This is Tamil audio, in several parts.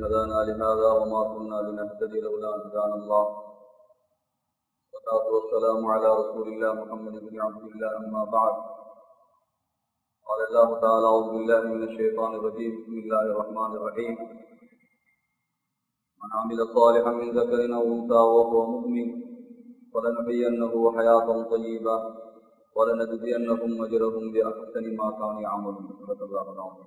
هدانا لهذا وما كنا لنهتدي لولا أن هدانا الله والصلاة والسلام على رسول الله محمد بن عبد الله أما بعد قال الله تعالى أعوذ بالله من الشيطان الرجيم بسم الله الرحمن الرحيم من عمل صالحا من ذكر أو أنثى وهو مؤمن فلنحيينه حياة طيبة ولنجزينهم أجرهم بأحسن ما كانوا يعملون صدق الله العظيم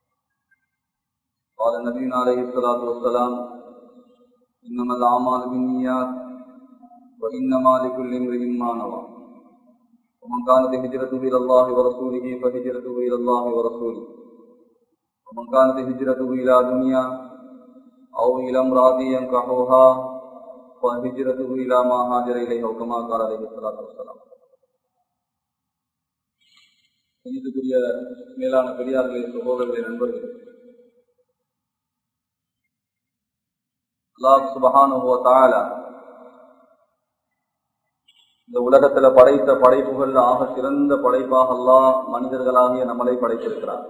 قال النبي عليه الصلاة والسلام إنما الأعمال بالنيات وإنما لكل امرئ ما نوى ومن كانت هجرته إلى الله ورسوله فهجرته إلى الله ورسوله ومن كانت هجرته إلى دنيا أو إلى امرأة ينكحها فهجرته إلى ما هاجر إليه أو كما قال عليه الصلاة والسلام இதுக்குரிய மேலான பெரியார்களே சகோதரர்களே நண்பர்களே அல்லாஹ் சுபஹானுவ தாலா இந்த உலகத்துல படைத்த படைப்புகள் ஆக சிறந்த படைப்பாக அல்லாஹ் மனிதர்களாகிய நம்மளை படைத்திருக்கிறார்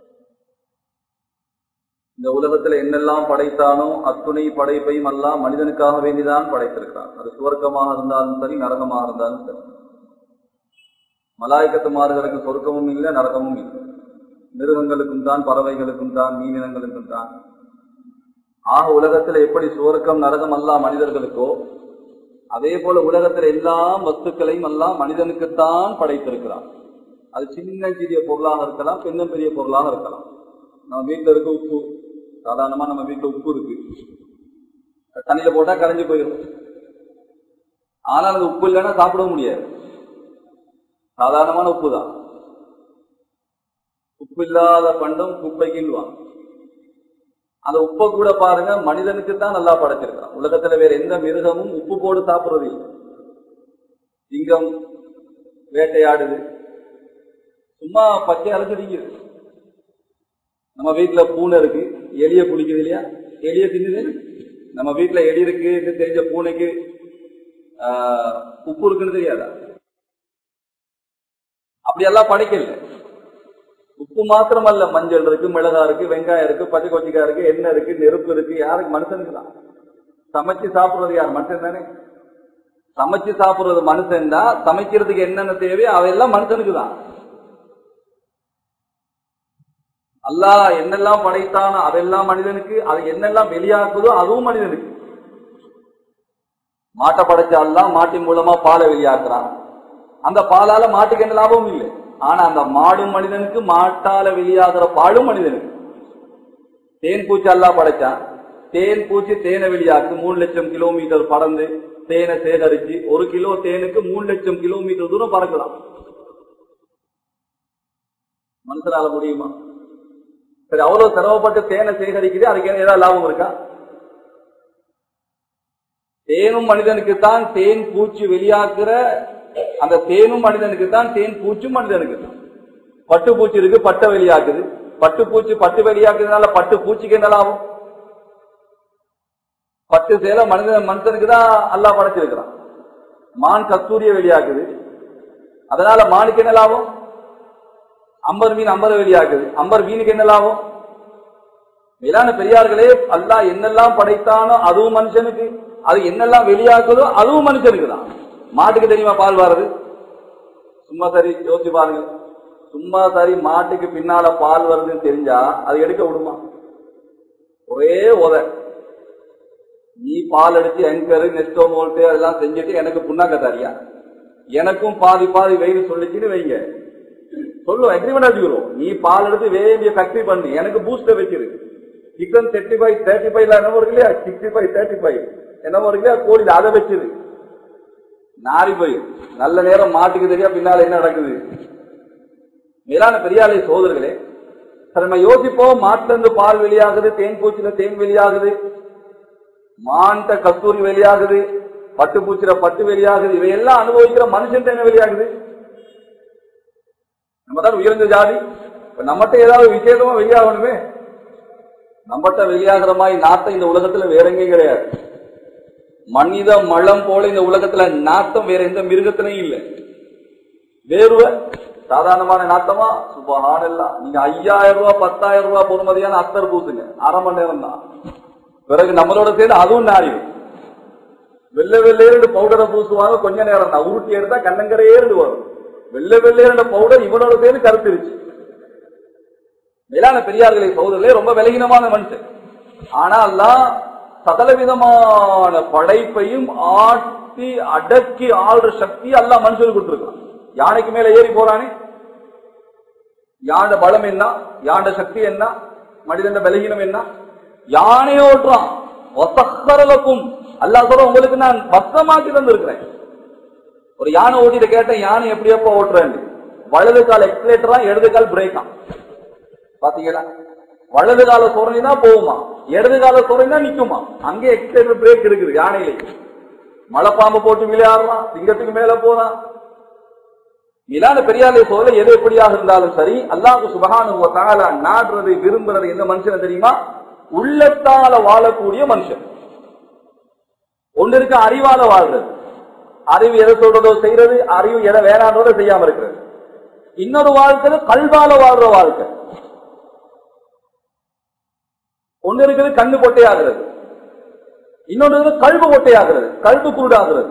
இந்த உலகத்துல என்னெல்லாம் படைத்தானோ அத்துணை படைப்பையும் எல்லாம் மனிதனுக்காக வேண்டிதான் படைத்திருக்கிறான் அது சுவர்க்கமாக இருந்தாலும் சரி நரகமாக இருந்தாலும் சரி மலாய்க்கத்துமார்களுக்கு சொர்க்கமும் இல்லை நரகமும் இல்லை மிருகங்களுக்கும் தான் பறவைகளுக்கும் தான் மீனினங்களுக்கும் தான் ஆக உலகத்துல எப்படி சுவர்க்கம் நரகம் அல்லா மனிதர்களுக்கோ அதே போல உலகத்துல எல்லா வஸ்துக்களையும் எல்லாம் மனிதனுக்குத்தான் படைத்திருக்கிறான் அது சின்ன சிறிய பொருளாக இருக்கலாம் பெண்ணும் பெரிய பொருளாக இருக்கலாம் நம்ம வீட்டுல இருக்க உப்பு சாதாரணமா நம்ம வீட்டுல உப்பு இருக்கு தண்ணியில போட்டா கரைஞ்சு போயிடும் ஆனால் அது உப்பு இல்லைன்னா சாப்பிடவும் முடியாது சாதாரணமான உப்பு தான் உப்பு இல்லாத பண்டம் குப்பைக்குவாங்க அந்த உப்பை கூட பாருங்க மனிதனுக்கு தான் நல்லா படைச்சிருக்கான் உலகத்துல வேற எந்த மிருகமும் உப்பு போட்டு சாப்பிடுறது இல்லை சிங்கம் வேட்டையாடுது சும்மா பச்சை அரைச்சிருக்குது நம்ம வீட்டுல பூனை இருக்கு எலிய குளிக்குது இல்லையா எலிய தின்னுது நம்ம வீட்டுல எலி இருக்கு தெரிஞ்ச பூனைக்கு உப்பு இருக்குன்னு தெரியாதா அப்படியெல்லாம் படைக்கல உப்பு மாத்திரமல்ல மஞ்சள் இருக்கு மிளகா இருக்கு வெங்காயம் இருக்கு பச்சை கொச்சிக்காய் இருக்கு எண்ணெய் இருக்கு நெருப்பு இருக்கு யாருக்கு மனுஷனுக்கு தான் சமைச்சு சாப்பிடுறது யார் மனுஷன் தானே சமைச்சு சாப்பிடுறது மனுஷன் தான் சமைக்கிறதுக்கு என்னென்ன தேவையோ அவையெல்லாம் மனுஷனுக்கு தான் அல்லா என்னெல்லாம் படைத்தானோ அதெல்லாம் மனிதனுக்கு அது என்னெல்லாம் வெளியாக்குதோ அதுவும் மனிதனுக்கு மாட்டை படைச்ச அல்லா மாட்டின் மூலமா பாலை வெளியாக்குறான் அந்த பாலால மாட்டுக்கு என்ன லாபமும் இல்லை ஆனா அந்த மாடும் மனிதனுக்கு மாட்டால வெளியாகிற பாலும் மனிதனுக்கு தேன் பூச்சி அல்லா படைச்சான் தேன் பூச்சி தேனை வெளியாக்கு மூணு லட்சம் கிலோமீட்டர் பறந்து தேனை சேகரிச்சு ஒரு கிலோ தேனுக்கு மூணு லட்சம் கிலோமீட்டர் தூரம் பறக்கலாம் மனுஷனால முடியுமா சரி அவ்வளவு சிரமப்பட்டு தேனை சேகரிக்குது அதுக்கு ஏதாவது லாபம் இருக்கா தேனும் மனிதனுக்கு தான் தேன் பூச்சி வெளியாக்குற அந்த தேனும் மனிதனுக்கு தான் தேன் பூச்சும் மனிதனுக்கு தான் பட்டு பூச்சி இருக்கு பட்டை வெளியாக்குது பட்டு பூச்சி பட்டு வெளியாக்குறதுனால பட்டு பூச்சிக்கு என்ன லாபம் பட்டு சேலை மனிதன் மனுஷனுக்கு தான் அல்லா படைச்சிருக்கிறான் மான் கஸ்தூரிய வெளியாக்குது அதனால மானுக்கு என்ன லாபம் அம்பர் மீன் அம்பர் வெளியாக்குது அம்பர் மீனுக்கு என்ன லாபம் மேலான பெரியார்களே அல்லா என்னெல்லாம் படைத்தானோ அதுவும் மனுஷனுக்கு அது என்னெல்லாம் வெளியாக்குதோ அதுவும் மனுஷனுக்கு தான் மாட்டுக்கு தெரியுமா பால் வர்றது சும்மா சரி யோசிச்சு பாருங்க சும்மா சரி மாட்டுக்கு பின்னால பால் வருதுன்னு தெரிஞ்சா அது எடுக்க விடுமா ஒரே உத நீ பால் அடிச்சு எங்கரு நெஸ்டோ மோல்ட்டு அதெல்லாம் செஞ்சுட்டு எனக்கு புண்ணாக்க தரியா எனக்கும் பாதி பாதி வெயில் சொல்லிச்சுன்னு வைங்க சொல்லுவோம் அக்ரிமெண்ட் அடிக்கிறோம் நீ பால் எடுத்து வேண்டிய ஃபேக்டரி பண்ணு எனக்கு பூஸ்டர் வச்சிரு சிக்கன் தேர்ட்டி ஃபைவ் தேர்ட்டி ஃபைவ்ல என்ன இருக்கு இல்லையா சிக்ஸ்டி ஃபைவ் தேர்ட்டி ஃபைவ் என்ன இருக்கு இல்லையா கோழி அதை வச்சிரு நாரி போய் நல்ல நேரம் மாட்டுக்கு தெரியா பின்னால என்ன நடக்குது மேலான பெரியாலை சோதர்களே சரி நம்ம யோசிப்போம் மாட்டுல இருந்து பால் வெளியாகுது தேன் பூச்சில தேன் வெளியாகுது மான்ட்ட கஸ்தூரி வெளியாகுது பட்டு பூச்சில பட்டு வெளியாகுது இவையெல்லாம் அனுபவிக்கிற மனுஷன் என்ன வெளியாகுது நம்ம தான் உயர்ந்த ஜாதி இப்ப நம்மகிட்ட ஏதாவது விசேஷமா வெளியாகணுமே நம்மகிட்ட வெளியாகிற மாதிரி நாட்டம் இந்த உலகத்துல வேற எங்கேயும் கிடையாது மனித மலம் போல இந்த உலகத்துல நாட்டம் வேற எந்த மிருகத்திலையும் இல்லை வேர்வை சாதாரணமான நாட்டமா சுபஹானல்லா நீங்க ஐயாயிரம் ரூபாய் பத்தாயிரம் ரூபாய் பொறுமதியான அத்தர் பூசுங்க அரை மணி நேரம் தான் பிறகு நம்மளோட சேர்ந்து அதுவும் நாரிடும் வெள்ளை வெள்ளையரு பவுடரை பூசுவாங்க கொஞ்ச நேரம் தான் உருட்டி எடுத்தா கண்ணங்கரையேறு வரும் வெள்ளை வெள்ளையரு பவுடர் இவனோட சேர்ந்து கருத்துருச்சு மேலான பெரியார்களை சோதரிலே ரொம்ப விலகினமான மனுஷன் ஆனா எல்லாம் சகலவிதமான படைப்பையும் ஆட்டி அடக்கி ஆள்ற சக்தி எல்லாம் மனுஷனுக்கு கொடுத்துருக்கான் யானைக்கு மேல ஏறி போறானே யாண்ட பலம் என்ன யாண்ட சக்தி என்ன மனிதன் பலகீனம் என்ன யானை ஓட்டுறான் ஒசக்கரலக்கும் அல்லாஹ் சொல்ற உங்களுக்கு நான் வசமாக்கி தந்திருக்கிறேன் ஒரு யானை ஓட்டிட்டு கேட்டேன் யானை எப்படி எப்ப ஓட்டுறேன் வலது கால் எக்ஸலேட்டரா இடது கால் பிரேக்கா பாத்தீங்களா வலது கால சுரணினா போகுமா இடது கால சுரணினா நிக்குமா அங்கே எக்ஸலேட்டர் பிரேக் இருக்குது யானையிலே மலைப்பாம்பு போட்டு விளையாடலாம் சிங்கத்துக்கு மேல போலாம் இலான பெரியாரை சொல்ல எது எப்படியாக இருந்தாலும் சரி அல்லாஹு சுபகானு தால நாடுறது விரும்புறது எந்த மனுஷன் தெரியுமா உள்ளத்தால வாழக்கூடிய மனுஷன் ஒன்று இருக்க அறிவால வாழ்றது அறிவு எதை சொல்றதோ செய்யறது அறிவு எதை வேணான்றதோ செய்யாம இருக்கிறது இன்னொரு வாழ்க்கை கல்வால வாழ்ற வாழ்க்கை ஒன்று இருக்குது கண்ணு பொட்டையாகிறது இன்னொன்று இருக்குது கல்பு பொட்டையாகிறது கல்பு குருடாகிறது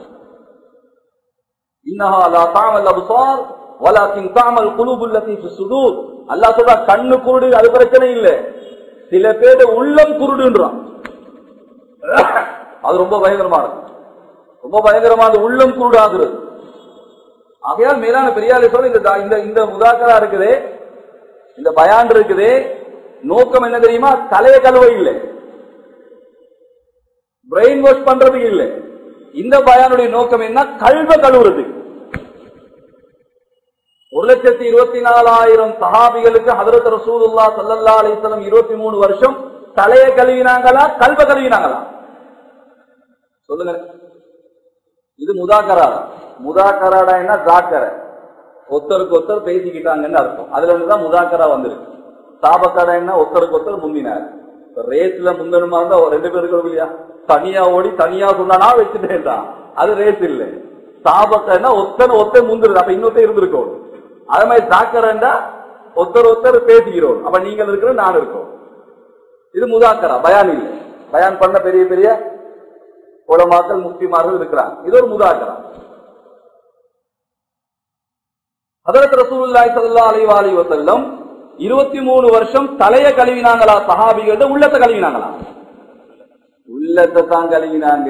இன்னஹா லா தாமல் அப்சார் வலாக்கின் தாமல் குலூபுல்லதி ஃபி சுதூர் அல்லாஹ் சொல்றா கண்ணு குருடு அது பிரச்சனை இல்ல சில பேர் உள்ளம் குருடுன்றான் அது ரொம்ப பயங்கரமானது ரொம்ப பயங்கரமானது உள்ளம் குருடாகிறது ஆகையால் மேலான பெரியாரை சொல்ல இந்த தா- இந்த இந்த முதாக்கரா இருக்குதே இந்த பயான் இருக்குதே நோக்கம் என்ன தெரியுமா தலைய கழுவை இல்லை பிரெயின் வாஷ் பண்றதுக்கு இல்லை இந்த பயானுடைய நோக்கம் என்ன கல்வ கழுவுறது ஒரு லட்சத்தி இருபத்தி நாலாயிரம் சஹாபிகளுக்கு ஹதரத் ரசூலுல்லா சல்லல்லா அலிஸ்லம் இருபத்தி மூணு வருஷம் தலைய கழுவினாங்களா கல்வ கழுவினாங்களா சொல்லுங்க இது முதாக்கரா முதாக்கராடா என்ன ஜாக்கரை ஒருத்தருக்கு ஒருத்தர் பேசிக்கிட்டாங்கன்னு அர்த்தம் அதுல இருந்துதான் முதாக்கரா வந்திருக்கு சாபக்கடை என்ன ஒருத்தருக்கு ஒருத்தர் முந்தினார் இப்ப ரேஸ்ல முந்தணுமா இருந்தா ஒரு ரெண்டு பேருக்கு இல்லையா தனியா ஓடி தனியா சொன்னா வச்சுட்டேன் தான் அது ரேஸ் இல்ல சாபக்கன்னா ஒருத்தர் ஒருத்தர் முந்துருது அப்ப இன்னொருத்தர் இருந்திருக்கோம் அதே மாதிரி ஜாக்கரண்டா ஒருத்தர் ஒருத்தர் பேசிக்கிறோம் அப்ப நீங்கள் இருக்கிற நான் இருக்கோம் இது முதாக்கரா பயான் இல்லை பயான் பண்ண பெரிய பெரிய உலமாக்கள் முஸ்லிமார்கள் இருக்கிறாங்க இது ஒரு முதாக்கரா ஹதரத் ரசூலுல்லாஹி ஸல்லல்லாஹு அலைஹி வஸல்லம் வஸல்லம் 23 வருஷம் தலைய கழுவினாங்களா சஹாபிகள் உள்ளத்தை கழுவினாங்களா உள்ளத்தை தான் கழுவினாங்க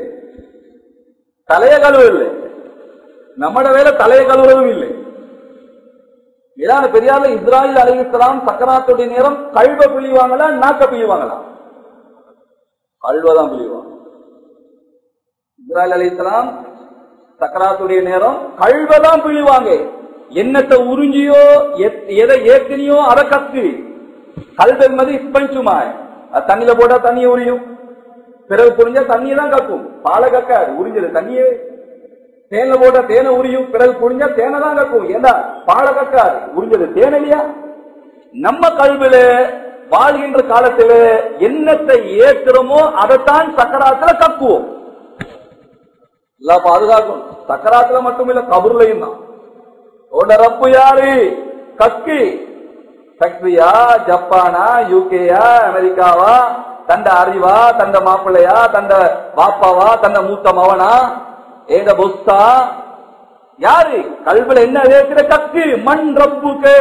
தலைய கழுவு இல்லை நம்மட வேலை தலைய கழுவுறதும் இல்லை இதான பெரியார்ல இஸ்ராயில் அலைஹிஸ்ஸலாம் சக்கராத்துடைய நேரம் கழுவ பிழிவாங்களா நாக்க பிழிவாங்களா கழுவதான் பிழிவாங்க இஸ்ராயில் அலைஹிஸ்ஸலாம் சக்கராத்துடைய நேரம் கழுவதான் பிழிவாங்க என்னத்தை உறிஞ்சியோ எத்- எதை ஏத்தினியோ அதை கத்து கல்வ என்பது இஸ்பஞ்சுமாய் அது தண்ணியில போட்டா தண்ணியை உரியும் பிறகு புரிஞ்சா தண்ணியை தான் கக்கும் பாலை கக்காது உறிஞ்சது தண்ணியே தேன்ல போட்டா தேனை உரியும் பிறகு புரிஞ்சா தேனை தான் கக்கும் ஏண்டா பாலை கக்காது உறிஞ்சது தேன் இல்லையா நம்ம கல்வில வாழ்கின்ற காலத்துல என்னத்தை ஏத்துறோமோ அதைத்தான் சக்கராத்துல கக்குவோம் எல்லாம் பாதுகாக்கும் சக்கராத்துல மட்டும் இல்ல கபூர்லயும் தான் உன்ன ரப்பு யாரு கக்கி ஃபேக்டரியா ஜப்பானா யூகேயா அமெரிக்காவா தண்ட அறிவா தண்ட மாப்பிள்ளையா தண்ட பாப்பாவா தண்ட மூத்த மவனா ஏத பொஸ்தா யாரு கல்வில என்ன இருக்கிற கக்கு மண் ரப்புக்கு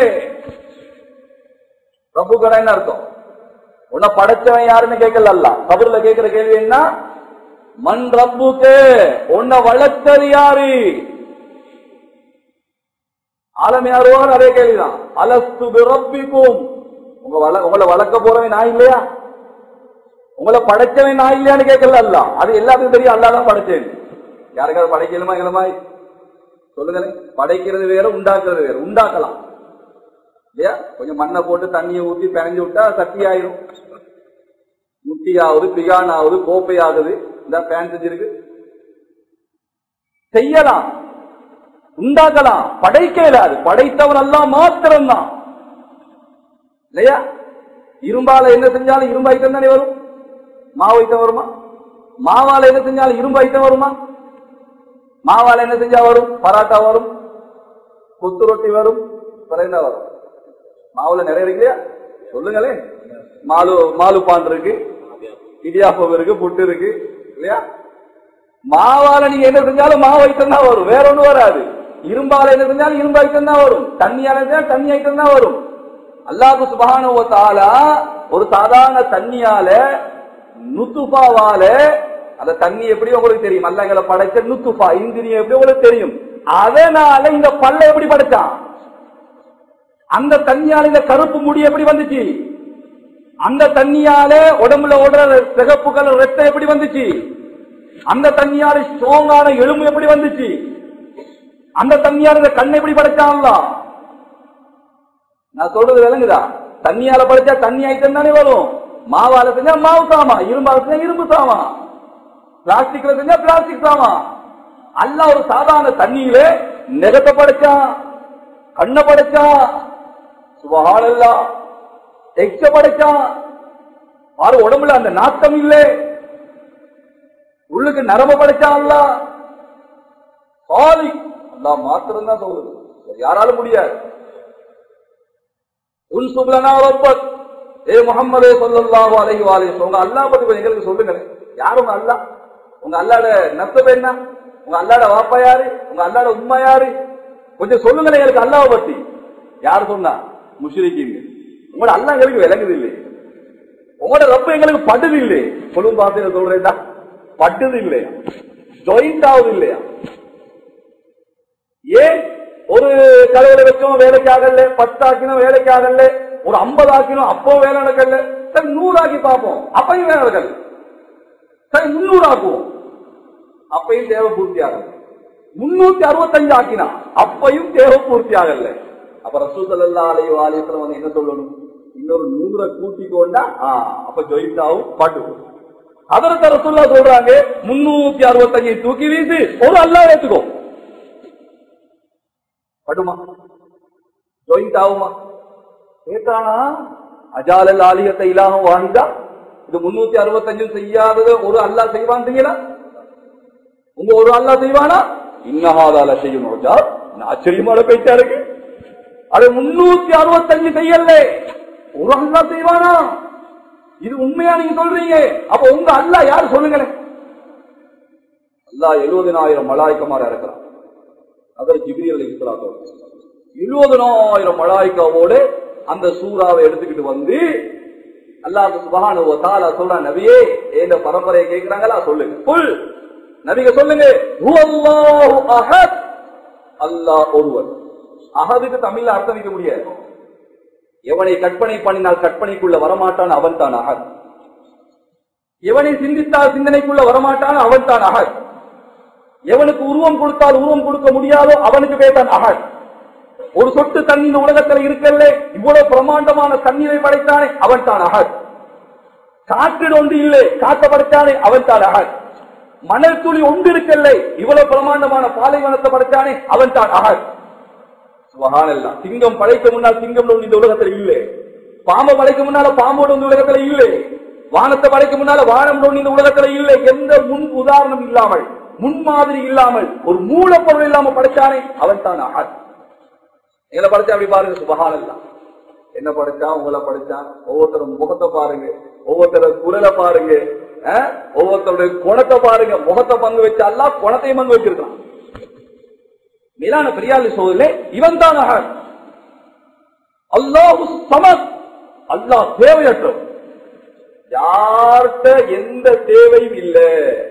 ரப்புக்கு என்ன அர்த்தம் உன்னை படைச்சவன் யாருன்னு கேட்கல அல்ல கபூர்ல கேட்கிற கேள்வி என்ன மண் ரப்புக்கு உன்னை வளர்த்தது யாரு ஆலமையாருவாங்க அதே கேள்விதான் அலஸ்து பிரப்பிக்கும் உங்க வள உங்களை வளர்க்க போறவன் நான் இல்லையா உங்களை படைச்சவன் நான் இல்லையான்னு கேட்கல அல்ல அது எல்லாத்துக்கும் தெரியும் அல்லா தான் படைச்சேன் யாருக்காவது படைக்கலுமா இளமாய் சொல்லுங்களேன் படைக்கிறது வேற உண்டாக்குறது வேற உண்டாக்கலாம் இல்லையா கொஞ்சம் மண்ணை போட்டு தண்ணியை ஊத்தி பிணைஞ்சு விட்டா சட்டி ஆயிரும் முட்டி ஆகுது பிகான் ஆகுது கோப்பை ஆகுது இந்த பேன் செஞ்சிருக்கு செய்யலாம் உண்டாக்கலாம் படைக்க இயலாது படைத்தவன் எல்லாம் மாத்திரம்தான் இல்லையா இரும்பால என்ன செஞ்சாலும் இரும்பு ஐட்டம் தானே வரும் மாவு ஐட்டம் வருமா மாவால என்ன செஞ்சாலும் இரும்பு ஐட்டம் வருமா மாவால என்ன செஞ்சா வரும் பராட்டா வரும் கொத்து ரொட்டி வரும் அப்புறம் என்ன வரும் மாவுல நிறைய இருக்கு இல்லையா சொல்லுங்களேன் மாலு மாலு பான் இருக்கு இடியாப்பம் இருக்கு புட்டு இருக்கு இல்லையா மாவால நீங்க என்ன செஞ்சாலும் மாவு ஐட்டம் தான் வரும் வேற ஒண்ணும் வராது இரும்பால என்ன செஞ்சாலும் இரும்பு ஐட்டம் தான் வரும் தண்ணியால செஞ்சாலும் தண்ணி ஐட்டம் தான் வரும் அல்லாஹு சுபஹானஹு வ தஆலா ஒரு சாதாரண தண்ணியால நுத்துஃபாவால அந்த தண்ணி எப்படி உங்களுக்கு தெரியும் அல்லாஹ்களை படைச்ச நுத்துஃபா இந்திரியம் எப்படி உங்களுக்கு தெரியும் அதனால இந்த பல்ல எப்படி படைச்சான் அந்த தண்ணியால இந்த கருப்பு முடி எப்படி வந்துச்சு அந்த தண்ணியால உடம்புல ஓடுற சிகப்பு கலர் ரத்தம் எப்படி வந்துச்சு அந்த தண்ணியால ஸ்ட்ராங்கான எலும்பு எப்படி வந்துச்சு அந்த தண்ணியால இந்த கண்ணை எப்படி படைச்சான்ல நான் சொல்றது விளங்குதா தண்ணியால படைச்சா தண்ணி ஐட்டம் தானே வரும் மாவால செஞ்சா மாவு சாமா இரும்பால செஞ்சா இரும்பு சாமா பிளாஸ்டிக்ல செஞ்சா பிளாஸ்டிக் சாமா அல்ல ஒரு சாதாரண தண்ணியில நெகத்தை படைச்சான் கண்ணை படைச்சான் சுபஹானல்லா எக்ஸ படைச்சான் பாரு உடம்புல அந்த நாட்டம் இல்லை உள்ளுக்கு நரம்ப படைச்சான் அல்ல சாலி அல்லா மாத்திரம் தான் சொல்லுது வேற யாராலும் முடியாது உன் சுப்லனா ரப்பக் ஏ முகம்மதே சொல்லல்லாஹு அலைஹி வஸல்லம் உங்க அல்லாஹ் பத்தி கொஞ்சம் எங்களுக்கு சொல்லுங்க யார் உங்க அல்லாஹ் உங்க அல்லாட நசப் என்ன உங்க அல்லாட வாப்பா யாரு உங்க அல்லாட உம்மா யாரு கொஞ்சம் சொல்லுங்க எங்களுக்கு அல்லாஹ் பத்தி யார் சொன்னா முஷ்ரிக்கீங்க உங்களோட அல்லாஹ் எங்களுக்கு விளங்குது இல்லை உங்களோட ரப்ப எங்களுக்கு படுது இல்லை சொல்லும் பார்த்து சொல்றேன்டா பட்டுது இல்லையா ஜாயிண்ட் ஆகுது இல்லையா ஏன் ஒரு கலையில வச்சோம் வேலைக்கு ஆகல பத்தாக்கினோம் வேலைக்கு ஆகல ஒரு ஐம்பது ஆக்கினோம் அப்போ வேலை நடக்கல சரி நூறு ஆக்கி பார்ப்போம் அப்பையும் வேலை நடக்கல சரி முன்னூறு ஆக்குவோம் அப்பையும் தேவை பூர்த்தி ஆகல முன்னூத்தி அறுபத்தஞ்சு ஆக்கினா அப்பையும் தேவை பூர்த்தி ஆகல அப்ப ரசூசல்லா அலையோ ஆலயத்துல வந்து என்ன சொல்லணும் இன்னொரு நூறை கூட்டிக்கோண்டா ஆ, அப்ப ஜொயித்தாவும் பாட்டு அதற்கு ரசூல்லா சொல்றாங்க முன்னூத்தி அறுபத்தஞ்சு தூக்கி வீசி ஒரு அல்லா ஏத்துக்கோ படுமா ஜாயிண்ட் ஆகுமா கேட்டானா அஜாலல் ஆலியத்தை இல்லாம வாங்கிதா இது முன்னூத்தி அறுபத்தஞ்சு செய்யாதது ஒரு அல்லாஹ் செய்வான்றீங்களா உங்க ஒரு அல்லாஹ் செய்வானா இன்னஹாதால செய்யணும் ரோஜா ஆச்சரியமான பேச்சா இருக்கு அது முன்னூத்தி அறுபத்தஞ்சு செய்யல ஒரு அல்லாஹ் செய்வானா இது உண்மையா நீங்க சொல்றீங்க அப்ப உங்க அல்லாஹ் யார் சொல்லுங்களேன் அல்லாஹ் எழுபதினாயிரம் மலாய்க்கமாரா இருக்கிறான் அதர் ஜிபிரியல் இஸ்லாத்தோடு இருபதனாயிரம் மலாய்க்காவோடு அந்த சூறாவை எடுத்துக்கிட்டு வந்து அல்லாஹ் சுபஹானஹு வ தஆலா சொல்றான் நபியே இந்த பரம்பரையை கேக்குறாங்களா சொல்லுங்க புல் நபிங்க சொல்லுங்க ஹுவல்லாஹு அஹத் அல்லாஹ் ஒருவர் அஹதுக்கு தமிழ்ல அர்த்தம் வைக்க முடியாது எவனை கற்பனை பண்ணினால் கற்பனைக்குள்ள வரமாட்டான் அவன் தான் அஹத் எவனை சிந்தித்தால் சிந்தனைக்குள்ள வரமாட்டான் அவன் தான் அஹத் எவனுக்கு உருவம் கொடுத்தால் உருவம் கொடுக்க முடியாதோ அவனுக்கு பேசான் அகல் ஒரு சொட்டு தண்ணி இந்த உலகத்துல இருக்கல்ல இவ்வளவு பிரமாண்டமான தண்ணீரை படைத்தானே அவன் தான் அகல் காற்றில் ஒன்று இல்லை காத்த படைத்தானே அவன் தான் அகல் மணல் துளி ஒன்று இருக்கல்ல இவ்வளவு பிரமாண்டமான பாலைவனத்தை படைத்தானே அவன் தான் அகல் சுபஹானல்லாஹ் சிங்கம் படைக்க முன்னால் சிங்கம் ஒன்று இந்த உலகத்துல இல்லை பாம்பை படைக்க முன்னால பாம்போடு இந்த உலகத்துல இல்லை வானத்தை படைக்க முன்னால வானம் ஒன்று இந்த உலகத்துல இல்லை எந்த முன் உதாரணம் இல்லாமல் முன்மாதிரி இல்லாமல் ஒரு மூலப்பொருள் இல்லாம படைச்சானே அவன் தான் அஹத் எங்களை படைச்சா அப்படி பாருங்க சுபஹானல்லாம் என்ன படைச்சான் உங்களை படைச்சான் ஒவ்வொருத்தரும் முகத்தை பாருங்க ஒவ்வொருத்தர் குரலை பாருங்க அஹ், ஒவ்வொருத்தருடைய குணத்தை பாருங்க முகத்தை பங்கு வச்சா அல்ல குணத்தையும் பங்கு வச்சிருக்கான் மேலான பெரியாளி சோதரிலே இவன் தான் அஹத் அல்லாஹு சமத் அல்லாஹ் தேவையற்றவன் யார்கிட்ட எந்த தேவையும் இல்லை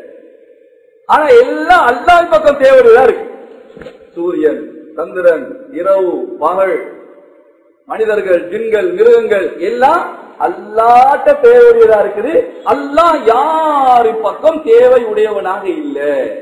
ஆனா எல்லாம் அல்லாஹ் பக்கம் தேவைதான் இருக்கு சூரியன் சந்திரன் இரவு பகல் மனிதர்கள் ஜின்கள் மிருகங்கள் எல்லாம் அல்லாட்ட தேவையுடையதா இருக்குது அல்லாஹ் யாரு பக்கம் தேவை உடையவனாக இல்ல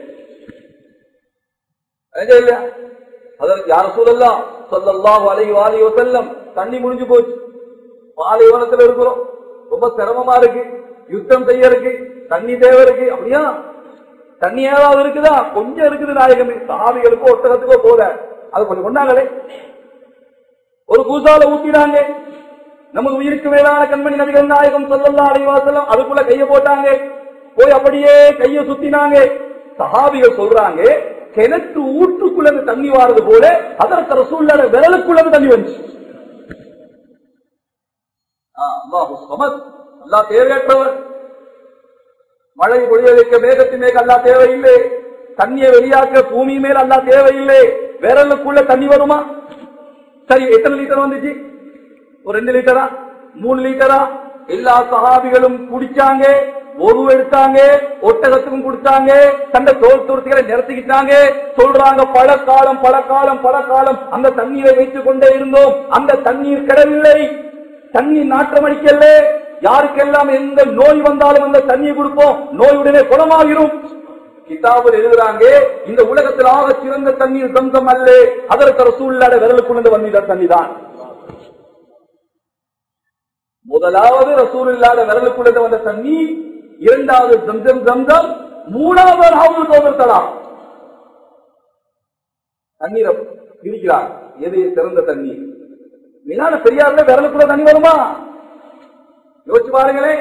அதான் இல்லையா? அதற்கு யார சூழல்லாம் சொல்லல்லாஹு அலைஹி வாலிஹி வஸல்லம் தண்ணி முடிஞ்சு போச்சு பாலைவனத்துல இருக்கிறோம் ரொம்ப சிரமமா இருக்கு யுத்தம் செய்ய இருக்கு தண்ணி தேவை இருக்கு அப்படியா தண்ணி ஏதாவது இருக்குதா கொஞ்சம் இருக்குது நாயகமே சாவிகளுக்கோ ஒட்டகத்துக்கோ போல அது கொஞ்சம் கொண்டாங்களே ஒரு பூசால ஊத்தினாங்க நமது உயிருக்கு மேலான கண்மணி நபிகள் நாயகம் சொல்லல்லா அலைவாசலம் அதுக்குள்ள கைய போட்டாங்க போய் அப்படியே கைய சுத்தினாங்க சஹாபிகள் சொல்றாங்க கிணற்று ஊற்றுக்குள்ள இருந்து தண்ணி வாரது போல அதற்கு ரசூல்லோட விரலுக்குள்ள இருந்து தண்ணி வந்துச்சு ஆ, அல்லாஹு சமத் அல்லாஹ் தேவையற்றவர் மழை பொழிய வைக்க மேகத்தின் மேக அல்லா தேவையில்லை தண்ணியை வெளியாக்க பூமி மேல் அல்லா தேவையில்லை விரலுக்குள்ள தண்ணி வருமா சரி எத்தனை லிட்டர் வந்துச்சு ஒரு ரெண்டு லிட்டரா மூணு லிட்டரா எல்லா சஹாபிகளும் குடிச்சாங்க ஒரு எடுத்தாங்க ஒட்டகத்துக்கும் குடிச்சாங்க தந்த தோல் துருத்திகளை நிறுத்திக்கிட்டாங்க சொல்றாங்க பல காலம் பல காலம் பல காலம் அந்த தண்ணீரை வைத்துக் கொண்டே இருந்தோம் அந்த தண்ணீர் கிடவில்லை தண்ணீர் நாற்றம் அடிக்கல யாருக்கெல்லாம் எந்த நோய் வந்தாலும் அந்த தண்ணியை கொடுப்போம் நோயுடனே குணமாகிரும் கிதாபில் எழுதுறாங்க இந்த உலகத்தில் ஆக சிறந்த தண்ணீர் தந்தம் அல்ல அதற்கு ரசூல்லாட விரலுக்குள்ள வந்திட தண்ணி தான் முதலாவது ரசூல் இல்லாத விரலுக்குள்ள வந்த தண்ணி இரண்டாவது ஜம்ஜம் ஜம்ஜம் மூணாவது ஹவுல் தோதர்த்தலாம் தண்ணீரை பிரிக்கிறார் எது சிறந்த தண்ணீர் மீனான பெரியார்ல விரலுக்குள்ள தண்ணி வருமா யோசிச்சு பாருங்களே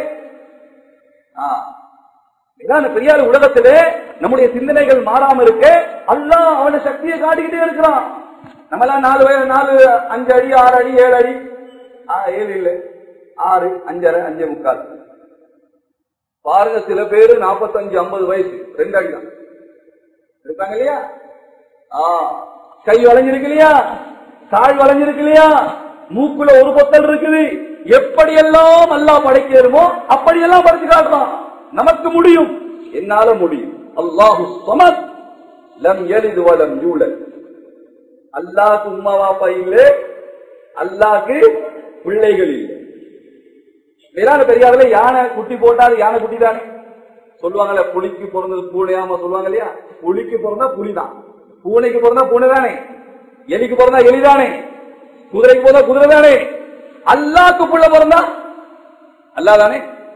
மீனான பெரியார் உலகத்திலே நம்முடைய சிந்தனைகள் மாறாம இருக்க அல்லாஹ் அவன சக்தியை காட்டிக்கிட்டே இருக்கிறான் நம்மளாம் நாலு வயது நாலு அஞ்சு அடி ஆறு அடி ஏழு அடி ஆ, ஏழு இல்லை ஆறு அஞ்சரை அஞ்சே முக்கால் பாருங்க சில பேரு நாற்பத்தஞ்சு ஐம்பது வயசு ரெண்டு அடி தான் இருப்பாங்க இல்லையா ஆ, கை வளைஞ்சிருக்கு இல்லையா கால் வளைஞ்சிருக்கு இல்லையா மூக்குல ஒரு பொத்தல் இருக்குது எப்படியெல்லாம் அல்லாஹ் படைக்கிறோமோ அப்படியெல்லாம் படைச்சு காட்டுறான் நமக்கு முடியும் என்னால முடியும் அல்லாஹு சமத் லம் எலிது வலம் யூலத் அல்லாஹ்க்கு உம்மா வாப்பா இல்லை அல்லாஹ்க்கு பிள்ளைகள் இல்லை வேளாண் பெரியாரில் யானை குட்டி போட்டால் யானை குட்டி தானே சொல்லுவாங்கல்ல புலிக்கு பிறந்தது பூனையாம சொல்லுவாங்க இல்லையா புலிக்கு பிறந்தா புலிதான் பூனைக்கு பிறந்தா பூனை தானே எலிக்கு பிறந்தா எலிதானே குதிரைக்கு பிறந்தா குதிரை தானே அல்லாக்கு புள்ள பிறந்தா அல்லா தானே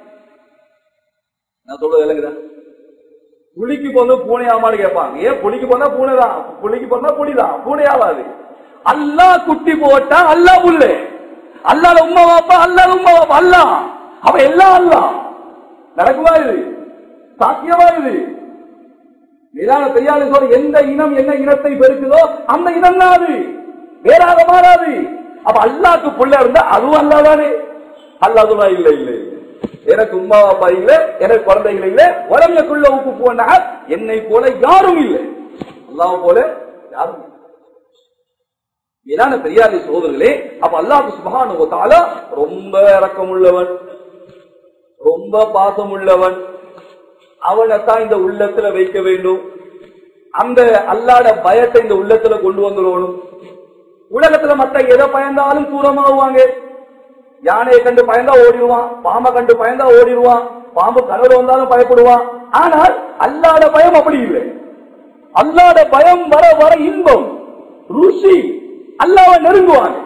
நான் சொல்றது இல்லைங்கதா புலிக்கு பிறந்த பூனையாமான்னு கேட்பாங்க ஏன் புலிக்கு பிறந்தா பூனை தான் புலிக்கு பிறந்தா புலிதான் பூனையாவாது அல்லா குட்டி போட்டா அல்லா புல்லு அல்லாத உம்மா வாப்பா அல்லாத உம்மா வாப்பா அல்லா அவன் எல்லாம் அல்லா நடக்குமா இது சாத்தியமா இது நிதான பெரியாரு சொல்ற எந்த இனம் என்ன இனத்தை பெருக்குதோ அந்த இனம் தான் அது வேறாக மாறாது அப்ப அல்லாக்கு புள்ள இருந்தா அதுவும் அல்லாதானே அல்லாதுமா இல்ல இல்ல இல்ல எனக்கு உம்மா அப்பா இல்ல எனக்கு குழந்தைகள் இல்ல உடம்புக்குள்ள உப்பு போனா என்னை போல யாரும் இல்லை அல்லாஹ் போல யாரும் இல்லை மேலான பெரியாரி சோதர்களே அப்ப அல்லாஹ் சுபஹானஹு தஆலா ரொம்ப இரக்கம் உள்ளவன் ரொம்ப பாசம் உள்ளவன் அவனைத்தான் இந்த உள்ளத்துல வைக்க வேண்டும் அந்த அல்லாட பயத்தை இந்த உள்ளத்துல கொண்டு வந்துடணும் உலகத்துல மத்த எதை பயந்தாலும் தூரமாகுவாங்க யானையை கண்டு பயந்தா ஓடிடுவான் பாம்பை கண்டு பயந்தா ஓடிடுவான் பாம்பு கனவுல வந்தாலும் பயப்படுவான் ஆனால் அல்லாட பயம் அப்படி இல்லை அல்லாட பயம் வர வர இன்பம் ருசி அல்லாவை நெருங்குவாங்க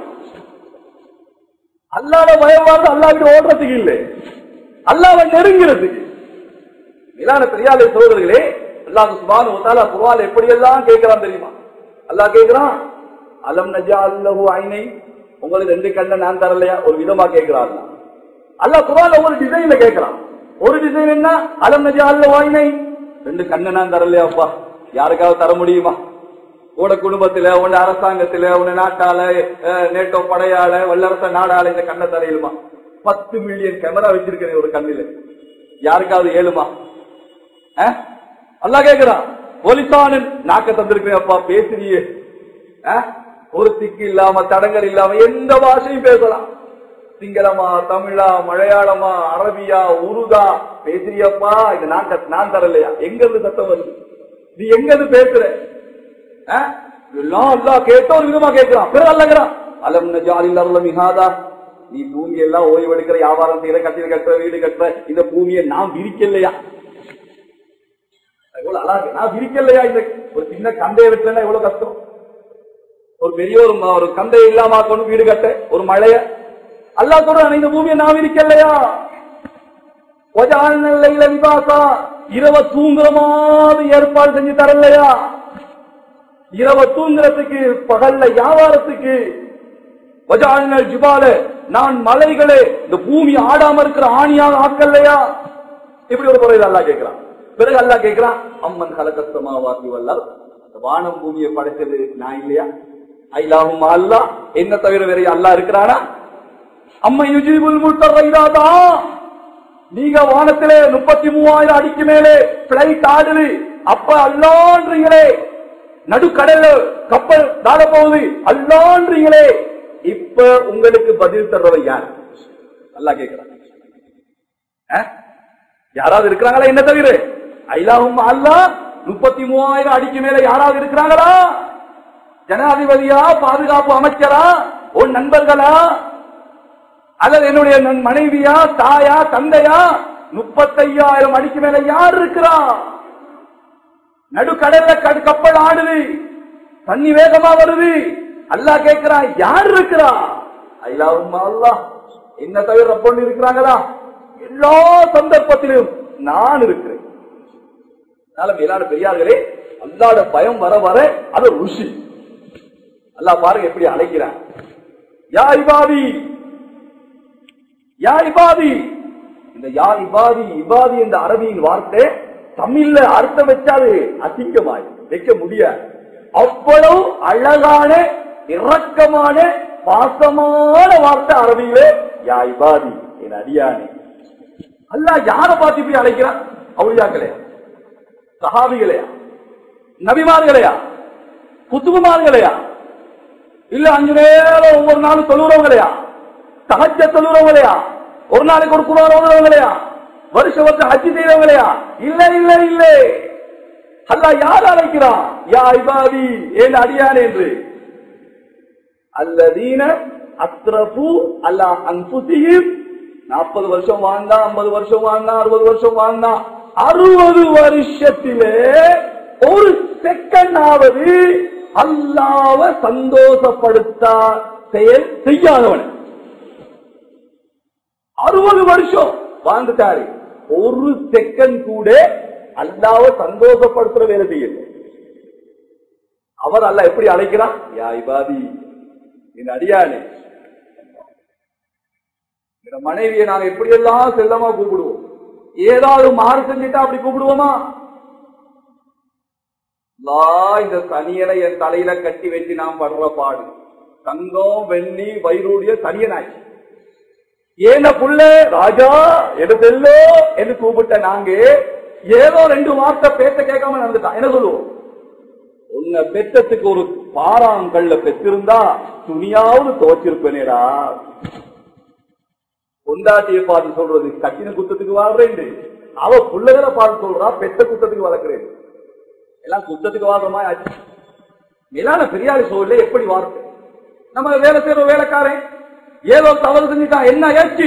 அல்லாட பயம் வந்து அல்லாவிட்டு ஓடுறதுக்கு இல்லை அல்லாவை நெருங்கிறதுக்கு மேலான பெரியாலை சோதர்களே அல்லாஹ் சுபானு வத்தாலா குர்ஆன் எப்படி எல்லாம் கேட்கிறான் தெரியுமா அல்லாஹ் கேட்கிறான் அலம் நஜா அல்லஹு ஐனை உங்களுக்கு ரெண்டு கண்ணை நான் தரலையா ஒரு விதமா கேட்கிறான் அல்லாஹ் குர்ஆன்ல ஒரு டிசைன்ல கேட்கிறான் ஒரு டிசைன் என்ன அலம் நஜா அல்லஹு ஐனை ரெண்டு கண்ணை நான் தரலையாப்பா யாருக்காவது தர முடியுமா உட குடும்பத்துல உன் அரசாங்கத்துல உன் நாட்டால அஹ், நேட்டோ படையால வல்லரச நாடால இந்த கண்ணை தரையிலுமா பத்து மில்லியன் கேமரா வச்சிருக்கிறேன் ஒரு கண்ணில யாருக்காவது ஏழுமா அஹ்? அல்லாஹ் கேக்குறான் போலிசானன் நாக்க தந்திருக்கிறேன் அப்பா பேசுறியே அஹ்? ஒரு திக்கு இல்லாம தடங்கல் இல்லாம எந்த பாஷையும் பேசலாம் சிங்களமா தமிழா மலையாளமா அரபியா உருதா பேசுறியப்பா இது நான் கத்- நான் தரலையா எங்க இருந்து சத்தம் வருது நீ எங்க இருந்து பேசுற அஹ்? எல்லாம் அல்லாஹ் கேட்ட ஒரு விதமா கேட்கிறான் பிறகு அல்லகிறான் அலம் நஜாலில் அருள மிகாதா நீ பூமி எல்லாம் ஓய்வு எடுக்கிற வியாபாரம் செய்யற கட்டிட கட்டுற வீடு கட்டுற இந்த பூமியை நான் விரிக்கலையா எவ்வளவு அழகு நான் விரிக்கலையா இந்த ஒரு சின்ன கந்தையை வெட்டா எவ்வளவு கஷ்டம் ஒரு பெரிய ஒரு ம- ஒரு கந்தையை இல்லாம கொண்டு வீடு கட்ட ஒரு மழைய அல்லாஹ் சொல்றான் இந்த பூமியை நான் விரிக்கலையா ஒஜாலையில விபாசா இரவ தூங்குற மாதிரி ஏற்பாடு செஞ்சு தரலையா இரவ தூங்குறதுக்கு பகல்ல வியாபாரத்துக்கு வஜாலினல் ஜிபால நான் மலைகளே இந்த பூமி ஆடாம இருக்கிற ஆணியாக ஆக்கல்லையா இப்படி ஒரு குறையில் அல்லாஹ் கேட்கிறான் பிறகு அல்லாஹ் கேட்கிறான் அம்மன் கலக்கத்தமாவாக்கி வல்லால் அந்த வானம் பூமியை படைச்சது நான் இல்லையா ஐலாவும் அல்லாஹ் என்ன தவிர வேற அல்லாஹ் இருக்கிறானா அம்மா யுஜிபுல் முல்தர் இதாதா நீங்க வானத்திலே முப்பத்தி மூவாயிரம் அடிக்கு மேலே பிளைட் ஆடுது அப்ப அல்லான்றீங்களே நடுக்கடல்ல கப்பல் தாழ போகுது அல்லான்றீங்களே இப்ப உங்களுக்கு பதில் தர்றவை யார் நல்லா கேட்கிறாங்க அஹ்? யாராவது இருக்கிறாங்களா என்ன தவிர ஐலாவும் அல்லா முப்பத்தி மூவாயிரம் அடிக்கு மேல யாராவது இருக்கிறாங்களா ஜனாதிபதியா பாதுகாப்பு அமைச்சரா உன் நண்பர்களா அல்லது என்னுடைய நன் மனைவியா தாயா தந்தையா முப்பத்தையாயிரம் அடிக்கு மேல யார் இருக்கிறா நடுக்கடல்ல கடு- கப்பல் ஆடுது தண்ணி வேகமா வருது அல்லாஹ் கேட்கிறான் யார் இருக்கிறா ஐலாவும் அல்லாஹ் என்ன தவிர ரப்பொண்டு இருக்கிறாங்களா எல்லா சந்தர்ப்பத்திலும் நான் இருக்கிறேன் அதனால மேலான பெரியார்களே அல்லாட பயம் வர வர அது ருஷி அல்லாஹ் பாருங்க எப்படி அழைக்கிறான் யா இபாதி யா இபாதி இந்த யா இபாதி இபாதி என்ற அரபியின் வார்த்தை தமிழ்ல அர்த்தம் வச்சாது அசிங்கமாய் வைக்க முடியாது அவ்வளவு அழகான இரக்கமான பாசமான வார்த்தை அரபியிலே யா இபாதி என் அடியானே அல்லாஹ் யாரை பார்த்து இப்படி அழைக்கிறான் அவுளியாக்களையா சஹாபிகளையா நபிமார்களையா குத்துகுமார்களையா இல்ல அஞ்சு நேரம் ஒவ்வொரு நாளும் தொழுறவங்களையா தகச்ச தொழுறவங்களையா ஒரு நாளைக்கு ஒரு குரான் ஓதுறவங்களையா வருஷம் வருஷம் ஹஜ்ஜி செய்யறவங்களையா இல்ல இல்ல இல்ல அல்லாஹ் யார் அழைக்கிறான் யா இபாதி ஏன் அடியான் என்று அல்லதீன அஸ்ரஃபு அல்லா அன்புசியும் நாற்பது வருஷம் வாழ்ந்தா ஐம்பது வருஷம் வாழ்ந்தா அறுபது வருஷம் வாழ்ந்தா அறுபது வருஷத்திலே ஒரு செகண்ட் ஆவது அல்லாவ சந்தோஷப்படுத்தா செயல் செய்யாதவன் அறுபது வருஷம் வாழ்ந்துட்டாரு ஒரு செகண்ட் கூட அல்லாவ சந்தோஷப்படுத்துற வேலை செய்யல அவர் அல்ல எப்படி அழைக்கிறான் யா இபாதி என் அடியானே என் மனைவியை நாங்க எப்படி எல்லாம் செல்லமா கூப்பிடுவோம் ஏதாவது மாறு செஞ்சுட்டா அப்படி கூப்பிடுவோமா லா இந்த சனியனை என் தலையில கட்டி வச்சு நான் படுற பாடு தங்கம் வெள்ளி வைரூடிய சனியனாச்சு ஏன புள்ள ராஜா எது செல்லோ என்று கூப்பிட்ட நாங்க ஏதோ ரெண்டு வார்த்தை பேச கேட்காம நடந்துட்டான் என்ன சொல்லுவோம் உன்னை பெற்றத்துக்கு ஒரு பாறாங்கல்ல பெற்றிருந்தா துணியாவது துவச்சிருப்பேனேடா கொண்டாட்டியை பார்த்து சொல்றது கட்டின குத்தத்துக்கு வாழ்றேன் அவ புள்ளைகளை பார்த்து சொல்றா பெத்த குத்தத்துக்கு வளர்க்கிறேன் எல்லாம் குத்தத்துக்கு வாழ்ற மாதிரி ஆச்சு மேலான பெரியாரி சோழல எப்படி வார்த்தை நம்ம வேலை செய்யற வேலைக்காரன் ஏதோ தவறு செஞ்சுட்டான் என்ன ஏச்சு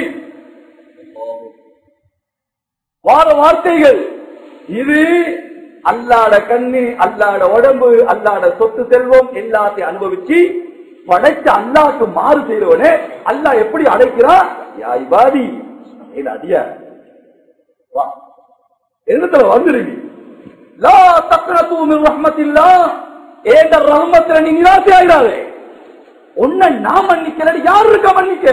வார வார்த்தைகள் இது அல்லாட கண்ணு அல்லாட உடம்பு அல்லாட சொத்து செல்வம் எல்லாத்தையும் அனுபவிச்சு படைச்ச அல்லாக்கு மாறு செய்யறவனே அல்லாஹ் எப்படி அழைக்கிறான் யா இபாதி இது அடியா வா எண்ணத்துல வந்துருங்க லா தக்னது மின் ரஹ்மத்தில்லா ஏண்ட ரஹ்மத்துல நீ நிராசை ஆயிடாதே உன்னை நான் மன்னிக்கல யார் இருக்கா மன்னிக்க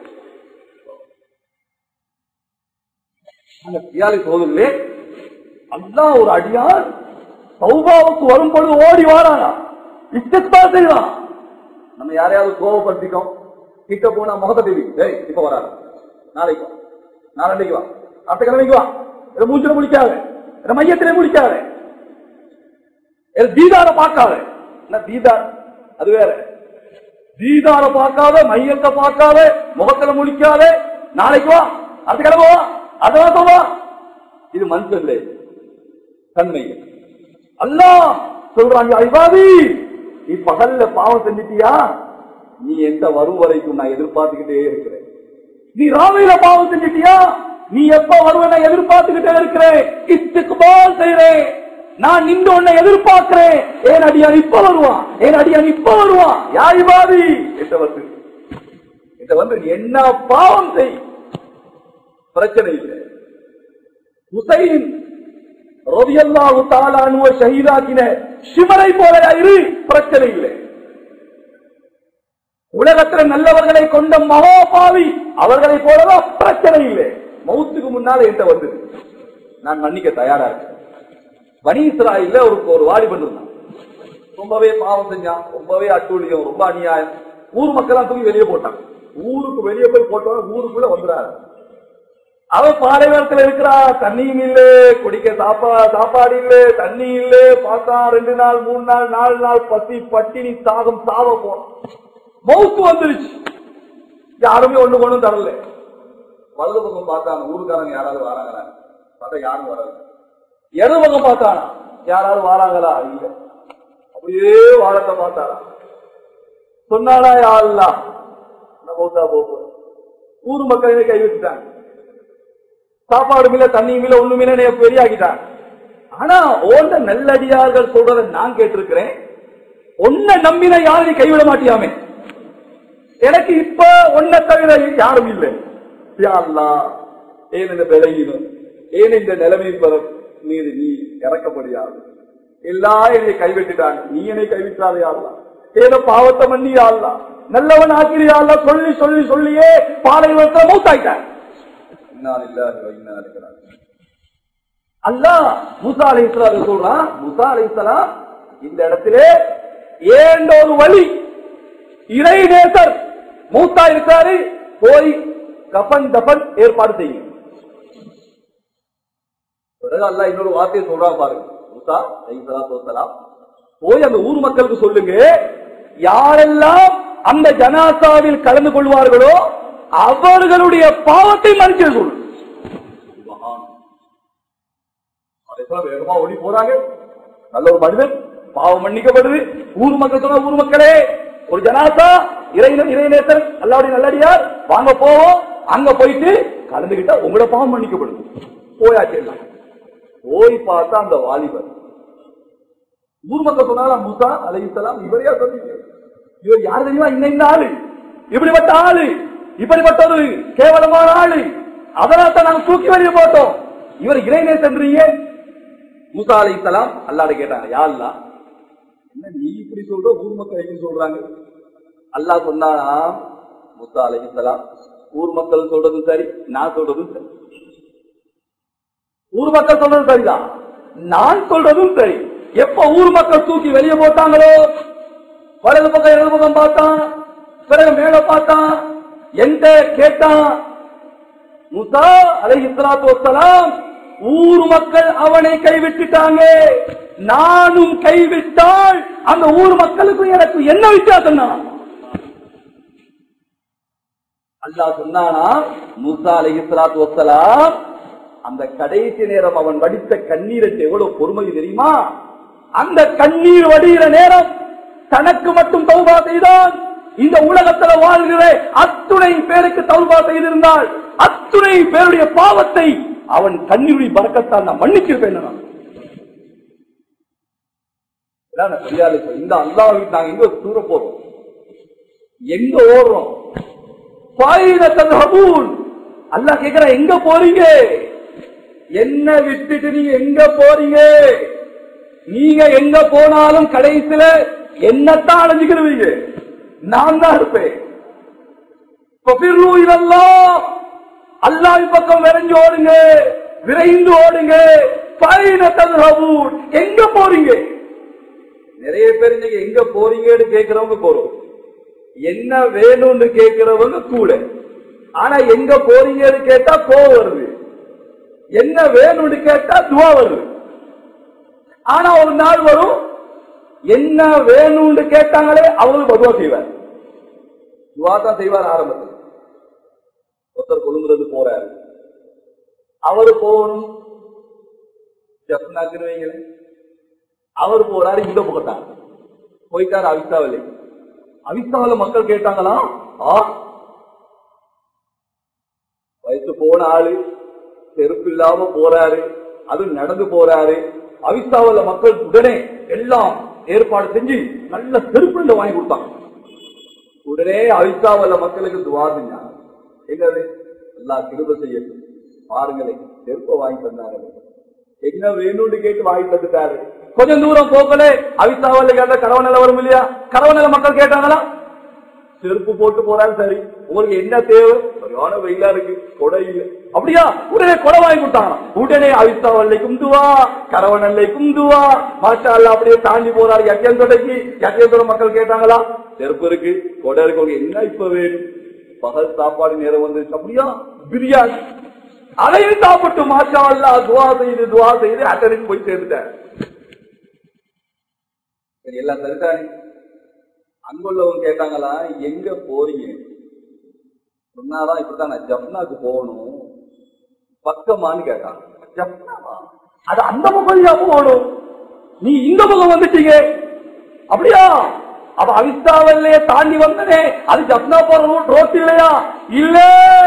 அந்த பியாலி சோதரிலே அல்லாஹ் ஒரு அடியார் சௌபாவுக்கு வரும் பொழுது ஓடி வாரானா இஷ்டத்தா செய்வான் நம்ம யாரையாவது கோவப்படுத்திக்கோம் கிட்ட போனா முகத்தை தேவி டேய் இப்ப வராது நாளைக்கு வா நாளைக்கு வா அடுத்த கிழமைக்கு வா இதை மூஞ்சில முடிக்காத இதை மையத்திலே முடிக்காத இது தீதார பார்க்காத என்ன தீதார் அது வேற தீதார பார்க்காத மையத்தை பார்க்காத முகத்துல முடிக்காத நாளைக்கு வா அடுத்த கிழமை வா அதான் சொல்வா இது மனுஷன் தன்மை அல்லாஹ் சொல்றாங்க ஐபாதி நீ பகல்ல பாவம் செஞ்சிட்டியா நீ எந்த வரும் வரைக்கும் நான் எதிர்பார்த்துக்கிட்டே இருக்கிறேன் நீ ராவையில பாவம் செஞ்சிட்டியா நீ எப்ப வருவன எதிர்பார்த்துக்கிட்டே இருக்கிறேன் இஸ்திக்பால் செய்றேன் நான் நின்று உன்னை எதிர்பார்க்கிறேன் ஏன் அடியான் இப்ப வருவான் ஏன் அடியான் இப்ப வருவான் யாய்வாதி என்ற வந்து என்ற வந்து நீ என்ன பாவம் செய் பிரச்சனை இல்லை ஹுசைன் ரவியல்லாஹு தாலானுவ ஷஹீதாக்கின சிவரை போல இரு பிரச்சனை இல்லை உலகத்துல நல்லவர்களை கொண்ட மகோபாவி அவர்களை போலதான் பிரச்சனை இல்லை மௌத்துக்கு முன்னால என்கிட்ட வந்தது நான் மன்னிக்க தயாரா இருக்கேன் பனி இஸ்ராயில்ல ஒரு ஒரு வாலிபன் இருந்தான் ரொம்பவே பாவம் செஞ்சான் ரொம்பவே அட்டூழியம் ரொம்ப அநியாயம் ஊர் மக்கள் தூக்கி வெளியே போட்டான் ஊருக்கு வெளியே போய் போட்டோம் ஊருக்குள்ள வந்துடாரு அவ பாலைவனத்துல இருக்கிறா தண்ணியும் இல்ல குடிக்க சாப்பா சாப்பாடு இல்ல தண்ணி இல்ல பார்த்தா ரெண்டு நாள் மூணு நாள் நாலு நாள் பசி பட்டினி தாகம் சாவ போறான் மவுத்து வந்துருச்சு யாருமே ஒண்ணு கொண்டும் தரல வலது பக்கம் பார்த்தாங்க ஊருக்காரங்க யாராவது வராங்களா பார்த்தா யாரும் வராது இடது பக்கம் பார்த்தானா யாராவது வராங்களா இல்ல அப்படியே வாழத்தை பார்த்தாரா சொன்னாடா யாருலா நான் பௌத்தா போக ஊர் மக்களையே கைவிட்டுட்டாங்க சாப்பாடு மில்ல தண்ணி மில்ல ஒண்ணுமில்ல பெரியாக்கிட்டாங்க ஆனா ஓண்ட நல்லடியார்கள் சொல்றத நான் கேட்டிருக்கிறேன் உன்னை நம்பின யாரும் நீ கைவிட மாட்டியாமே எனக்கு இப்ப உன்னை தவிர யாரும் இல்லை யாருலா ஏன் இந்த விலையிலும் ஏன் இந்த நிலைமை மீது நீ இறக்கப்படியாது எல்லாரும் என்னை கைவிட்டுட்டாங்க நீ என்னை கைவிட்டாதே யாருலாம் ஏதோ பாவத்தை மன்னி யாருலாம் நல்லவன் ஆக்கிரியால சொல்லி சொல்லி சொல்லியே பாலைவனத்துல மூத்தாயிட்டாங்க அல்லாஹ் முசா அலை சொல்றான் முசா அலை இந்த இடத்திலே ஏண்ட ஒரு வழி இறை நேசர் மூத்தா இருக்காரு போய் கபன் தபன் ஏற்பாடு செய்யும் பிறகு அல்லாஹ் இன்னொரு வார்த்தையை சொல்றான் பாருங்க முசா அலைஹிஸ்ஸலாம் போய் அந்த ஊர் மக்களுக்கு சொல்லுங்க யாரெல்லாம் அந்த ஜனாசாவில் கலந்து கொள்வார்களோ அவர்களுடைய பாவத்தை மன்னிச்சு சொல்லு அதேபோல வேகமா ஓடி போறாங்க நல்ல ஒரு மனிதன் பாவம் மன்னிக்கப்படுது ஊர் மக்கள் சொன்னா ஊர் மக்களே ஒரு ஜனாசா இறை இறைநேசர் அல்லாவுடைய நல்லடியார் வாங்க போவோம் அங்க போயிட்டு கலந்துகிட்டா உங்களோட பாவம் மன்னிக்கப்படுது போயாச்சு எல்லாம் போய் பார்த்தா அந்த வாலிபர் ஊர் மக்கள் சொன்னாலும் முசா அலைஹிஸ்ஸலாம் இவரையா சொன்னீங்க இவர் யார் தெரியுமா இந்த இந்த ஆளு இப்படிப்பட்ட ஆளு இப்படிப்பட்ட ஒரு கேவலமான ஆளு அதனால தான் நாங்க தூக்கி வெளியே போட்டோம் இவர் இறைநேசன்றீங்க முசா அலைஹிஸ்ஸலாம் அல்லாட கேட்டாங்க யா அல்லா என்ன நீ இப்படி சொல்ற ஊர் மக்கள் எப்படி சொல்றாங்க அல்லாஹ் சொன்னானா முசா அலைஹிஸ்ஸலாம் ஊர் மக்கள் சொல்றதும் சரி நான் சொல்றதும் சரி ஊர் மக்கள் சொல்றது சரிதான் நான் சொல்றதும் சரி எப்ப ஊர் மக்கள் தூக்கி வெளியே போட்டாங்களோ வலது பக்கம் இடது பக்கம் பார்த்தான் பிறகு மேல பார்த்தான் எந்த கேட்டான் முசா அலை இஸ்லாத்து வசலாம் ஊர் மக்கள் அவனை கைவிட்டுட்டாங்க நானும் கைவிட்டால் அந்த ஊர் மக்களுக்கும் எனக்கு என்ன வித்தியாசம் தான் அல்லாஹ் சொன்னானா முசா அலை இஸ்லாத்து வசலாம் அந்த கடைசி நேரம் அவன் வடித்த கண்ணீருக்கு எவ்வளவு பொறுமை தெரியுமா அந்த கண்ணீர் வடிகிற நேரம் தனக்கு மட்டும் தௌபா செய்தான் இந்த உலகத்துல வாழ்கிற அத்துணை பேருக்கு தௌபா செய்திருந்தால் அத்துணை பேருடைய பாவத்தை அவன் கண்ணீருடைய பறக்கத்தால் நான் மன்னிச்சிருப்பேன் நான். இதான் நான் பெரியாரை சொல்றேன். இந்த அல்லாஹ் நாங்க எங்க தூர போறோம் எங்க ஓடுறோம் பாயின தன்ஹபூன். அல்லாஹ் கேக்குற எங்க போறீங்க என்ன விட்டுட்டு நீங்க எங்க போறீங்க நீங்க எங்க போனாலும் கடைசியில என்னத்தான் அடைஞ்சுக்கிருவீங்க நான் தான் இருப்பேன் ஃபபிர்ரு இலல்லாஹ். அல்லாஹ்வின் பக்கம் விரைஞ்சு ஓடுங்க விரைந்து ஓடுங்க பைன தன்ஹபூன். எங்க போறீங்க நிறைய பேர் இன்னைக்கு எங்க போறீங்கன்னு கேட்கிறவங்க போறோம் என்ன வேணும்னு கேட்கிறவங்க கூட ஆனா எங்க போறீங்கன்னு கேட்டா கோவம் வருது என்ன வேணும்னு கேட்டா துவா வருது ஆனா ஒரு நாள் வரும் என்ன வேணும்னு கேட்டாங்களே அவங்களுக்கு பதுவா செய்வார் துவா தான் செய்வார் ஆரம்பத்தில் ஒருத்தர் கொழுங்குறது போறாரு அவரு போகணும் ஜப்னாக்குன்னு வைங்களேன் அவர் போறாரு இந்த பக்கத்தான் போயிட்டாரு அவிஸ்தாவிலே அவிஸ்தாவில மக்கள் கேட்டாங்களா ஆ வயசு போன ஆளு செருப்பு இல்லாம போறாரு அது நடந்து போறாரு அவிஸ்தாவில மக்கள் உடனே எல்லாம் ஏற்பாடு செஞ்சு நல்ல செருப்பு வாங்கி கொடுத்தாங்க உடனே அவிஸ்தாவில மக்களுக்கு துவா செஞ்சாங்க என்னது எல்லாம் கிருப செய்யட்டும் பாருங்களேன் செருப்பை வாங்கி தந்தாங்க என்ன வேணும்னு கேட்டு வாங்கி தந்துட்டாரு கொஞ்சம் தூரம் போக்கல அவிசாவல்ல கேட்ட கரவநில வரும் இல்லையா கரவநில மக்கள் கேட்டாங்களா செருப்பு போட்டு போறாரு சரி உங்களுக்கு என்ன தேவை சரியான வெயிலா இருக்கு கொடை இல்ல அப்படியா உடனே கொடை வாங்கி கொடுத்தாங்க உடனே அவிசாவல்லை குந்துவா கரவநல்லை குந்துவா மாஷா அல்லா அப்படியே தாண்டி போறாரு யக்கியந்தொடைக்கு யக்கியந்தோட மக்கள் கேட்டாங்களா செருப்பு இருக்கு கொடை இருக்கு உங்களுக்கு என்ன இப்ப வேணும் பகல் சாப்பாடு நேரம் வந்துருச்சு அப்படியா பிரியாணி அதையும் சாப்பிட்டு மாஷா அல்லா துவா செய்து துவா செய்து அட்டனுக்கு போய் சேர்ந்துட்டார் சரி எல்லாம் சரிதானே அங்குள்ளவங்க கேட்டாங்களா எங்க போறீங்க சொன்னாதான் இப்படிதான் நான் ஜப்னாக்கு போகணும் பக்கமான்னு கேட்டான் ஜப்னாவா அது அந்த பக்கம் தான் போகணும் நீ இந்த பக்கம் வந்துட்டீங்க அப்படியா அப்ப அவிஸ்தாவிலேயே தாண்டி வந்தனே அது ஜப்னா போற ரூட் ரோட் இல்லையா இல்ல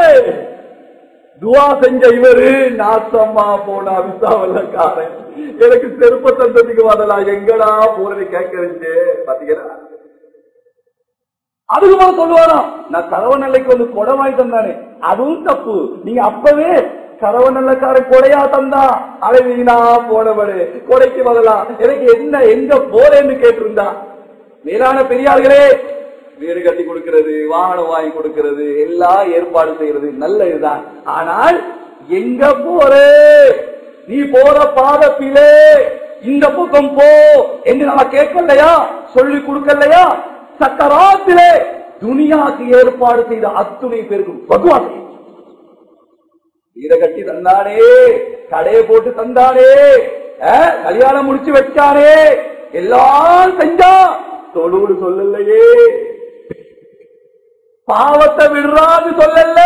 துவா செஞ்ச இவரு நாசமா போன அவிஸ்தாவல்லக்காரன் எனக்கு செருப்ப தந்ததுக்கு வரலாம் எங்கடா போறது கேட்கறது பாத்தீங்களா அதுக்கு மேல சொல்லுவாராம் நான் கரவநல்லைக்கு வந்து கொடை வாங்கி தந்தானே அதுவும் தப்பு நீங்க அப்பவே கரவநல்லக்காரன் கொடையா தந்தா அதை வீணா போனவரு கொடைக்கு வரலாம் எனக்கு என்ன எங்க போறேன்னு கேட்டிருந்தா மேலான பெரியார்களே வீடு கட்டி கொடுக்கிறது வாகனம் வாங்கி கொடுக்கிறது எல்லாம் ஏற்பாடு செய்யறது நல்ல இதுதான் ஆனால் எங்க போறே நீ போற பாதத்திலே இந்த பக்கம் போ என்று நம்ம கேட்கலையா சொல்லி கொடுக்கலையா சக்கராத்திலே துனியாக்கு ஏற்பாடு செய்த அத்துணை பேருக்கும் பகவான் வீட கட்டி தந்தானே கடையை போட்டு தந்தானே அஹ், கல்யாணம் முடிச்சு வச்சானே எல்லாம் செஞ்சா தொழுடு சொல்லலையே பாவத்தை விடுறான்னு சொல்லல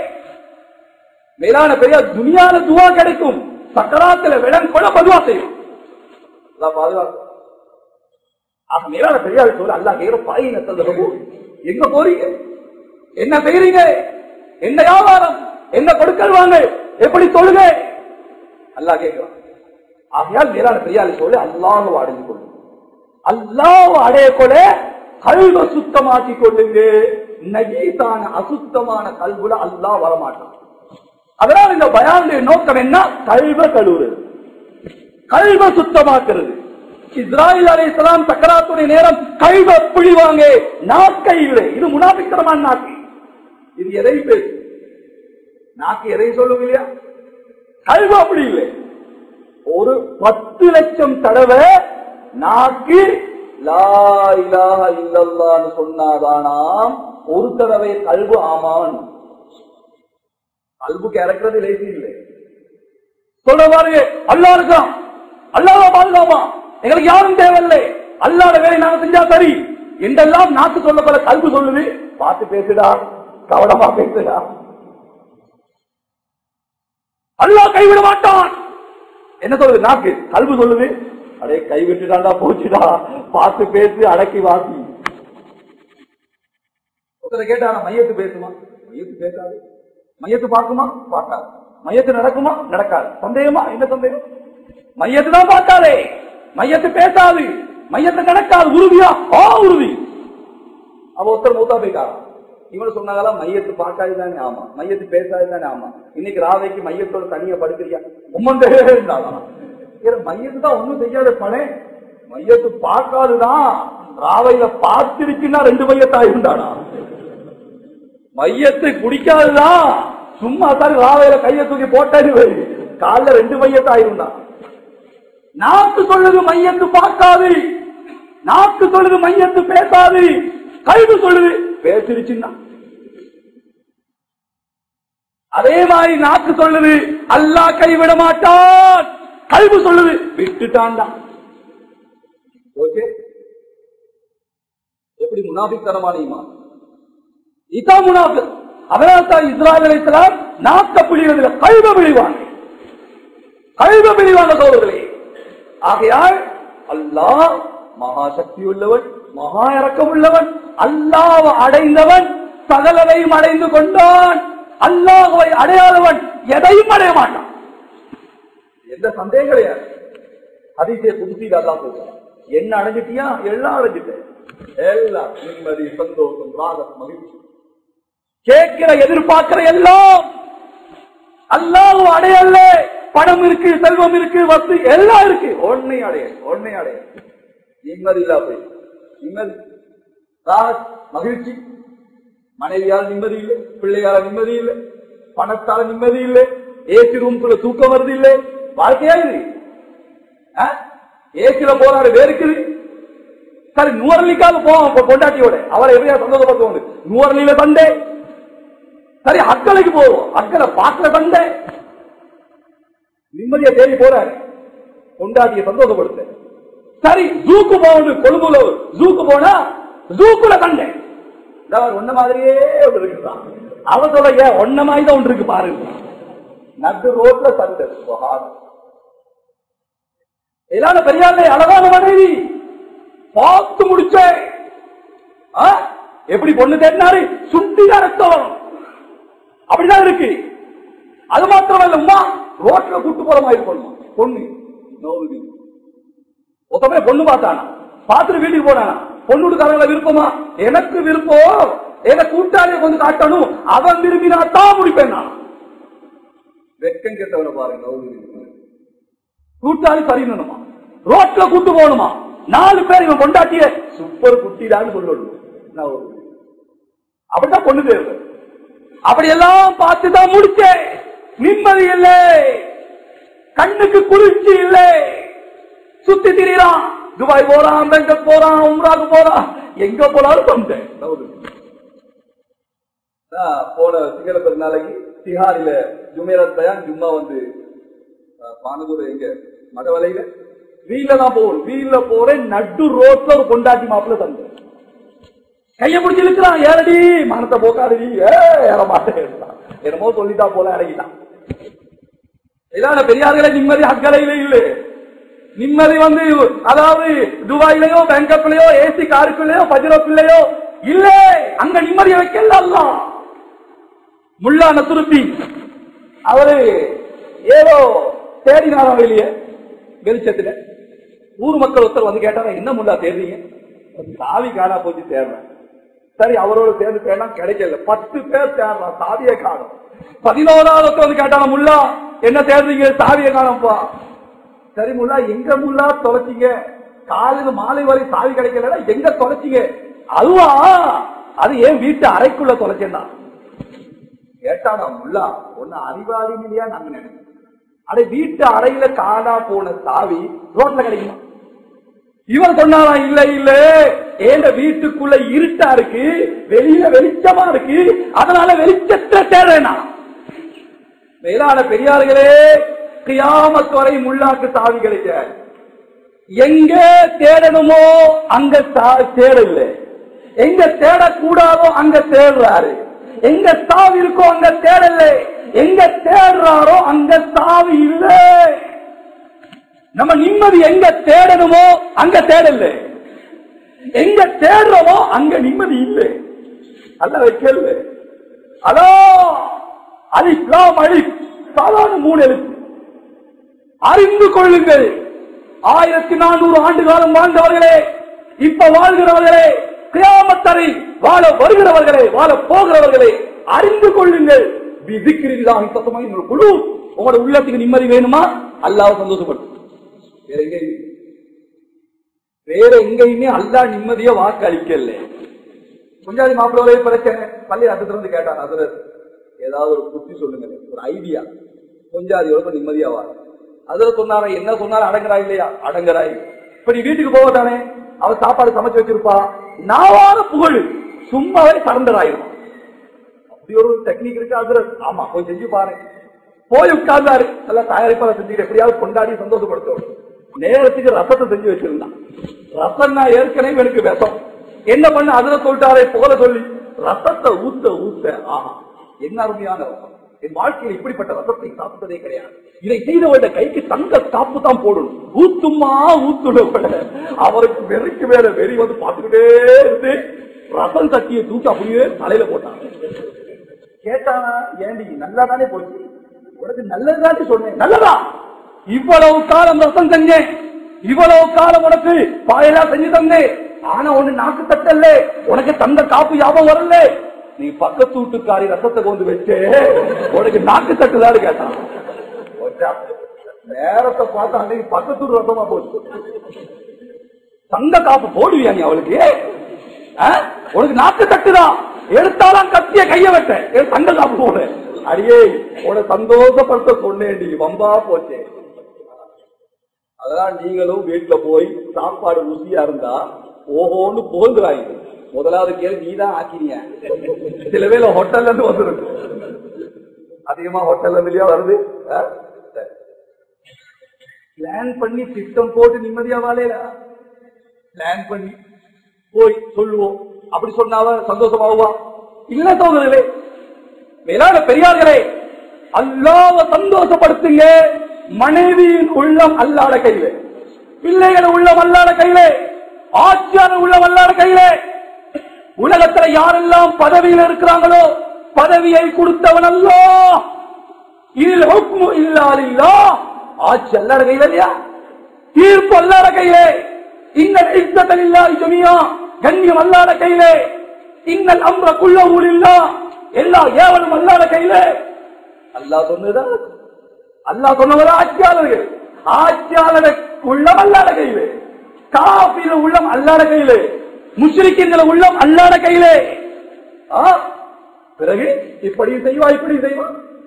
மேலான பெரிய துனியால துவா கிடைக்கும் சக்கராத்துல விடம் கூட பதுவா செய்யும் அல்லாஹ் பாதுகாக்கும் ஆக மேலான பெரியாள் சொல்ல அல்லா கேட்கிற பாயின தந்தகமோ எங்க போறீங்க என்ன செய்றீங்க என்ன வியாபாரம் என்ன கொடுக்கல் வாங்க எப்படி தொழுக அல்லாஹ் கேட்கிறான் ஆகையால் மேலான பெரியாள் சொல்ல அல்லாஹ் அடைந்து கொள்ளுங்க அல்லாஹ் அடைய கொள்ள கல்வ சுத்தமாக்கி கொள்ளுங்க நஜீசான அசுத்தமான கல்வுல அல்லாஹ் வரமாட்டான் அதனால் இந்த பயானுடைய நோக்கம் என்ன கல்வ கழுவுறது கல்வ சுத்தமாக்குறது இஸ்ராயில் அலைஹிஸ்ஸலாம் சக்கராத்துடைய நேரம் கல்வ புழிவாங்க நாக்கை இல்லை இது முனாபிக்கரமான நாக்கு இது எதை பேசு நாக்கு எதை சொல்லுங்க இல்லையா கல்வ அப்படி இல்லை ஒரு பத்து லட்சம் தடவை நாக்கு லா இலாஹ இல்லல்லான்னு சொன்னாதானாம் ஒரு தடவை கல்வு ஆமான் கல்புக்கு இறக்குறது லேசி இல்லை சொல்ற பாருங்க அல்லா இருக்கான் அல்லாத பாதுகாமா எங்களுக்கு யாரும் தேவையில்லை அல்லாத வேலை நாங்க செஞ்சா சரி என்றெல்லாம் நாக்கு சொல்லப்பட கல்வி சொல்லுது பார்த்து பேசுடா கவனமா பேசுடா அல்லாஹ் கைவிட மாட்டான் என்ன சொல்லுது நாக்கு கல்வி சொல்லுது அடே கைவிட்டுடாண்டா போச்சுடா பார்த்து பேசு அடக்கி வாசி ஒருத்தரை கேட்டா மையத்து பேசுமா மையத்து பேசாது மையத்து பார்க்குமா பார்க்காது மையத்து நடக்குமா நடக்காது சந்தேகமா என்ன சந்தேகம் மையத்து தான் பார்க்காதே மையத்து பேசாது மையத்து நடக்காது உறுதியா ஆ உறுதி அவ ஒருத்தர் மூத்தா போயிட்டாரா இவனு சொன்னாங்களா மையத்து பார்க்காது தானே ஆமா மையத்து பேசாது தானே ஆமா இன்னைக்கு ராவைக்கு மையத்தோட தனியா படுக்கிறியா உம்மந்தே இருந்தாலும் மையத்து தான் ஒண்ணும் செய்யாத பணே மையத்து பார்க்காதுதான் ராவையில பார்த்திருச்சுன்னா ரெண்டு மையத்தா இருந்தானா மையத்து குடிக்காதுதான் சும்மா தான் ராவையில கைய தூக்கி போட்டது காலில் ரெண்டு மையத்தா இருந்தான் நாக்கு சொல்லுது மையத்து பார்க்காது நாக்கு சொல்லுது மையத்து பேசாது கல்வி சொல்லுது பேசிருச்சுன்னா அதே மாதிரி நாக்கு சொல்லுது அல்லாஹ் கைவிட மாட்டான் கல்வி சொல்லுது விட்டுட்டான்டா ஓகே எப்படி முனாபித்தனமான ஈமான் இதான் முனாபிக் அதனால் தான் இஸ்ராயல் அலைஹிஸ்ஸலாம் நாக்க பிழிவதில்லை கல்வ பிழிவாங்க கல்வ பிழிவாங்க சோதர்களே ஆகையால் அல்லாஹ் மகா சக்தி உள்ளவன் மகா இறக்கம் உள்ளவன் அல்லாஹ் அடைந்தவன் சகலவையும் அடைந்து கொண்டான் அல்லாஹுவை அடையாதவன் எதையும் அடைய மாட்டான் எந்த சந்தேகம் கிடையாது அதிசய புதுசீல் அல்லா சொல்றான் என்ன அடைஞ்சிட்டியா எல்லாம் அடைஞ்சிட்டேன் எல்லாம் நிம்மதி சந்தோஷம் ராகம் மகிழ்ச்சி கேட்கிற எதிர்பார்க்கிற எல்லாம் அல்லாஹ் அடையல்ல பணம் இருக்கு செல்வம் இருக்கு வசதி எல்லாம் இருக்கு ஒன்னை அடைய ஒன்னை அடைய நிம்மதி இல்லா போய் நிம்மதி ராகத் மகிழ்ச்சி மனைவியால் நிம்மதி இல்லை பிள்ளையால நிம்மதி இல்லை பணத்தால நிம்மதி இல்லை ஏசி ரூம்குள்ள தூக்கம் வருது இல்லை வாழ்க்கையா இது ஏசில போறாரு வேறுக்குது சரி நூறலிக்காக போவோம் பொண்டாட்டியோட அவரை எப்படியா சந்தோஷப்படுத்துவாங்க நூறலியில சண்டே சரி அக்கலைக்கு போவோம் அக்கலை பாக்கல சண்டை நிம்மதியை தேடி போறாரு கொண்டாட்டிய சந்தோஷப்படுத்த சரி ஜூக்கு போகணும் கொழும்புல ஜூக்கு போனா ஜூக்குல கண்டேன் அவர் ஒன்ன மாதிரியே ஒன்று இருக்குதான் அவ சொல்ல ஏன் ஒன்ன மாதிரி தான் ஒன்று இருக்கு பாருங்க நடு ரோட்ல சண்டை சுகாதாரம் எல்லாரும் பெரியாருடைய அழகான மனைவி பார்த்து முடிச்சேன் ஆ? எப்படி பொண்ணு தேடினாரு சுண்டிதான் ரத்தம் அப்படிதான் இருக்கு அது மாத்திரமல்ல உமா ரோட்ல கூட்டு போற மாதிரி பொண்ணு பொண்ணு நோவுது ஒருத்தமே பொண்ணு பார்த்தானா பார்த்துட்டு வீட்டுக்கு போனானா பொண்ணு வீட்டுக்காரங்கள விருப்பமா எனக்கு விருப்பம் என கூட்டாளியை கொஞ்சம் காட்டணும் அவன் விரும்பினா தான் முடிப்பேன் நான் வெக்கம் கெட்டவனை பாருங்க நோவுது கூட்டாளி சரியிடணுமா ரோட்ல கூட்டு போகணுமா நாலு பேர் இவன் கொண்டாட்டிய சூப்பர் குட்டிடான்னு சொல்லணும் நான் ஒரு- அப்படிதான் பொண்ணு தேர்வு அப்படியெல்லாம் பார்த்துதான் முடிச்சேன் நிம்மதி இல்லை கண்ணுக்கு குளிர்ச்சி இல்லை சுத்தி திரியறான் துபாய் போறான் பெங்கல் போறான் உம்ராக்கு போறான் எங்க போனாலும் சொந்தேன் போன சிங்கள பெருநாளைக்கு திஹாரில ஜுமேரத் பயான் ஜும்மா வந்து அஹ், பானதூர் எங்க மடவலையில வீல்ல தான் போகணும் வீல்ல போறேன் நடு ரோட்ல ஒரு கொண்டாட்டி மாப்பிள்ள தந்தேன் கைய பிடிச்சி இழுக்கிறான் ஏறடி மனத்தை போக்காதடி ஏ, ஏற மாட்டேன் என்னமோ சொல்லிட்டா போல இறங்கிட்டான் இதான பெரியார்களே நிம்மதி அக்கறையில இல்ல நிம்மதி வந்து அதாவது துபாயிலையோ பேங்கப்லயோ ஏசி காருக்குள்ளயோ பஜ்ரோக்குள்ளயோ இல்ல அங்க நிம்மதியை வைக்கல அல்லாஹ் முல்லா நசுருத்தி அவரு ஏதோ தேடினாராம் வெளியே வெளிச்சத்துல ஊர் மக்கள் ஒருத்தர் வந்து கேட்டாரா என்ன முல்லா தேடுறீங்க சாவி காணா போச்சு தேடுறேன் சரி அவரோட சேர்ந்து தேடலாம் கிடைக்கல பத்து பேர் தேடுறான் சாவியை காணும் பதினோராவது ஒருத்தர் வந்து கேட்டாரா முல்லா என்ன தேடுறீங்க சாவியை காணப்பா சரி முல்லா எங்க முல்லா தொலைச்சிங்க காலையில மாலை வரை சாவி கிடைக்கல எங்க தொலைச்சிங்க அதுவா அது ஏன் வீட்டு அறைக்குள்ள தொலைச்சேன்னா கேட்டாடா முல்லா ஒன்னு அறிவாளி இல்லையா நாங்க நினைக்கிறோம் அடே வீட்டு அறையில காணா போன சாவி ரோட்ல கிடைக்குமா இவன் சொன்னாரா இல்ல இல்ல ஏண்ட வீட்டுக்குள்ள இருட்டா இருக்கு வெளியில வெளிச்சமா இருக்கு அதனால வெளிச்சத்துல தேடுறேனா மேலான பெரியார்களே கியாமத் வரை முள்ளாக்கு சாவி கிடைக்க எங்க தேடணுமோ அங்க சா- தேடல எங்க தேடக்கூடாதோ அங்க தேடுறாரு எங்க சாவி இருக்கோ அங்க தேடல எங்க தேடுறாரோ அங்க சாவி இல்ல நம்ம நிம்மதி எங்க தேடணுமோ அங்க தேடல எங்க தேடுறோமோ அங்க நிம்மதி இல்லை அல்ல வைக்கல அதோ அலிஸ்லாம் அழி சாதாரண மூணு எழுத்து அறிந்து கொள்ளுங்கள் ஆயிரத்தி நானூறு ஆண்டு காலம் வாழ்ந்தவர்களே இப்ப வாழ்கிறவர்களே கியாமத்தரை வாழ வருகிறவர்களே வாழ போகிறவர்களே அறிந்து கொள்ளுங்கள் விதிக்கிறீர்களாக சத்தமாக உங்கள் குழு உங்களோட உள்ளத்துக்கு நிம்மதி வேணுமா அல்லாஹ் சந்தோஷப்படும் வேற எங்கேயும் வேற எங்கேயுமே அல்லாஹ் நிம்மதியா வாக்கு அளிக்கல கொஞ்சாதி மாப்பிள்ளை பிரச்சனை பள்ளி அதுல இருந்து கேட்டான் அதுல ஏதாவது ஒரு புத்தி சொல்லுங்க ஒரு ஐடியா கொஞ்சாதியோட நிம்மதியா வா அதுல சொன்னாரா என்ன சொன்னாலும் அடங்குறா இல்லையா அடங்குறாய் இப்ப நீ வீட்டுக்கு போக தானே அவ சாப்பாடு சமைச்சு வச்சிருப்பா நாவார புகழ் சும்மாவே சரண்டர் ஆயிரும் அப்படி ஒரு டெக்னிக் இருக்கு அதுல ஆமா போய் செஞ்சு பாரு போய் உட்கார்ந்தாரு நல்லா தயாரிப்பாளர் செஞ்சுட்டு எப்படியாவது கொண்டாடி சந்தோஷப்படுத்தும் நேரத்துக்கு ரசத்தை செஞ்சு வச்சிருந்தான் ரசம் நான் ஏற்கனவே எனக்கு விஷம் என்ன பண்ண அதுல சொல்லிட்டாரே போல சொல்லி ரசத்தை ஊத்த ஊத்த ஆஹா என்ன அருமையான ரசம் என் வாழ்க்கையில் இப்படிப்பட்ட ரசத்தை சாப்பிட்டதே கிடையாது இதை செய்தவருடைய கைக்கு தங்க காப்பு தான் போடணும் ஊத்துமா ஊத்துட அவருக்கு வெறிக்கு மேல வெறி வந்து பார்த்துக்கிட்டே இருந்து ரசம் தட்டியை தூக்கி அப்படியே தலையில போட்டாங்க கேட்டானா ஏண்டி நல்லா தானே போச்சு உனக்கு நல்லதுதானே சொன்னேன் நல்லதா இவ்வளவு காலம் ரசம் செஞ்சேன் இவ்வளவு காலம் உனக்கு பாயலா செஞ்சு தந்தேன் ஆனா ஒண்ணு நாக்கு தட்டல்ல உனக்கு தந்த காப்பு ஞாபகம் வரல நீ பக்கத்து வீட்டுக்காரி ரசத்தை கொண்டு வச்சு உனக்கு நாக்கு தட்டுதாரு கேட்டான் போச்சா. நேரத்தை பார்த்தா அன்னைக்கு பக்கத்து வீட்டு ரசமா போச்சு தங்க காப்பு போடுவியா நீ அவளுக்கு ஆ? உனக்கு நாக்கு தட்டுதான் எடுத்தாலும் கத்திய கைய வெட்ட என் தங்க காப்பு போடு அடியே உன சந்தோஷப்படுத்த சொன்னேன் வம்பா போச்சே அதெல்லாம் நீங்களும் வீட்டுல போய் சாப்பாடு ருசியா இருந்தா ஓஹோன்னு போந்துறாங்க முதலாவது கேள்வி நீதான் ஆக்கினிய சில வேளை ஹோட்டல்ல இருந்து வந்துருக்கு அதிகமா ஹோட்டல்ல இருந்து இல்லையா வருது ஆ? சரி. பிளான் பண்ணி திட்டம் போட்டு நிம்மதியா வாழையில பிளான் பண்ணி போய் சொல்லுவோம் அப்படி சொன்னாவ சந்தோஷமாகுவா இல்ல தோழர்களே மேலான பெரியார்களே அல்லாவ சந்தோஷப்படுத்துங்க மனைவியின் உள்ளம் அல்லாத கையில பிள்ளைகள் உள்ளம் அல்லாத கையில ஆட்சியாளர் உள்ளம் அல்லாத கையில உலகத்துல யாரெல்லாம் பதவியில் இருக்கிறாங்களோ பதவியை கொடுத்தவன் அல்லோ இதில் ஹுக்மு இல்லாதில்லா ஆட்சி அல்லாத கையில இல்லையா தீர்ப்பு அல்லாத கையிலே இன்னல் இஸ்தத்தல் இல்லாஹி ஜமியா கண்ணியம் அல்லாத கையிலே இன்னல் அம்ர குல்லஹு லில்லாஹ் எல்லா ஏவலும் அல்லாத கையிலே அல்லாஹ் சொன்னதா அல்லாஹ் சொன்னவரா ஆட்சியாளர்கள் ஆட்சியாளர் உள்ளம் அல்லாத கையிலே காபிர உள்ளம் அல்லாத கையிலே முஸ்லிக்கின்ற உள்ளம் அல்லாத கையிலே ஆ, பிறகு இப்படி செய்வா இப்படி செய்வா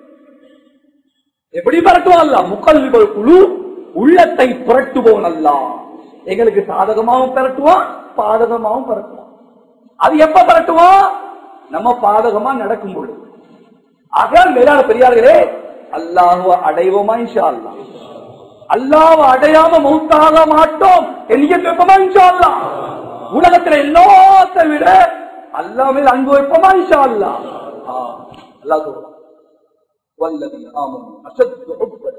எப்படி பரட்டுவான் அல்ல முக்கல்விகள் குழு உள்ளத்தை புரட்டுவோன் அல்ல எங்களுக்கு சாதகமாவும் பரட்டுவான் பாதகமாவும் பரட்டுவான் அது எப்ப பரட்டுவான் நம்ம பாதகமா நடக்கும் பொழுது ஆக மேலான பெரியார்களே அல்லாஹுவ அடைவோமா இன்ஷா அல்லாஹ் அல்லாஹ் அடையாம மௌத்தாக மாட்டோம் எண்ணிக்கை வைப்போமா இன்ஷா அல்லாஹ் உலகத்துல எல்லாத்தை விட அல்லாஹ் மேல் அன்பு வைப்போமா இன்ஷா அல்லாஹ் ஆ, அல்லாஹ் சொல்றான் வல்லதீன ஆமனு அஷத்து ஹுப்பன்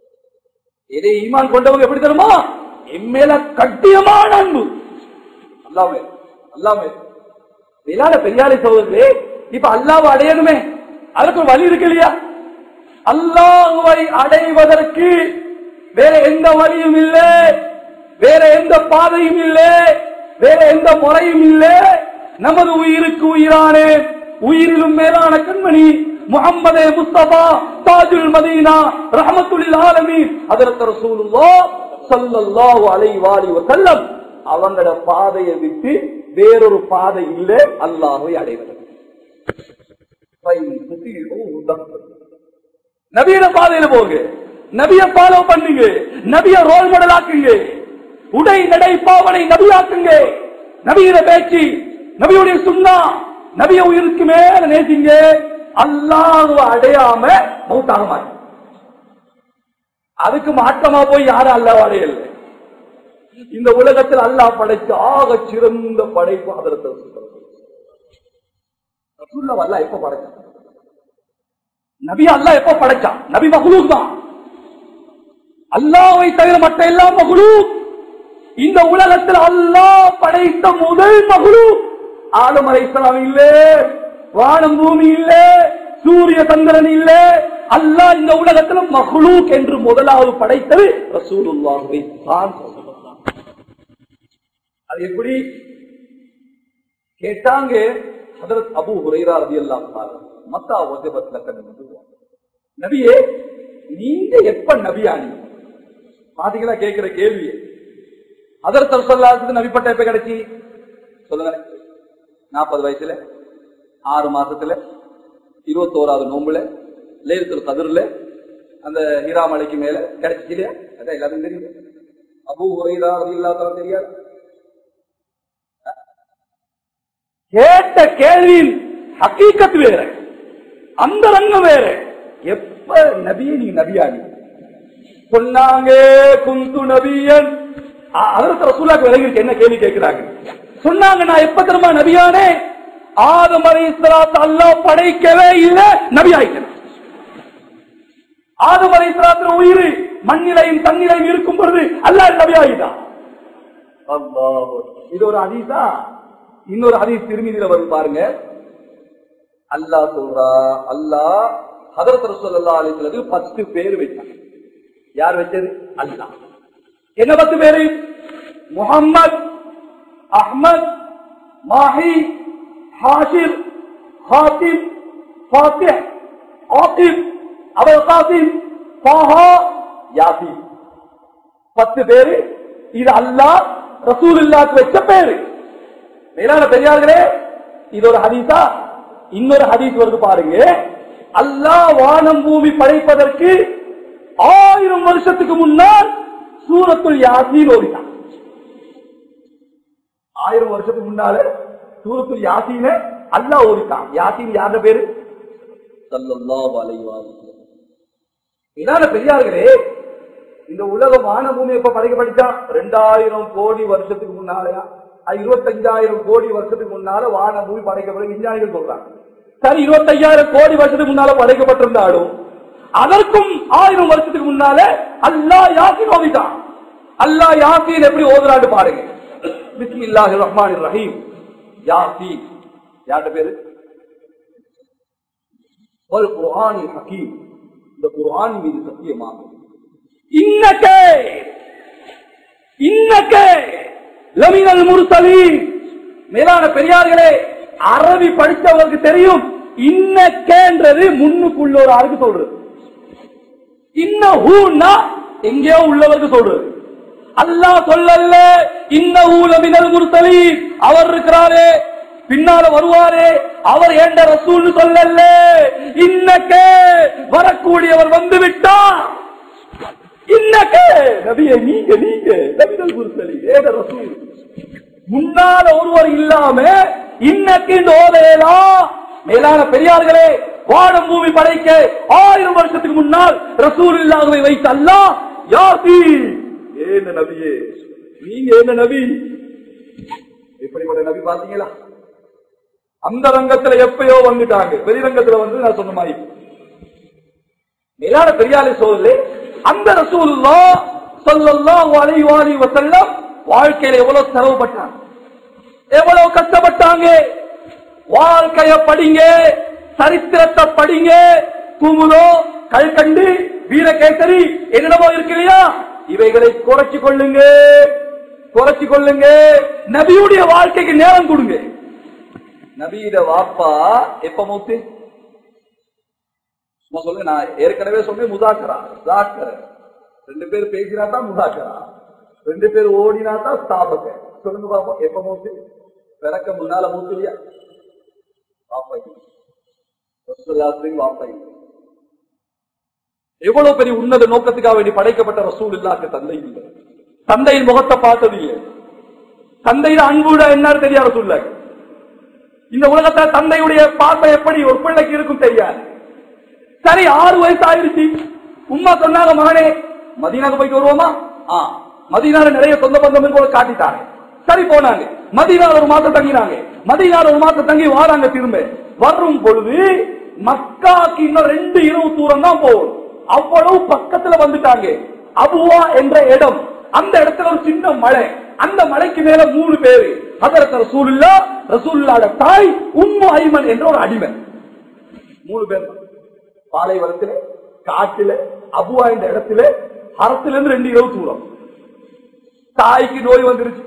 இதை ஈமான் கொண்டவங்க எப்படி தெரியுமா என் மேல கட்டியமான அன்பு அல்லாமே அல்லாமே மேலான பெரியாரை சகோதரே இப்ப அல்லாவை அடையணுமே அதுக்கு ஒரு வழி இருக்கு இல்லையா அல்லாஹுவை அடைவதற்கு வேற எந்த வழியும் இல்லை வேற எந்த பாதையும் இல்லை வேற எந்த முறையும் இல்லை நமது உயிருக்கு உயிரானே உயிரிலும் மேலான கண்மணி முகம்மதே முஸ்தபா தாஜுல் மதீனா ரஹமத்துல் ஆலமீன் அதற்கு ரசூலுல்லாஹ் ஸல்லல்லாஹு அலைஹி வாலி வஸல்லம் அவங்களோட பாதையை விட்டு வேறொரு பாதை இல்லை அல்லாஹ்வை அடைவதற்கு நபியோட பாதையில போங்க நபிய ஃபாலோ பண்ணுங்க நபிய ரோல் மாடல் ஆக்குங்க உடை நடை பாவனை நபியாக்குங்க நபியோட பேச்சு நபியுடைய சுண்ணா நபிய உயிருக்கு மேல நேசிங்க அல்லாஹ் அடையாம மௌத்தாக மாட்டேன் அதுக்கு மாற்றமா போய் யாரும் அல்லாஹ் அடையல இந்த உலகத்தில் அல்லாஹ் படைச்ச ஆக சிறந்த படைப்பு அதற்கு ரசூலுல்லாஹ் அல்லாஹ் எப்ப படைச்சான் நபி அல்லாஹ் எப்ப படைச்சான் நபி மஹ்லூக் தான் அல்லாஹ்வை தவிர மற்ற எல்லாம் மஹ்லூக் இந்த உலகத்தில் அல்லாஹ் படைத்த முதல் மஹ்லூக் ஆலம் அலைஹிஸ்ஸலாம் இல்லே வானம் பூமி இல்லே சூரிய சந்திரன் இல்லே அல்லாஹ் இந்த உலகத்தில் மஹ்லூக் என்று முதலாவது படைத்தது ரசூலுல்லாஹ்வை தான் சொல்லலாம் அது எப்படி கேட்டாங்க ஹதரத் அபு ஹுரைரா ரலியல்லாஹு தஆலா மத்தா வஜபத் லக்கன் நபியே நீங்க எப்ப நபியானி பாத்தீங்களா கேக்குற கேள்வி ஹதரத் ரசூலுல்லாஹி நபி பட்டம் எப்ப கிடைச்சி சொல்லுங்க நாற்பது வயசுல ஆறு மாசத்துல இருபத்தோராவது நோம்புல லேரத்துல கதிர்ல அந்த ஹீரா மலைக்கு மேல கிடைச்சிச்சு இல்லையா அதான் எல்லாருக்கும் தெரியும் அபு ஹுரைரா ரலியல்லாஹு தஆலா தெரியாது கேட்ட கேள்வியின் ஹக்கீக்கத் வேற அந்த ரங்கம் வேற எப்ப நபியை நீ நபியானி சொன்னாங்க குந்து நபியன் அ- அதற்கு ரசூலாக்கு விலகிருக்கு என்ன கேள்வி கேட்கிறாங்க சொன்னாங்க நான் எப்ப திரும்ப நபியானே ஆதம் அலை இஸ்லாத் அல்லாஹ் படைக்கவே இல்லை நபி ஆயிட்டேன் ஆதம் அலை இஸ்லாத்துல உயிர் மண்ணிலையும் தண்ணிலையும் இருக்கும் பொழுது அல்லாஹ் நபி ஆகிட்டான் அல்லாஹ் இது ஒரு ஹதீஸா இன்னொரு ஹதீஸ் திருமதியில வரும் பாருங்க அல்லாஹ் சொல்றா அல்லாஹ் ஹதரத் ரசூலுல்லாஹி அலைஹி வஸல்லம் பத்து பேர் வச்சான் யார் வச்சது அல்லாஹ் என்ன பத்து பேரு முஹம்மத் அஹ்மத் மாஹி ஹாஷிர் ஹாத்திம் ஃபாத்திஹ் ஆகிப் அபுல் காசிம் தாஹா யாசின் பத்து பேரு இது அல்லாஹ் ரசூலுல்லாஹ்க்கு வச்ச பேரு மேலான பெரியார்களே இது ஒரு ஹதீஸா இன்னொரு ஹதீஸ் வருது பாருங்க அல்லாஹ் வானம் பூமி படைப்பதற்கு ஆயிரம் வருஷத்துக்கு முன்னால் சூரத்துல் யாசீன் ஓடினான் ஆயிரம் வருஷத்துக்கு முன்னால சூரத்துல் யாசீன அல்லாஹ் ஓடிட்டான் யாசீன் யார பேரு ஸல்லல்லாஹு அலைஹி வஸல்லம் மேலான பெரியார்களே இந்த உலக வான பூமி எப்ப படைக்கப்பட்டுச்சா ரெண்டாயிரம் கோடி வருஷத்துக்கு முன்னாலயா இருபத்தஞ்சாயிரம் கோடி வருஷத்துக்கு முன்னால வான பூமி படைக்கப்படும் விஞ்ஞானிகள் சொல்றாங்க சரி இருபத்தையாயிரம் கோடி வருஷத்துக்கு முன்னால படைக்கப்பட்டிருந்தாலும் அதற்கும் ஆயிரம் வருஷத்துக்கு முன்னால அல்லாஹ் யாசின் ஓதிட்டான் அல்லாஹ் யாசின் எப்படி ஓதுறான்னு பாருங்க பிஸ்மில்லாஹி ரஹ்மான் ரஹீம் யாசின் யார்கிட்ட பேரு ஒரு குர்ஆனில் ஹக்கீம் இந்த குர்ஆன் மீது சத்தியமாக இன்னக்கே இன்னக்கே லமினல் முர்சலீன் மேலான பெரியார்களே அரபி படித்தவருக்கு தெரியும் இன்னக்கேன்றது முன்னுக்குள்ள ஒரு ஆளுக்கு சொல்றது இன்ன ஹூன்னா எங்கேயோ உள்ளவருக்கு சொல்றது அல்லாஹ் சொல்லல இன்ன லமினல் முர்சலீன் அவர் இருக்கிறாரே பின்னால வருவாரே அவர் ஏண்ட ரசூல் சொல்லல இன்னக்கே வரக்கூடியவர் வந்து விட்டார் இன்னக்கே நபியை நீங்க நீங்க நபிகள் முர்சலி ஏத ரசூல் முன்னால ஒருவர் இல்லாம இன்னக்கு இந்த ஓதையெல்லாம் மேலான பெரியார்களே வானம் பூமி படைக்க ஆயிரம் வருஷத்துக்கு முன்னால் ரசூல் இல்லாதவை வைத்த அல்லாஹ் யாசி ஏந்த நபியே நீங்க என்ன நபி எப்படிப்பட்ட நபி பாத்தீங்களா அந்த ரங்கத்துல எப்பயோ வந்துட்டாங்க வெளிரங்கத்துல வந்து நான் சொன்ன மாதிரி மேலான பெரியாலை சோதலே அந்த ரசூலுல்லா ஸல்லல்லாஹு அலைஹி வாலி வஸல்லம் வாழ்க்கையில எவ்வளவு சிரமப்பட்டாங்க எவ்வளவு கஷ்டப்பட்டாங்க வாழ்க்கைய படிங்க சரித்திரத்தை படிங்க குமுதோ கல்கண்டு வீரகேசரி என்னென்னமோ இருக்கிறையா இவைகளை குறைச்சு கொள்ளுங்க குறைச்சு கொள்ளுங்க நபியுடைய வாழ்க்கைக்கு நேரம் கொடுங்க நபியிட வாப்பா எப்ப மூத்து சும்மா சொல்லுங்க நான் ஏற்கனவே சொன்னேன் முதாக்கரா முதாக்கர ரெண்டு பேர் பேசினா தான் முதாக்கரா ரெண்டு பேர் ஓடினா தான் ஸ்தாபக சொல்லுங்க பாப்போம் எப்ப மூத்து பிறக்க முன்னால மூத்து இல்லையா பாப்பா இல்லை. ரசூலுல்லாஹின் வாப்பா இல்லை. எவ்வளவு பெரிய உன்னத நோக்கத்துக்காக வேண்டி படைக்கப்பட்ட ரசூல் இல்லாத தந்தை இல்லை தந்தையின் முகத்தை பார்த்தது இல்லை தந்தையில அன்புட என்னன்னு தெரியாத சொல்ல இந்த உலகத்துல தந்தையுடைய பார்வை எப்படி ஒரு பிள்ளைக்கு இருக்கும் தெரியாது சரி ஆறு வயசு ஆயிருச்சு உம்மா சொன்னாங்க மகனே மதீனாக்கு போயிட்டு வருவோமா ஆ மதீனால நிறைய சொந்த பந்தம் இருக்கு, போல காட்டிட்டாங்க சரி போனாங்க மதீனால ஒரு மாசம் தங்கினாங்க மதீனால ஒரு மாசம் தங்கி வாராங்க திரும்ப வரும் பொழுது மக்காக்கு இன்னும் ரெண்டு இரவு தூரம் தான் போகும் அவ்வளவு பக்கத்துல வந்துட்டாங்க அபுவா என்ற இடம் அந்த இடத்துல ஒரு சின்ன மலை அந்த மலைக்கு மேல மூணு பேரு அதற்கு ரசூலுல்லா ரசூலுல்லாட தாய் உம்மு ஐமன் என்ற ஒரு அடிமை மூணு பேர் தான். பாலைவனத்திலே காட்டில அபுவா என்ற இடத்துல அரத்துல இருந்து ரெண்டு இரவு தூரம் தாய்க்கு நோய் வந்துருச்சு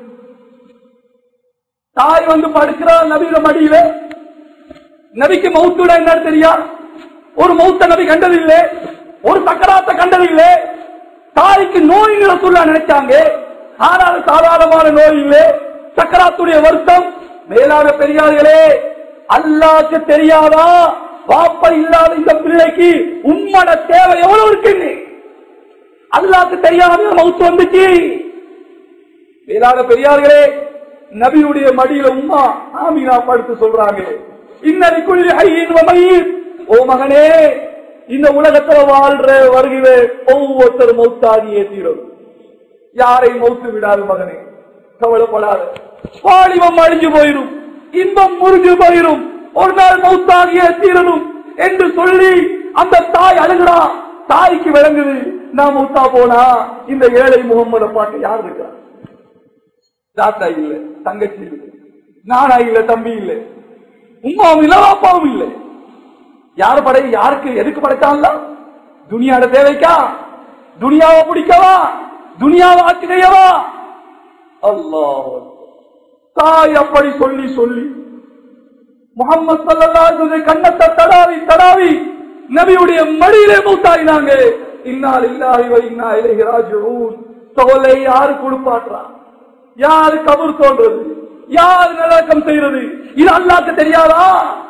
தாய் வந்து படுக்கிறா நபியில மடியில நபிக்கு மௌத்துட என்னன்னு தெரியா ஒரு மௌத்த நபி கண்டதில்லை ஒரு சக்கராத்த கண்டதில்லை தாய்க்கு நோய்களை சொல்ல நினைச்சாங்க ஆனால் சாதாரணமான நோய் இல்லை சக்கராத்துடைய வருத்தம் மேலான பெரியார்களே அல்லாக்கு தெரியாதா வாப்ப இல்லாத இந்த பிள்ளைக்கு உம்மட தேவை எவ்வளவு இருக்குன்னு அல்லாக்கு தெரியாத மவுத்து வந்துச்சு மேலான பெரியார்களே நபியுடைய மடியில உம்மா ஆமீனா படுத்து சொல்றாங்க இன்னடி குளிர் ஐயின் வமையின் ஓ மகனே இந்த உலகத்துல வாழ்ற வருகிற ஒவ்வொருத்தர் மௌத்தாதியே தீரும் யாரை மௌத்து விடாது மகனே கவலைப்படாத பாலிவம் அழிஞ்சு போயிரும் இன்பம் முறிஞ்சு போயிரும் ஒரு நாள் மௌத்தாகிய தீரணும் என்று சொல்லி அந்த தாய் அழுகிறா தாய்க்கு விளங்குது நான் மௌத்தா போனா இந்த ஏழை முகம்மத பாட்டு யார் இருக்கிறா தாத்தா இல்ல தங்கச்சி இல்ல நானா இல்ல தம்பி இல்ல உமாவும் இல்ல அப்பாவும் இல்ல யாரு படை யாருக்கு எதுக்கு படைச்சான்ல துனியாட தேவைக்கா துனியாவை பிடிக்கவா துனியாவை ஆட்சி செய்யவா அல்லாஹ் தாய் அப்படி சொல்லி சொல்லி முகமது சல்லல்லாஹு கண்ணத்தை தடாவி தடாவி நபியுடைய மடியிலே மூத்தாயினாங்க இன்னால் இல்லாஹி வ இன்னா இலைஹி ராஜிஊன் தோலை யாரு குடுப்பாற்றா யாரு கபர் தோன்றது யாரு நல்லக்கம் செய்யறது இது அல்லாஹ்க்கு தெரியாதா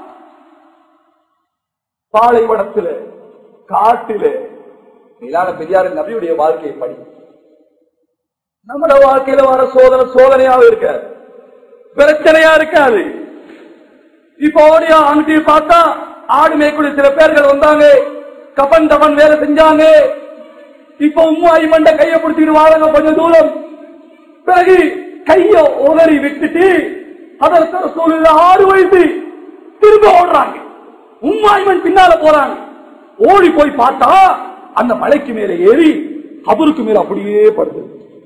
பாலைவனத்தில காட்டில மேலான பெரியாரின் நபியுடைய வாழ்க்கையை படி நம்மட வாழ்க்கையில வர சோதனை சோதனையாக இருக்காது பிரச்சனையா இருக்காது இப்ப ஓடியா அங்கிட்டு பார்த்தா ஆடு மேய்க்குடி சில பேர்கள் வந்தாங்க கபன் தபன் வேலை செஞ்சாங்க இப்ப உம்மா ஐமண்ட கைய பிடிச்சிட்டு வாழங்க கொஞ்சம் தூரம் பிறகு கைய உதறி விட்டுட்டு அதற்கு சூழ்நிலை ஆறு வயசு திரும்ப ஓடுறாங்க உம்மாய்மன் பின்னால போறாங்க ஓடி போய் பார்த்தா அந்த மலைக்கு மேல ஏறி கபருக்கு மேல அப்படியே படுது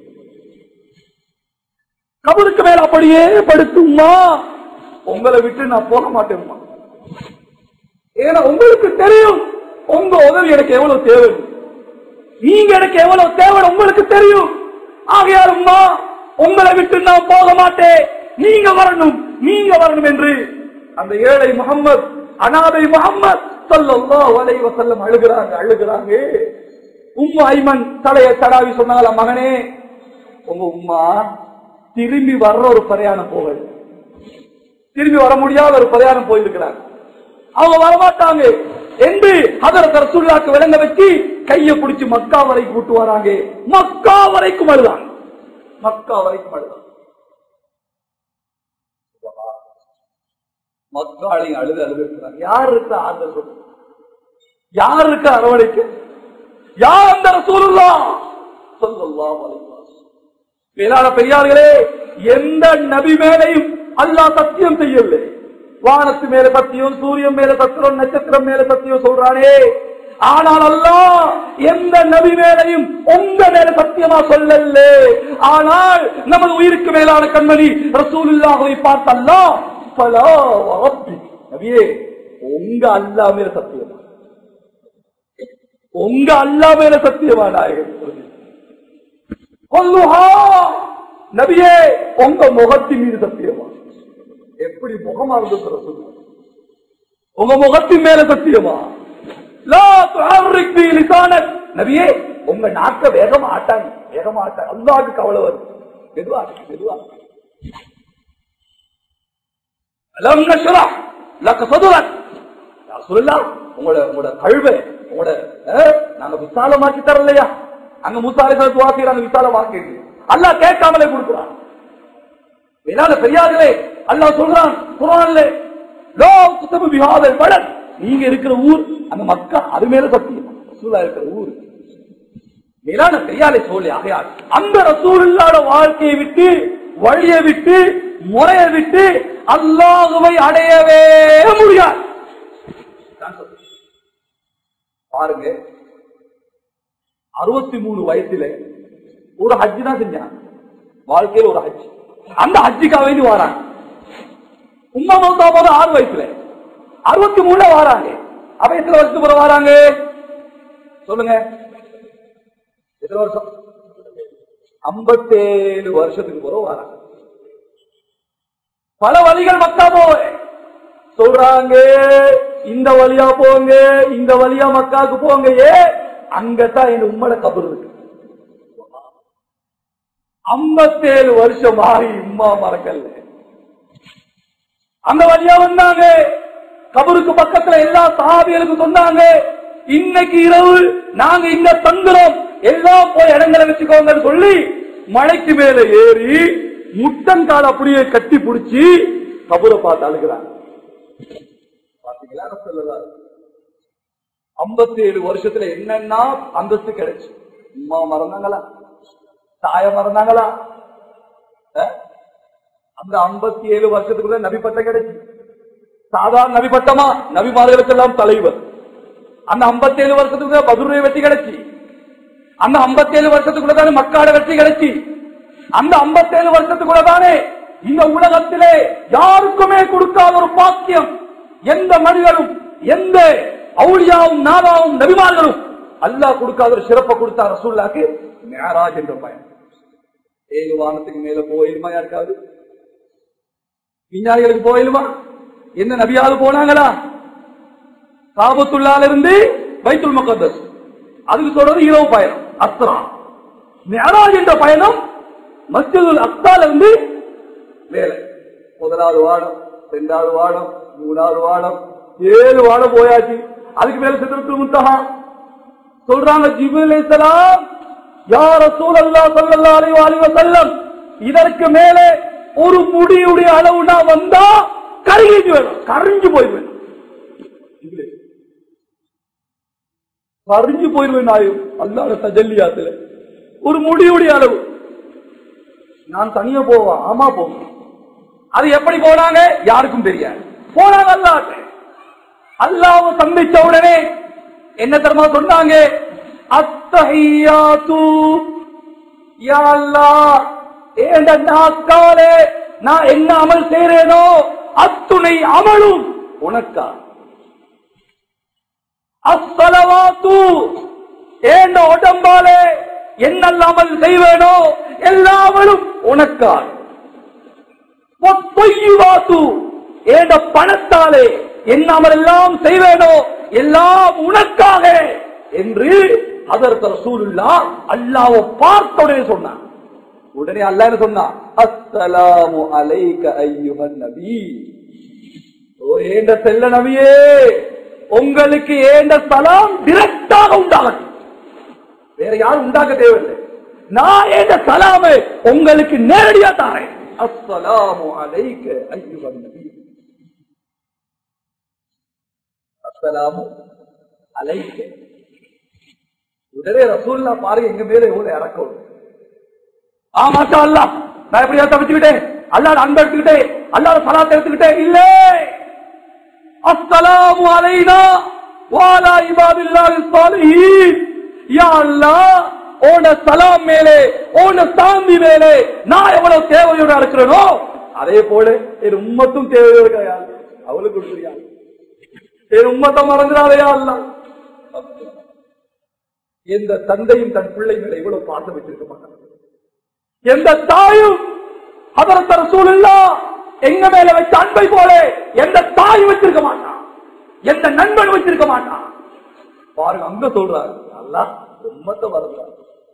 கபருக்கு மேல அப்படியே படுத்தும்மா உங்களை விட்டு நான் போக மாட்டேன்மா ஏன்னா உங்களுக்கு தெரியும் உங்க உதவி எனக்கு எவ்வளவு தேவை நீங்க எனக்கு எவ்வளவு தேவை உங்களுக்கு தெரியும் ஆகையால் அம்மா உங்களை விட்டு நான் போக மாட்டேன் நீங்க வரணும் நீங்க வரணும் என்று அந்த ஏழை முகம்மது அனாதை முகம்மது ஸல்லல்லாஹு அலைஹி வஸல்லம் அழுகிறாங்க அழுகிறாங்க உம்மு ஐமன் தலையை தடாவி சொன்னால மகனே உங்க உம்மா திரும்பி வர்ற ஒரு பிரயாணம் போகல திரும்பி வர முடியாத ஒரு பிரயாணம் போயிருக்கிறாங்க அவங்க வரமாட்டாங்க என்று அதற்கு ரசூல்லாக்கு விளங்க வச்சு கையை பிடிச்சு மக்கா வரைக்கும் கூட்டு வராங்க மக்கா வரைக்கும் அழுதாங்க மக்கா வரைக்கும் அழுதாங்க மக்காளையும் அழுது அழுது இருக்கிறாங்க யார் இருக்க ஆறுதல் சொல்லுங்க யார் இருக்க அரவணைக்கு யார் அந்த ரசூலுல்லா ஸல்லல்லாஹு அலைஹி வஸல்லம் மேலான பெரியார்களே எந்த நபி மேலையும் அல்லாஹ் சத்தியம் செய்யவில்லை வானத்து மேல சத்தியம் சூரியன் மேல சத்திரம் நட்சத்திரம் மேல சத்தியம் சொல்றானே ஆனால் அல்லாஹ் எந்த நபி மேலையும் உங்க மேல சத்தியமா சொல்லல ஆனால் நமது உயிருக்கு மேலான கண்மணி ரசூலுல்லாஹை பார்த்து அல்லாஹ் பலா வரப்பி நபியே உங்க அல்லாஹ் மேல சத்தியமா உங்க அல்லாஹ் மேல சத்தியமா நாயகன் கொல்லுஹா நபியே உங்க முகத்தின் மீது சத்தியமா எப்படி முகமா இருந்து சொல்லுங்க உங்க முகத்தின் மேல சத்தியமா லா துஹர்ரிக் பி லிசானக் நபியே உங்க நாக்க வேகமா ஆட்டாங்க வேகமா ஆட்டாங்க அல்லாஹ்க்கு கவலை வருது மெதுவா மெதுவா அலம் நஷ்ரஹ் லக சதுரக் யா ரசூலுல்லாஹ் உங்களோட உங்களோட கழுவை உங்களோட அஹ், நாங்க விசாலமாக்கி தரலையா அங்க மூசாலை துவா செய்யறாங்க விசாலமாக்கி அல்லாஹ் கேட்காமலே கொடுக்குறான் என்னால பெரியார்களே அல்லாஹ் சொல்றான் குரான்ல லோ குத்தபு பிஹாதல் பலன் நீங்க இருக்கிற ஊர் அந்த மக்கா அது மேல சத்தியம் ரசூலா இருக்கிற ஊர் மேலான பெரியாரை சொல்லி ஆகையால் அந்த ரசூலுல்லாட வாழ்க்கையை விட்டு வழியை விட்டு முறையை விட்டு அல்லாஹுவை அடையவே முடியாது நான் சொல்றேன். பாருங்க அறுபத்தி மூணு வயசுல ஒரு ஹஜ்ஜி தான் செஞ்சாங்க வாழ்க்கையில ஒரு ஹஜ் அந்த ஹஜ்ஜிக்காக வேண்டி வராங்க உம்மா மௌத்தா போது ஆறு வயசுல அறுபத்தி மூணுல வராங்க அப்ப எத்தனை வருஷத்துக்கு பிறகு வராங்க சொல்லுங்க எத்தனை வருஷம் ஐம்பத்தேழு வருஷத்துக்கு பிறகு வராங்க பல வழிகள் மக்கா போக சொல்றாங்க இந்த வழியா போங்க இந்த வழியா மக்காவுக்கு போங்க ஏ அங்கதான் என் உம்மட கபர் இருக்கு ஐம்பத்தேழு வருஷம் ஆகி உம்மா மறக்கல்ல அந்த வழியா வந்தாங்க கபருக்கு பக்கத்துல எல்லா சஹாபிகளுக்கும் சொன்னாங்க இன்னைக்கு இரவு நாங்க இங்க தங்குறோம் எல்லாம் போய் இடங்களை வச்சுக்கோங்கன்னு சொல்லி மலைக்கு மேல ஏறி முட்டங்கால் அப்படியே கட்டி புடிச்சு கபரை பார்த்து அழுகிறாங்க பாத்தீங்களா சொல்லலாம் ஐம்பத்தி ஏழு வருஷத்துல என்னன்னா அந்தஸ்து கிடைச்சு அம்மா மறந்தாங்களா தாய மறந்தாங்களா அஹ்? அந்த ஐம்பத்தி ஏழு வருஷத்துக்குள்ள நபி பட்டம் கிடைச்சு சாதாரண நபி பட்டமா நபிமார்களுக்கெல்லாம் தலைவர் அந்த 57 ஏழு வருஷத்துக்குள்ள பதுரை வெற்றி கிடைச்சி அந்த 57 ஏழு வருஷத்துக்குள்ள தானே மக்காட வெற்றி கிடைச்சி அந்த 57 ஏழு வருஷத்துக்குள்ள தானே இந்த உலகத்திலே யாருக்குமே கொடுக்காத ஒரு பாக்கியம் எந்த மனிதனும் எந்த அவுளியாவும் நாதாவும் நபிமார்களும் அல்லாஹ் கொடுக்காத ஒரு சிறப்பை கொடுத்தா ரசூல்லாக்கு மேராஜ் என்ற பயன் ஏழு வானத்துக்கு மேல போயிருமா யாருக்காவது விஞ்ஞானிகளுக்கு போயிலுமா எந்த நபியாவது போனாங்களா காபத்துள்ளால இருந்து பைத்துல் முகத்தஸ் அதுக்கு சொல்றது இரவு பயணம் அஸ்ரா மேராஜ் என்ற பயணம் மஸ்ஜிதுல் அக்தால இருந்து மேல முதலாவது வாடம் ரெண்டாவது வாடம் மூணாவது வாடம் ஏழு வாடம் போயாச்சு அதுக்கு மேல சித்திரத்தில் முத்தகா சொல்றாங்க ஜிபுல் இஸ்லாம் யார் ரசூலல்லா ஸல்லல்லாஹு அலைஹி அலைஹி வஸல்லம் இதற்கு மேலே ஒரு முடியுடைய அளவுனா வந்தா கருகிட்டு வேணும் கரைஞ்சு போய் வேணும் பறிஞ்சு போயிருவேன் நாயும் அல்லாத தஜல்லியாத்துல ஒரு முடியுடைய அளவு நான் தனியா போவேன் ஆமா போவேன் அது எப்படி போனாங்க யாருக்கும் தெரியாது போனாங்க அல்லாட்ட அல்லாஹ் சந்திச்ச உடனே என்ன தெரியுமா சொன்னாங்க அத்தஹியாத்து யா அல்லாஹ் ஏண்ட நாக்காலே நான் என்ன அமல் செய்றேனோ அத்துணை அமலும் உனக்கா அஸ்ஸலவாத்து ஏண்ட உடம்பாலே என்னெல்லாம் அமல் செய்வேனோ எல்லா அமலும் உனக்கா பொய்யுவாத்து ஏண்ட பணத்தாலே என்ன அமல் எல்லாம் செய்வேனோ எல்லாம் உனக்காக என்று அதற்கு ரசூலுல்லா அல்லாஹ்வை பார்த்த உடனே சொன்னான் உடனே அல்லாஹ் என்ன சொன்னான் அஸ்ஸலாமு அலைக ஐயுஹன் நபி ஓ ஏண்ட செல்ல நபியே உங்களுக்கு ஏண்ட சலாம் டிரெக்டாக உண்டாகட்டும் வேற யாரும் உண்டாக்க தேவையில்லை நான் ஏண்ட சலாமை உங்களுக்கு நேரடியா தாரேன் அஸ்ஸலாமு அலைக ஐயுஹன் நபி அஸ்ஸலாமு அலைக உடனே ரசூல்லா பாருங்க எங்க மேல எவ்வளவு இறக்கம் ஆ மாஷா அல்லா நான் எப்படியா தப்பிச்சுக்கிட்டேன் அல்லாட அன்பு எடுத்துக்கிட்டேன் அல்லாட சலாத்தை எடுத்துக்கிட்டேன் இல்ல அஸ்ஸலாமு அலைனா வாலா இபாதில்லாஹி ஸாலிஹீன் யா அல்லாஹ் ஓன சலாம் மேலே ஓன சாந்தி மேலே நான் எவ்வளவு தேவையோட இருக்கிறேனோ அதே போல என் உம்மத்தும் தேவையோட இருக்கையா அவளுக்கு கொடுக்குறியா என் உம்மத்தை மறந்துடாதையா அல்ல எந்த தந்தையும் தன் பிள்ளை மேல இவ்வளவு பாசம் வச்சிருக்க மாட்டாங்க எந்த தாயும் அதற்கு ரசூலுல்லா எங்க மேல வச்ச அன்பை போல எந்த தாய் வச்சிருக்க மாட்டான் எந்த நண்பன் வச்சிருக்க மாட்டான் பாருங்க அங்க சொல்றாரு அல்லா உம்மத்தை வருகிறார்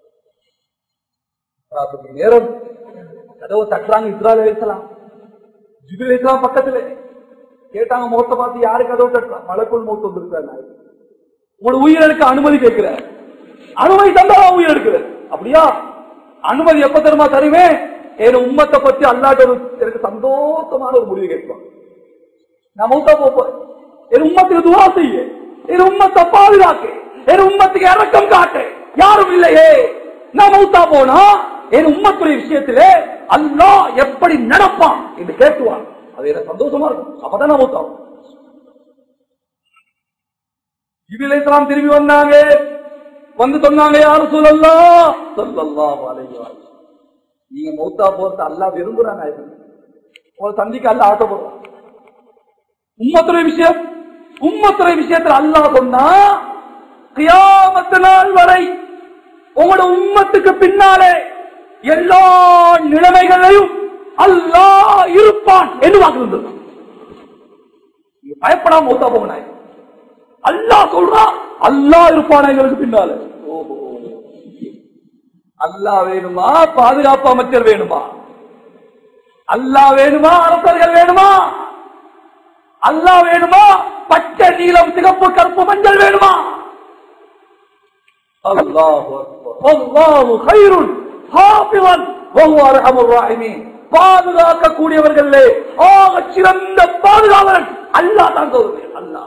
நேரம் கதவை தட்டுறாங்க இஸ்ராயல் வைக்கலாம் ஜிபில் வைக்கலாம் பக்கத்துல கேட்டாங்க முகத்தை பார்த்து யாரு கதவை தட்டுறான் மலைக்குள் மூத்த வந்திருக்காரு உங்களோட உயிர் எடுக்க அனுமதி கேட்கிற அனுமதி தந்தா உயிர் எடுக்கிற அப்படியா அனுமதி எப்ப தருமா தருவேன் என் உம்மத்தை பத்தி அல்லாட்ட ஒரு எனக்கு சந்தோஷமான ஒரு முடிவு கேட்பான் நான் மௌத்தா போப்பேன் என் உம்மத்துக்கு துவா செய்ய என் உம்மத்தை பாதுகாக்க என் உம்மத்துக்கு இறக்கம் காட்டு யாரும் இல்லையே நான் மௌத்தா போனா என் உம்மத்துடைய விஷயத்திலே அல்லாஹ் எப்படி நடப்பான் என்று கேட்டுவான் அது எனக்கு சந்தோஷமா இருக்கும் அப்பதான் நான் மௌத்தாவும் இவிலேலாம் திரும்பி வந்தாங்க வந்து சொன்னாங்க யாரும் சொல்லலாம் சொல்லலாம் நீங்க மௌத்தா போறது அல்லா விரும்புறாங்க உங்களை சந்திக்க அல்ல ஆசைப்படுறான் உம்மத்துறை விஷயம் உம்மத்துறை விஷயத்துல அல்லாஹ் சொன்னா கியாமத்து நாள் வரை உங்களோட உம்மத்துக்கு பின்னாலே எல்லா நிலைமைகளையும் அல்லாஹ் இருப்பான் என்று வாக்கு பயப்படாம மௌத்தா போகணும் அல்லாஹ் சொல்றான் அல்லாஹ் இருப்பான் எங்களுக்கு பின்னால ஓஹோ அல்லாஹ் வேணுமா பாதுகாப்பு அமைச்சர் வேணுமா அல்லாஹ் வேணுமா அரசர்கள் வேணுமா அல்லாஹ் வேணுமா பச்சை நீலம் சிகப்பு கருப்பு மஞ்சள் வேணுமா அல்லாஹு அல்லாஹு கைருன் ஹாஃபிவன் வஹுவ அர்ஹமுர் ராஹிமீன் பாதுகாக்கக்கூடியவர்களே ஆக சிறந்த பாதுகாவலன் அல்லாஹ் தான் சொல்றேன் அல்லாஹ்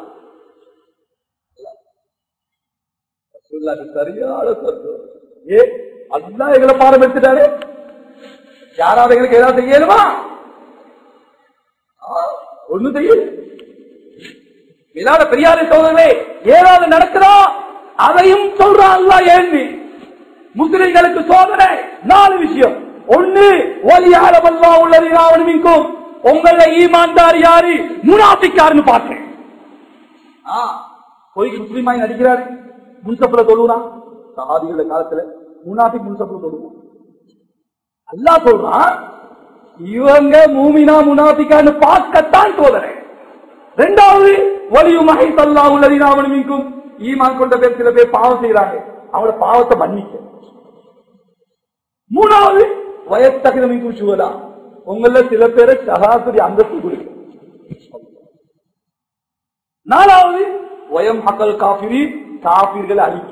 சரியான சொர்க்கம் ஏ அல்லா எங்களை பாடம் எடுத்துட்டாரு யாராவது எங்களுக்கு ஏதாவது செய்யணுமா ஒண்ணு செய்யல இல்லாத பெரியாரை சோதனை ஏதாவது நடக்குதா அதையும் சொல்றான் அல்லா ஏந்தி முஸ்லிம்களுக்கு சோதனை நாலு விஷயம் ஒண்ணு ஒலியாளமல்லா உள்ளது ராவணமிக்கும் உங்கள ஈமான்தார் யாரு முனாபிக்காருன்னு பார்த்தேன் பொய்க்கு முஸ்லீமாய் நடிக்கிறாரு முன்சப்புல தொழுறான் சகாதிகள காலத்துல முனாபி முன்சப்புல தொழுவோம் அல்லா சொல்றான் இவங்க மூமினா முனாபிக்கான்னு பார்க்கத்தான் சோதனை ரெண்டாவது வலியு மகை தல்லா உள்ளதினாவனும் மீண்டும் ஈமான் கொண்ட பேர் சில பேர் பாவம் செய்யறாங்க அவங்களோட பாவத்தை மன்னிக்க மூணாவது வயத்தகுத மீண்டும் சுவதா உங்கள சில பேரை சகாத்துடைய அந்தஸ்து கொடுக்க நாலாவது வயம் மக்கள் காபிரி காபீர்களை அழிக்க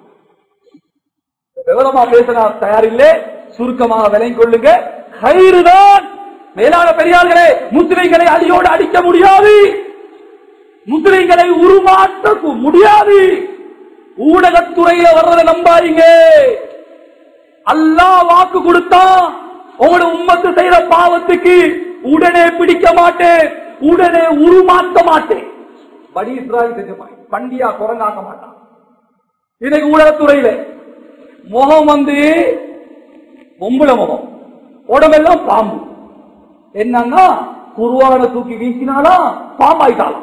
விவரமா பேச நான் தயாரில்லை சுருக்கமாக விலை கொள்ளுங்க கயிறுதான் மேலான பெரியார்களே முஸ்லிம்களை அடியோடு அடிக்க முடியாது முஸ்லிம்களை உருமாற்ற முடியாது ஊடகத்துறையில வர்றதை நம்பாதீங்க அல்லாஹ் வாக்கு கொடுத்தா உங்களோட உம்மத்து செய்யற பாவத்துக்கு உடனே பிடிக்க மாட்டேன் உடனே உருமாற்ற மாட்டேன் படி இஸ்ராயல் செஞ்ச மாதிரி பண்டியா குரங்காக்க மாட்டான் இன்னைக்கு ஊடகத்துறையில முகம் வந்து பொம்பளை முகம் உடம்பெல்லாம் பாம்பு என்னன்னா குருவான தூக்கி வீசினாலா பாம்பாயிட்டாலாம்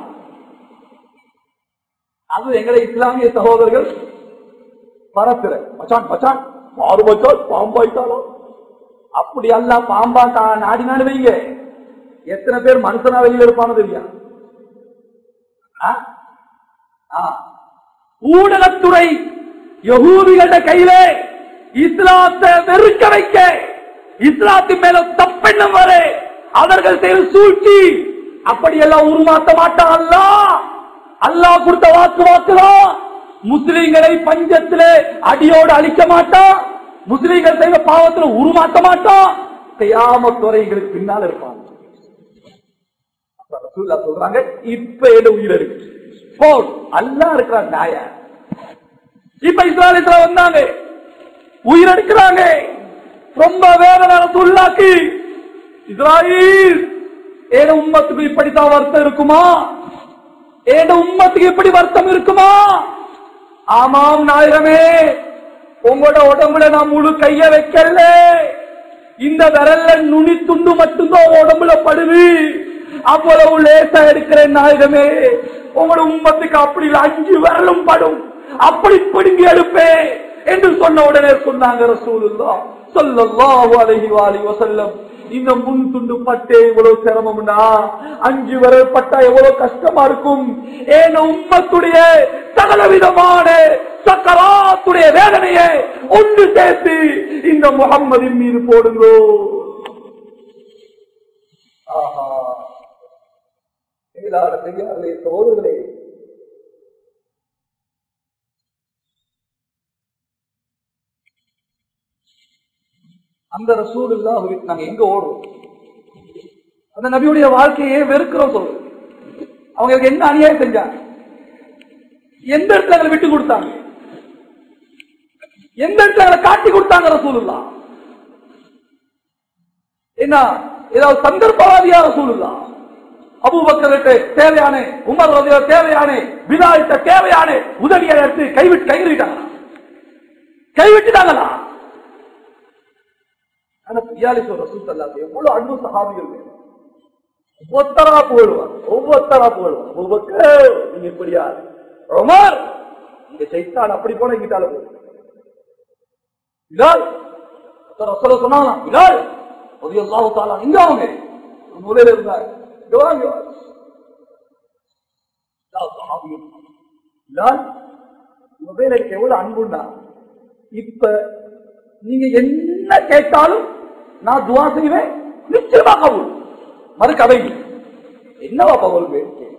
அது எங்களை இஸ்லாமிய சகோதரர்கள் பரப்புற மச்சான் மச்சான் பாரு மச்சான் பாம்பாயிட்டாலும் அப்படி அல்ல பாம்பாட்டா நாடினாலும் வைங்க எத்தனை பேர் மனுஷனா வெளியில இருப்பானு தெரியா ஆ? ஆ. ஊடகத்துறை யகூதிகள கையிலே இஸ்லாத்தை வெறுக்க வைக்க இஸ்லாத்தின் மேல தப்பெண்ணம் வர அவர்கள் செய்யும் சூழ்ச்சி அப்படியெல்லாம் உருமாற்ற மாட்டான் அல்லாஹ் அல்லாஹ் கொடுத்த வாக்கு வாக்குதான் முஸ்லிம்களை பஞ்சத்திலே அடியோடு அழிக்க மாட்டான் முஸ்லிம்கள் செய்த பாவத்துல உருமாற்ற மாட்டான் கையாமத்துறைகளுக்கு பின்னால் இருப்பான் அப்ப ரசூலுல்லாஹ் சொல்றாங்க இப்ப எது உயிர் இருக்கு போல் அல்லா இருக்கிறான் நாய இப்ப இஸ்ராயத்துல வந்தாங்க உயிர் எடுக்கிறாங்க ரொம்ப வேதனை ரசூலுல்லாக்கு இஸ்ராயில் ஏன உம்மத்துக்கு இப்படித்தான் வருத்தம் இருக்குமா ஏன உம்மத்துக்கு இப்படி வருத்தம் இருக்குமா ஆமாம் நாயகமே உங்களோட உடம்புல நான் முழு கைய வைக்கல இந்த விரல்ல நுனி துண்டு மட்டும்தான் உடம்புல படுது அவ்வளவு லேசா எடுக்கிறேன் நாயகமே உங்களோட உம்மத்துக்கு அப்படி இல்ல, அஞ்சு விரலும் படும் அப்படி பிடுங்கி எடுப்பேன் என்று சொன்ன உடனே சொன்னாங்க ரசூலுல்லாஹ் ஸல்லல்லாஹு அலைஹி வஆலிஹி வஸல்லம் இந்த முன் துண்டு பட்டே இவ்வளவு சிரமம்னா அஞ்சு விரல் பட்டா எவ்வளவு கஷ்டமா இருக்கும் ஏன் உம்மத்துடைய சகல விதமான சக்கராத்துடைய வேதனையை ஒன்று சேர்த்து இந்த முகம்மதின் மீது போடுங்கோ ஆஹா மேலான பெரியார்களே சோதர்களே அந்த ரசூல் நாங்க எங்க ஓடுறோம் அந்த நபியுடைய வாழ்க்கையை வெறுக்கிறோம் சொல்லு அவங்களுக்கு என்ன அநியாயம் செஞ்சாங்க எந்த இடத்துல எங்களை விட்டு கொடுத்தாங்க எந்த இடத்துல எங்களை காட்டி கொடுத்தாங்க ரசூலுல்லா என்ன ஏதாவது சந்தர்ப்பவாதியா ரசூலுல்லா அபூபக்கர்கிட்ட தேவையான உமர் ரதியா தேவையான விதாயிட்ட தேவையான உதவியை எடுத்து கைவிட்டு கைவிட்டாங்களா கைவிட்டுட்டாங்களா ஆனா பியாலி சொல்ற சூத்தல்லாது எவ்வளவு அன்பு சகாபிகள் வேணும். ஒவ்வொருத்தரா புகழுவார் ஒவ்வொருத்தரா புகழுவார் ஒவ்வொருத்தர் நீங்க இப்படியா உமர் இங்க சைத்தான் அப்படி போன இங்கிட்டால போகுது பிலால் ஒருத்தர் ரசூலை சொன்னாங்களாம் பிலால் ரலியல்லாஹு தஆலா இங்க அவங்க ஒரு மூலையில இருந்தாங்க இங்க வா, இங்க வா. பிலால் சஹாபிகள். பிலால் உங்க மேல எனக்கு எவ்வளவு அன்புண்டா இப்ப நீங்க என்ன கேட்டாலும் நான் துவா செய்வேன் நிச்சயமா கபூல் மறு கதை என்னவா பகல்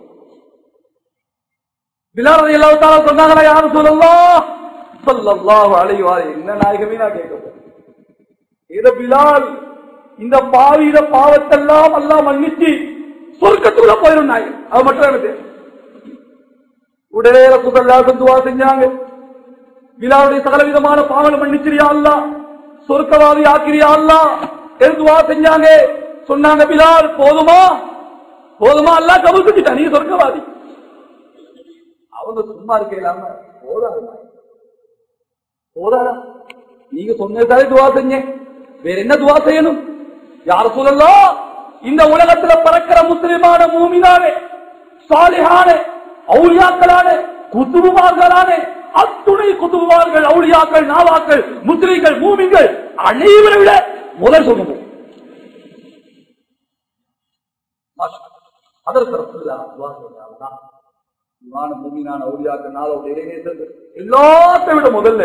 பிலால் எல்லாத்தாலும் சொன்னாங்களா யாரும் சொல்லலாம் சொல்லல்லாஹு அலைஹி வா என்ன நாயகமே நான் கேட்க இத பிலால் இந்த பாவியில பாவத்தெல்லாம் எல்லாம் மன்னிச்சு சொர்க்கத்துக்குள்ள போயிடும் நாயகம் அது மட்டும் எனக்கு தெரியும். உடனே ரசூலுல்லாஹ் துவா செஞ்சாங்க பிலாவுடைய சகல விதமான பாவங்களை மன்னிச்சிரியா அல்லா சொர்க்கவாதி ஆக்கிரியா அல்லா எழுதுவா செஞ்சாங்க சொன்னாங்க பிலால் போதுமா போதுமா அல்லா கபூல் செஞ்சுட்டா நீ சொர்க்கவாதி அவங்க சும்மா இருக்க இல்லாம போதாது போதாதா நீங்க சொன்னதாலே துவா செஞ்சேன் வேற என்ன துவா செய்யணும் யார சொல்லலாம் இந்த உலகத்துல பறக்கிற முஸ்லிமான மூமினானே சாலிஹானே அவுலியாக்களான குத்துபுமார்களான அத்துணை குத்துபுமார்கள் அவுலியாக்கள் நாவாக்கள் முஸ்லிம்கள் மூமிங்கள் அனைவரை விட முதல் சொல்லுங்க அதற்கு ரசூலுல்லாஹ் துவா செய்றாங்க இமான மூமினான அவுலியாக்கள் நாளோட இறைநேசர்கள் எல்லாத்தை விட முதல்ல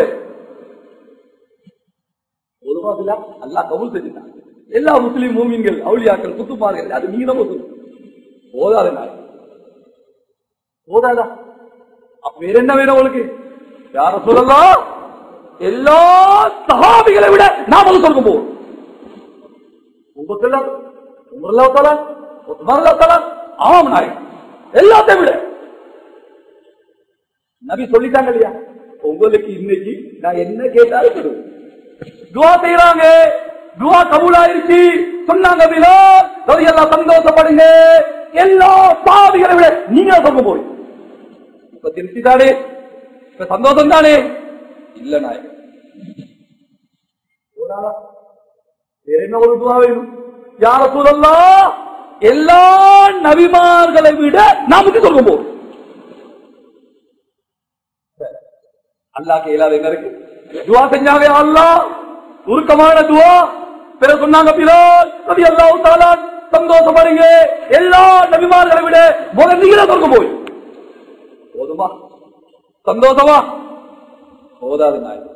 ஒருவாதிலா அல்லாஹ் கபூல் செஞ்சுட்டான் எல்லா முஸ்லிம் மூமின்கள் அவுலியாக்கள் குத்துமார்கள் அது நீங்க தான் போதாத நாள் போதாதா அப்ப வேற என்ன வேணும் உங்களுக்கு யார சொல்லலாம் எல்லா சகாபிகளை விட நாம சொல்ல போவோம் உங்களுக்கெல்லாம் உமர்லாத்தால உஸ்மான்லாத்தால ஆம் நாய் எல்லாத்தையும் விட நபி சொல்லிட்டாங்க இல்லையா உங்களுக்கு இன்னைக்கு நான் என்ன கேட்டாலும் தருவேன் துவா செய்யறாங்க துவா கபூலாயிருச்சு சொன்னாங்க பிலால் ரவி எல்லாம் சந்தோஷப்படுங்க எல்லா பாவிகளை விட நீங்க சொல்ல போய் இப்ப திருப்தி தானே இப்ப சந்தோஷம் தானே இல்ல நாயகம் போடாதா? வேற என்ன ஒரு துவா வேணும் யார சொல்லலாம் எல்லா நபிமார்களை விட நமக்கு சொல்ல போறோம் அல்லாஹ்க்கு இயலாத என்ன இருக்கு துவா செஞ்சாங்க அல்லாஹ் உருக்கமான துவா பிற சொன்னாங்க பிலால் நபி அல்லாஹ் தஆலா சந்தோஷப்படுங்க எல்லா நபிமார்களை விட முதல் நீங்க சொல்ல போய் போதுமா சந்தோஷமா போதாது நாயகம்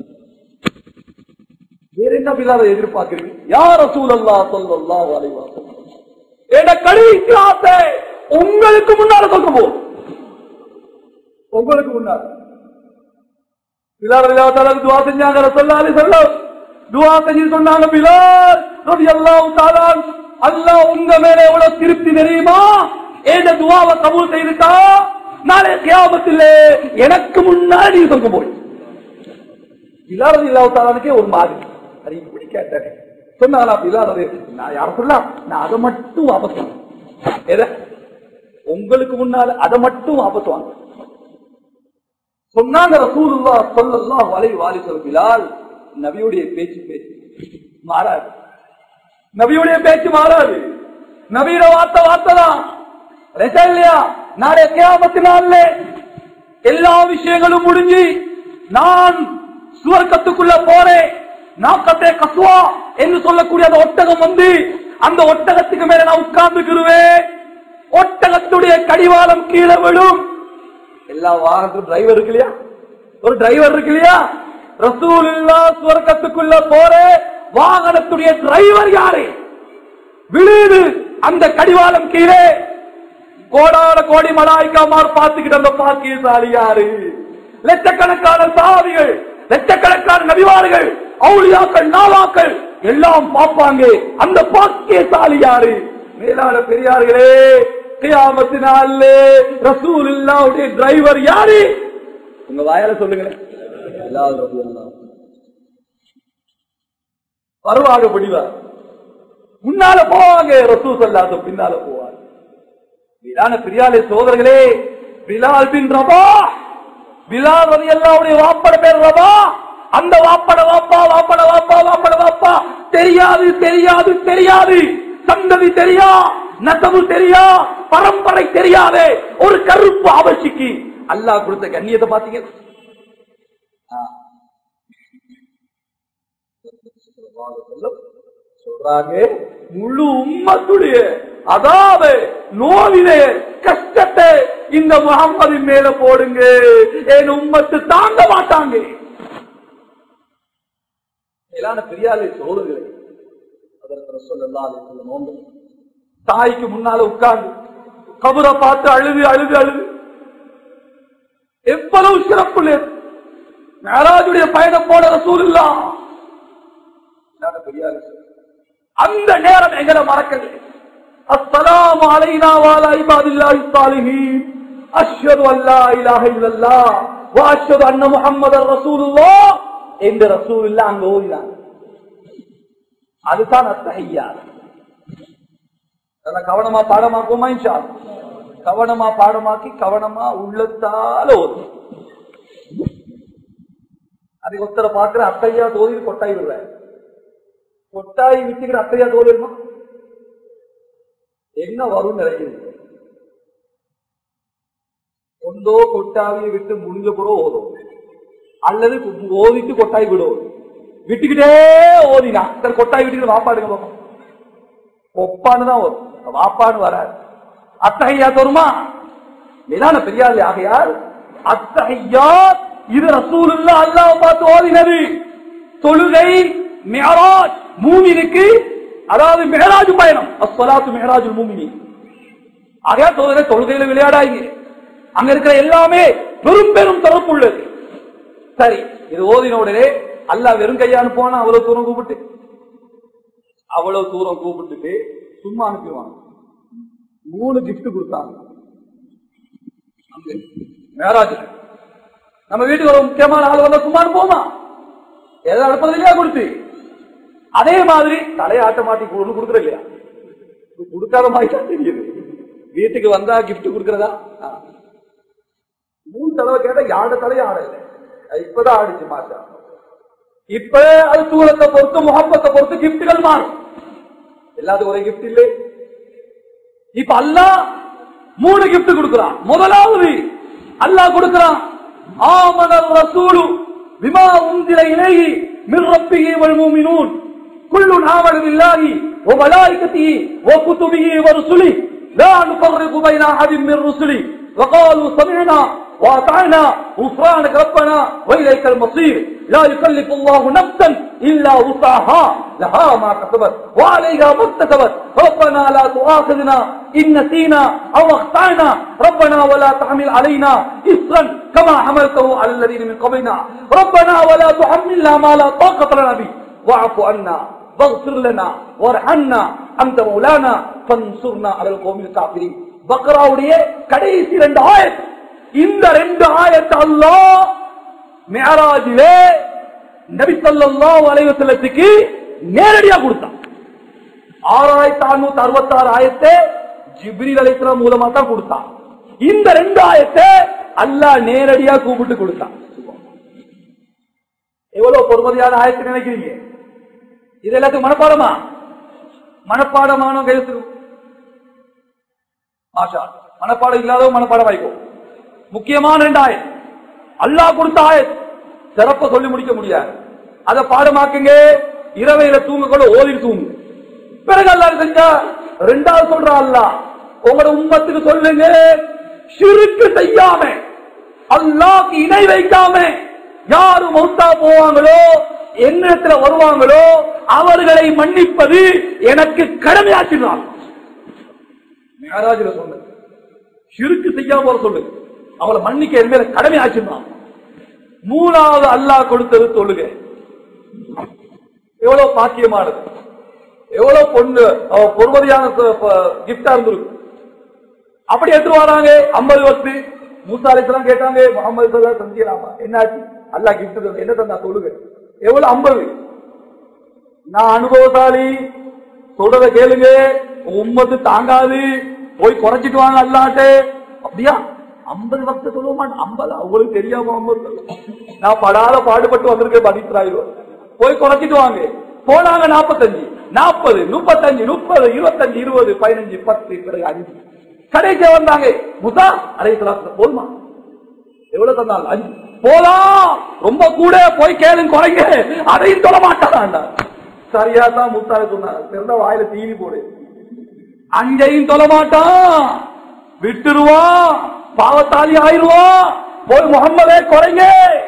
வேற என்ன பிள்ளாத எதிர்பார்க்கிறீங்க யார் ரசூலல்லா ஸல்லல்லாஹு அலைஹி வஸல்லம் என்ற கடைசி ஆசை உங்களுக்கு முன்னால சொல்ல போ உங்களுக்கு முன்னால பிலால் ரலியல்லாஹு தஆலா துஆ செஞ்சாங்க ரசூலுல்லாஹி அலைஹி வஸல்லம் துஆ செஞ்சு சொன்னாங்க பிலால் ரலியல்லாஹு தஆலா அல்லாஹ் உங்க மேல எவ்வளவு திருப்தி தெரியுமா ஏத துஆவை கபூல் செய்துட்டா நாளை கியாமத்திலே எனக்கு முன்னாடி நீங்க சொல்ல போய் பிலால் இல்லாவுத்தாலுக்கே ஒரு மாதிரி அது இப்படி கேட்டேன் சொன்னாங்களா பிலால் நான் யார சொல்லலாம் நான் அதை மட்டும் வாபஸ் வாங்க எதை உங்களுக்கு முன்னால அதை மட்டும் வாபஸ் வாங்க சொன்னாங்க ரசூலுல்லா சொல்லலாம் வலை வாலி சொல் பிலால் நபியுடைய பேச்சு பேச்சு மாறாது நபியுடைய பேச்சு மாறாது நபியோட வார்த்தை வார்த்தை தான் ரைட்டா இல்லையா நாளை கியாமத்து நாள்ல எல்லா விஷயங்களும் முடிஞ்சு நான் சுவர்க்கத்துக்குள்ள போறேன் நாக்கத்தே கசுவா என்று சொல்லக்கூடிய அந்த ஒட்டகம் வந்து அந்த ஒட்டகத்துக்கு மேல நான் உட்கார்ந்துக்கிருவேன் ஒட்டகத்துடைய கடிவாளம் கீழே விடும் எல்லா வாகனத்துக்கும் டிரைவர் இருக்கு இல்லையா ஒரு டிரைவர் இருக்கு இல்லையா ரசூல் இல்லா சுவர்க்கத்துக்குள்ள போற வாகனத்துடைய டிரைவர் யாரு விழுது அந்த கடிவாளம் கீழே கோடான கோடி மலாய்க்காமார் பார்த்துக்கிட்டு அந்த பாக்கியசாலி யாரு லட்சக்கணக்கான சாவிகள் லட்சக்கணக்கான நபிவார்கள் அவுளியாக்கள் நாவாக்கள் எல்லாம் பார்ப்பாங்க அந்த பாக்கியசாலி யாரு மேலான பெரியார்களே கியாமத்தினால ரசூல் இல்லாவுடைய டிரைவர் யாரு உங்க வாயால சொல்லுங்களேன் எல்லாரும் ரசூலுல்லாஹ். வருவாங்க முடிவார் முன்னால போவாங்க ரசூல் சொல்லாத பின்னால போவாங்க மீதான பிரியாலே சோதர்களே பிலால் பின் ரபா பிலால் ரதி அல்லாவுடைய வாப்பட பேர் ரபா அந்த வாப்பட வாப்பா வாப்பட வாப்பா வாப்பட வாப்பா தெரியாது தெரியாது தெரியாது சந்ததி தெரியா நசவு தெரியா பரம்பரை தெரியாதே ஒரு கருப்பு அவசிக்கு அல்லாஹ் கொடுத்த கண்ணியத்தை பாத்தீங்க ஆ. சொல்றாங்க முழு உம்மத்துடைய அதாவது நோவிலே கஷ்டத்தை இந்த முகம்மதின் மேல போடுங்க என் உம்மத்து தாங்க மாட்டாங்க மேலான பெரியாலே சோழர்களே அதற்கு சொல்லலாம் நோம்பு தாய்க்கு முன்னால உட்கார்ந்து கபரை பார்த்து அழுது அழுது அழுது எவ்வளவு சிறப்பு లేదు மேராஜுடைய பயணம் போட ரசூல் இல்லா அந்த நேரம் எங்களை மறக்கல அஸ்ஸலாமு அலைனா வாலா இபாதில்லாஹி ஸாலிஹீன் அஷ்ஹது அல்லா இலாஹ இல்லல்லாஹ் வ அஷ்ஹது அன்ன முஹம்மதர் ரசூலுல்லாஹ் என்று ரசூலுல்லாஹ் அங்க ஓதினாங்க அதுதான் அத்தஹியா அதெல்லாம் கவனமா பாடமாக்குமா இன்ஷா அல்லாஹ். கவனமா பாடமாக்கி கவனமா உள்ளத்தால ஓதும் அதுக்கு ஒருத்தரை பாக்குற அத்தையா தோதி கொட்டாய் விடுறேன் கொட்டாய் விட்டுக்கிற அத்தையா தோதிருமா என்ன வரும் நினைக்கிறது ஒன்றோ கொட்டாவியை விட்டு முடிஞ்ச கூட ஓதும் அல்லது ஓதிட்டு கொட்டாய் விடும் விட்டுக்கிட்டே ஓதினா சரி கொட்டாய் விட்டுக்கிட்டு வாப்பாடுங்க பாப்போம் ஒப்பான்னு தான் வரும் வாப்பான்னு வராது அத்தகையா வருமா மேலான பெரியாள் ஆகையால் அத்தகையா இது ரசூலுல்லா அல்லாஹ் பார்த்து ஓதினது தொழுகை மியராஜ் மூமினுக்கு அதாவது மிகராஜ் பயணம் அஸ்வலாத்து மிகராஜ் மூமினி ஆகையா தொழுகை தொழுகையில விளையாடாங்க அங்க இருக்கிற எல்லாமே பெரும் பெரும் தொடர்பு உள்ளது சரி இது ஓதின உடனே அல்லாஹ் வெறும் கையானு போனா அவ்வளவு தூரம் கூப்பிட்டு அவ்வளவு தூரம் கூப்பிட்டுட்டு சும்மா அனுப்பிடுவாங்க மூணு gift கொடுத்தாங்க அங்க மேராஜுக்கு நம்ம வீட்டுக்கு ஒரு முக்கியமான ஆள் வந்தா சும்மா போமா ஏதாவது அடுப்பது இல்லையா கொடுத்து அதே மாதிரி தலையாட்ட மாட்டி ஒண்ணு கொடுக்குற இல்லையா இது கொடுக்காத மாதிரி தான் தெரியுது வீட்டுக்கு வந்தா gift கொடுக்கறதா ஆ. மூணு தடவை கேட்டா யாரோட தலையும் ஆடல அது இப்பதான் ஆடிச்சு மாட்டா இப்ப அது தூரத்தை பொறுத்து முகப்பத்தை பொறுத்து கிஃப்ட்கள் மாறும் எல்லாத்துக்கும் ஒரே கிஃப்ட் இல்லை இப்ப அல்லாஹ் மூணு கிஃப்ட் கொடுக்கிறான் முதலாவது அல்லாஹ் கொடுக்கிறான் ஆமனல் ரசூலு பிமா உந்தில இலைஹி மின் ரப்பிஹி வல் முஃமினூன் குல்லுன் ஆமன பில்லாஹி வ மலாயிகத்திஹி வ குதுபிஹி வ ருசுலிஹி லா நுஃபர்ரிகு பைன அஹதின் மின் ருசுலிஹி وقالوا سمعنا واطعنا غفرانك ربنا واليك المصير لا يكلف الله نفسا الا وسعها لها ما كسبت وعليها ما اكتسبت ربنا لا تؤاخذنا ان نسينا او اخطانا ربنا ولا تحمل علينا اصرا كما حملته على الذين من قبلنا ربنا ولا تحملنا ما لا طاقه لنا به واعف عنا واغفر لنا وارحمنا انت مولانا فانصرنا على القوم الكافرين பக்ராவுடைய கடைசி ரெண்டு ஆயத் இந்த ரெண்டு ஆயத் அல்லாஹ் மேராஜிலே நபி ஸல்லல்லாஹு அலைஹி வஸல்லத்துக்கு நேரடியா கொடுத்தான் ஆறாயிரத்தி அறுநூத்தி அறுபத்தி ஆறு ஆயத்தை ஜிப்ரீல் அலைஹிஸ்ஸலாம் மூலமா தான் கொடுத்தான் இந்த ரெண்டு ஆயத்தை அல்லாஹ் நேரடியா கூப்பிட்டு கொடுத்தான் எவ்வளவு பொறுமதியான ஆயத்தை நினைக்கிறீங்க இது எல்லாத்துக்கும் மனப்பாடமா மனப்பாடமான கையெழுத்து மாஷா மனப்பாடம் இல்லாதவங்க மனப்பாடம் வாய்க்கோ முக்கியமான ரெண்டு ஆயத் அல்லாஹ் கொடுத்த ஆயத் சிறப்ப சொல்லி முடிக்க முடியாது அதை பாடமாக்குங்க இரவையில தூங்க கூட ஓதி தூங்கு பிறகு அல்லாஹ் செஞ்சா ரெண்டாவது சொல்றா அல்லாஹ் உங்களோட உம்மத்துக்கு சொல்லுங்க சிறுக்கு செய்யாம அல்லாஹ்க்கு இணை வைக்காம யாரு மௌத்தா போவாங்களோ என்னிடத்துல வருவாங்களோ அவர்களை மன்னிப்பது எனக்கு கடமையாச்சிடுறான் மேராஜில சொல்லு சிறுக்கு செய்யாம வர சொல்லு அவளை மன்னிக்க என் மேல கடமை ஆச்சுதான் மூணாவது அல்லாஹ் கொடுத்தது தொழுக எவ்வளவு பாக்கியமானது எவ்வளவு பொண்ணு அவ பொறுமதியான கிஃப்டா இருந்திருக்கு அப்படி எடுத்து வராங்க ஐம்பது வருஷம் மூசா அலிஸ்லாம் கேட்டாங்க முகமது சல்லா செஞ்சிடலாமா என்னாச்சு அல்லாஹ் கிஃப்ட் என்ன தந்தா தொழுக எவ்வளவு ஐம்பது நான் அனுபவசாலி சொல்றத கேளுங்க உங்க உம்மத்து தாங்காது போய் குறைச்சிட்டு வாங்க அல்லாட்டு அப்படியா ஐம்பது வருஷம் சொல்ல மாட்டேன் ஐம்பது அவங்களுக்கு தெரியாம ஐம்பது நான் படாத பாடுபட்டு வந்திருக்கேன் பதித்ராயிரம் போய் குறைச்சிட்டு வாங்க போனாங்க நாற்பத்தஞ்சு நாற்பது முப்பத்தஞ்சு முப்பது இருபத்தஞ்சு இருபது பதினஞ்சு பத்து பிறகு அஞ்சு கடைக்கு வந்தாங்க முசா அரை போதுமா எவ்வளவு தந்தாங்க அஞ்சு போலாம் ரொம்ப கூட போய் கேளுங்க குறைங்க அதையும் சொல்ல மாட்டான் சரியா தான் முத்தால சொன்னாங்க பிறந்த வாயில தீனி போடு அங்கேயும் சொல்ல மாட்டான் விட்டுருவான் பாவத்தாலி ஆயிருவான் போய் முகம்மதே குறைங்க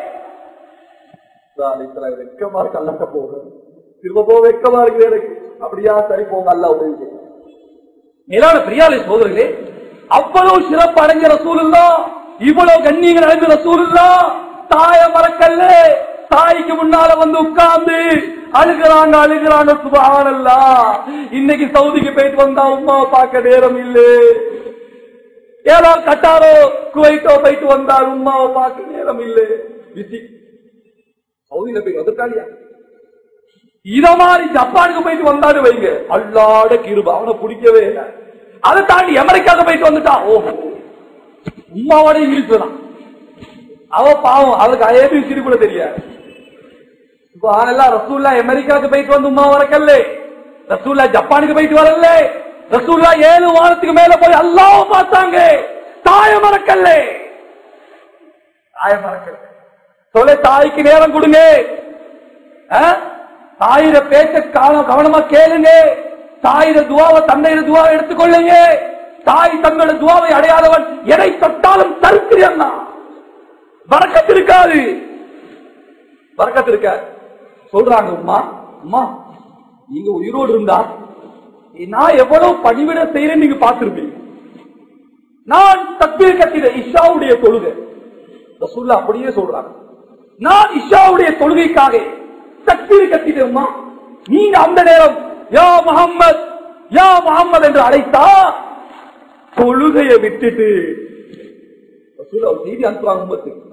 வெக்கமா இருக்கு அல்லாட்ட போக திரும்ப போக வெக்கமா இருக்குது எனக்கு அப்படியா சரி போங்க அல்ல உதவி செய்யும் மேலான பிரியாலை சோதர்களே அவ்வளவு சிறப்பு அடைஞ்ச ரசூலுல்லா இவ்வளவு கண்ணியங்கள் அடைஞ்ச ரசூலுல்லா தாய மறக்கல்ல தாய்க்கு முன்னால வந்து உட்கார்ந்து அழுகிறாங்க அழுகிறாங்க சுபஹானல்லா இன்னைக்கு சவுதிக்கு போயிட்டு வந்தா உமாவை பார்க்க நேரம் இல்லை ஏதோ கட்டாரோ குவைட்டோ போயிட்டு வந்தால் உமாவை பார்க்க நேரம் இல்லை பிஸி சவுதியில போய் வந்துட்டாலியா இத மாதிரி ஜப்பானுக்கு போயிட்டு வந்தாடு வைங்க அல்லாட கிருப அவனை பிடிக்கவே இல்லை அதை தாண்டி அமெரிக்காவுக்கு போயிட்டு வந்துட்டான் ஓஹோ உமாவோட இங்கிலீஷ் தான் அவ பாவம் அவளுக்கு ஏபிசி கூட தெரியாது இப்போ ஆனெல்லாம் ரசூல்லா அமெரிக்காவுக்கு போயிட்டு வந்து உமா வரக்கல்ல ரசூல்லா ஜப்பானுக்கு போயிட்டு வரல ரசூல்லா ஏழு வாரத்துக்கு மேல போய் அல்லாஹ் பார்த்தாங்க தாய மறக்கல்ல தாய மறக்கல்ல சொல்ல தாய்க்கு நேரம் கொடுங்க ஆ? தாயிர பேச்ச கவனம் கவனமா கேளுங்க தாயிர துவாவை தந்தையிட துவாவை எடுத்துக்கொள்ளுங்க தாய் தங்களோட துவாவை அடையாதவன் எதை தொட்டாலும் தருக்கிறேன் வரக்கத்து இருக்காது வரக்கத்து இருக்காது சொல்றாங்க உமா அம்மா நீங்க உயிரோடு இருந்தா நான் எவ்வளவு பணிவிட செய்யறேன் நீங்க பார்த்திருப்பீங்க நான் தக்பீர் கட்டிட இஷாவுடைய தொழுகை ரசூல்லா அப்படியே சொல்றாங்க நான் இஷாவுடைய தொழுகைக்காக தக்பீர் கட்டிடுமா நீங்க அந்த நேரம் யா முகம்மது யா முகம்மது என்று அழைத்தா தொழுகையை விட்டுட்டு ரசூல்லா ஒரு செய்தி அனுப்புறாங்க உம்மத்துக்கு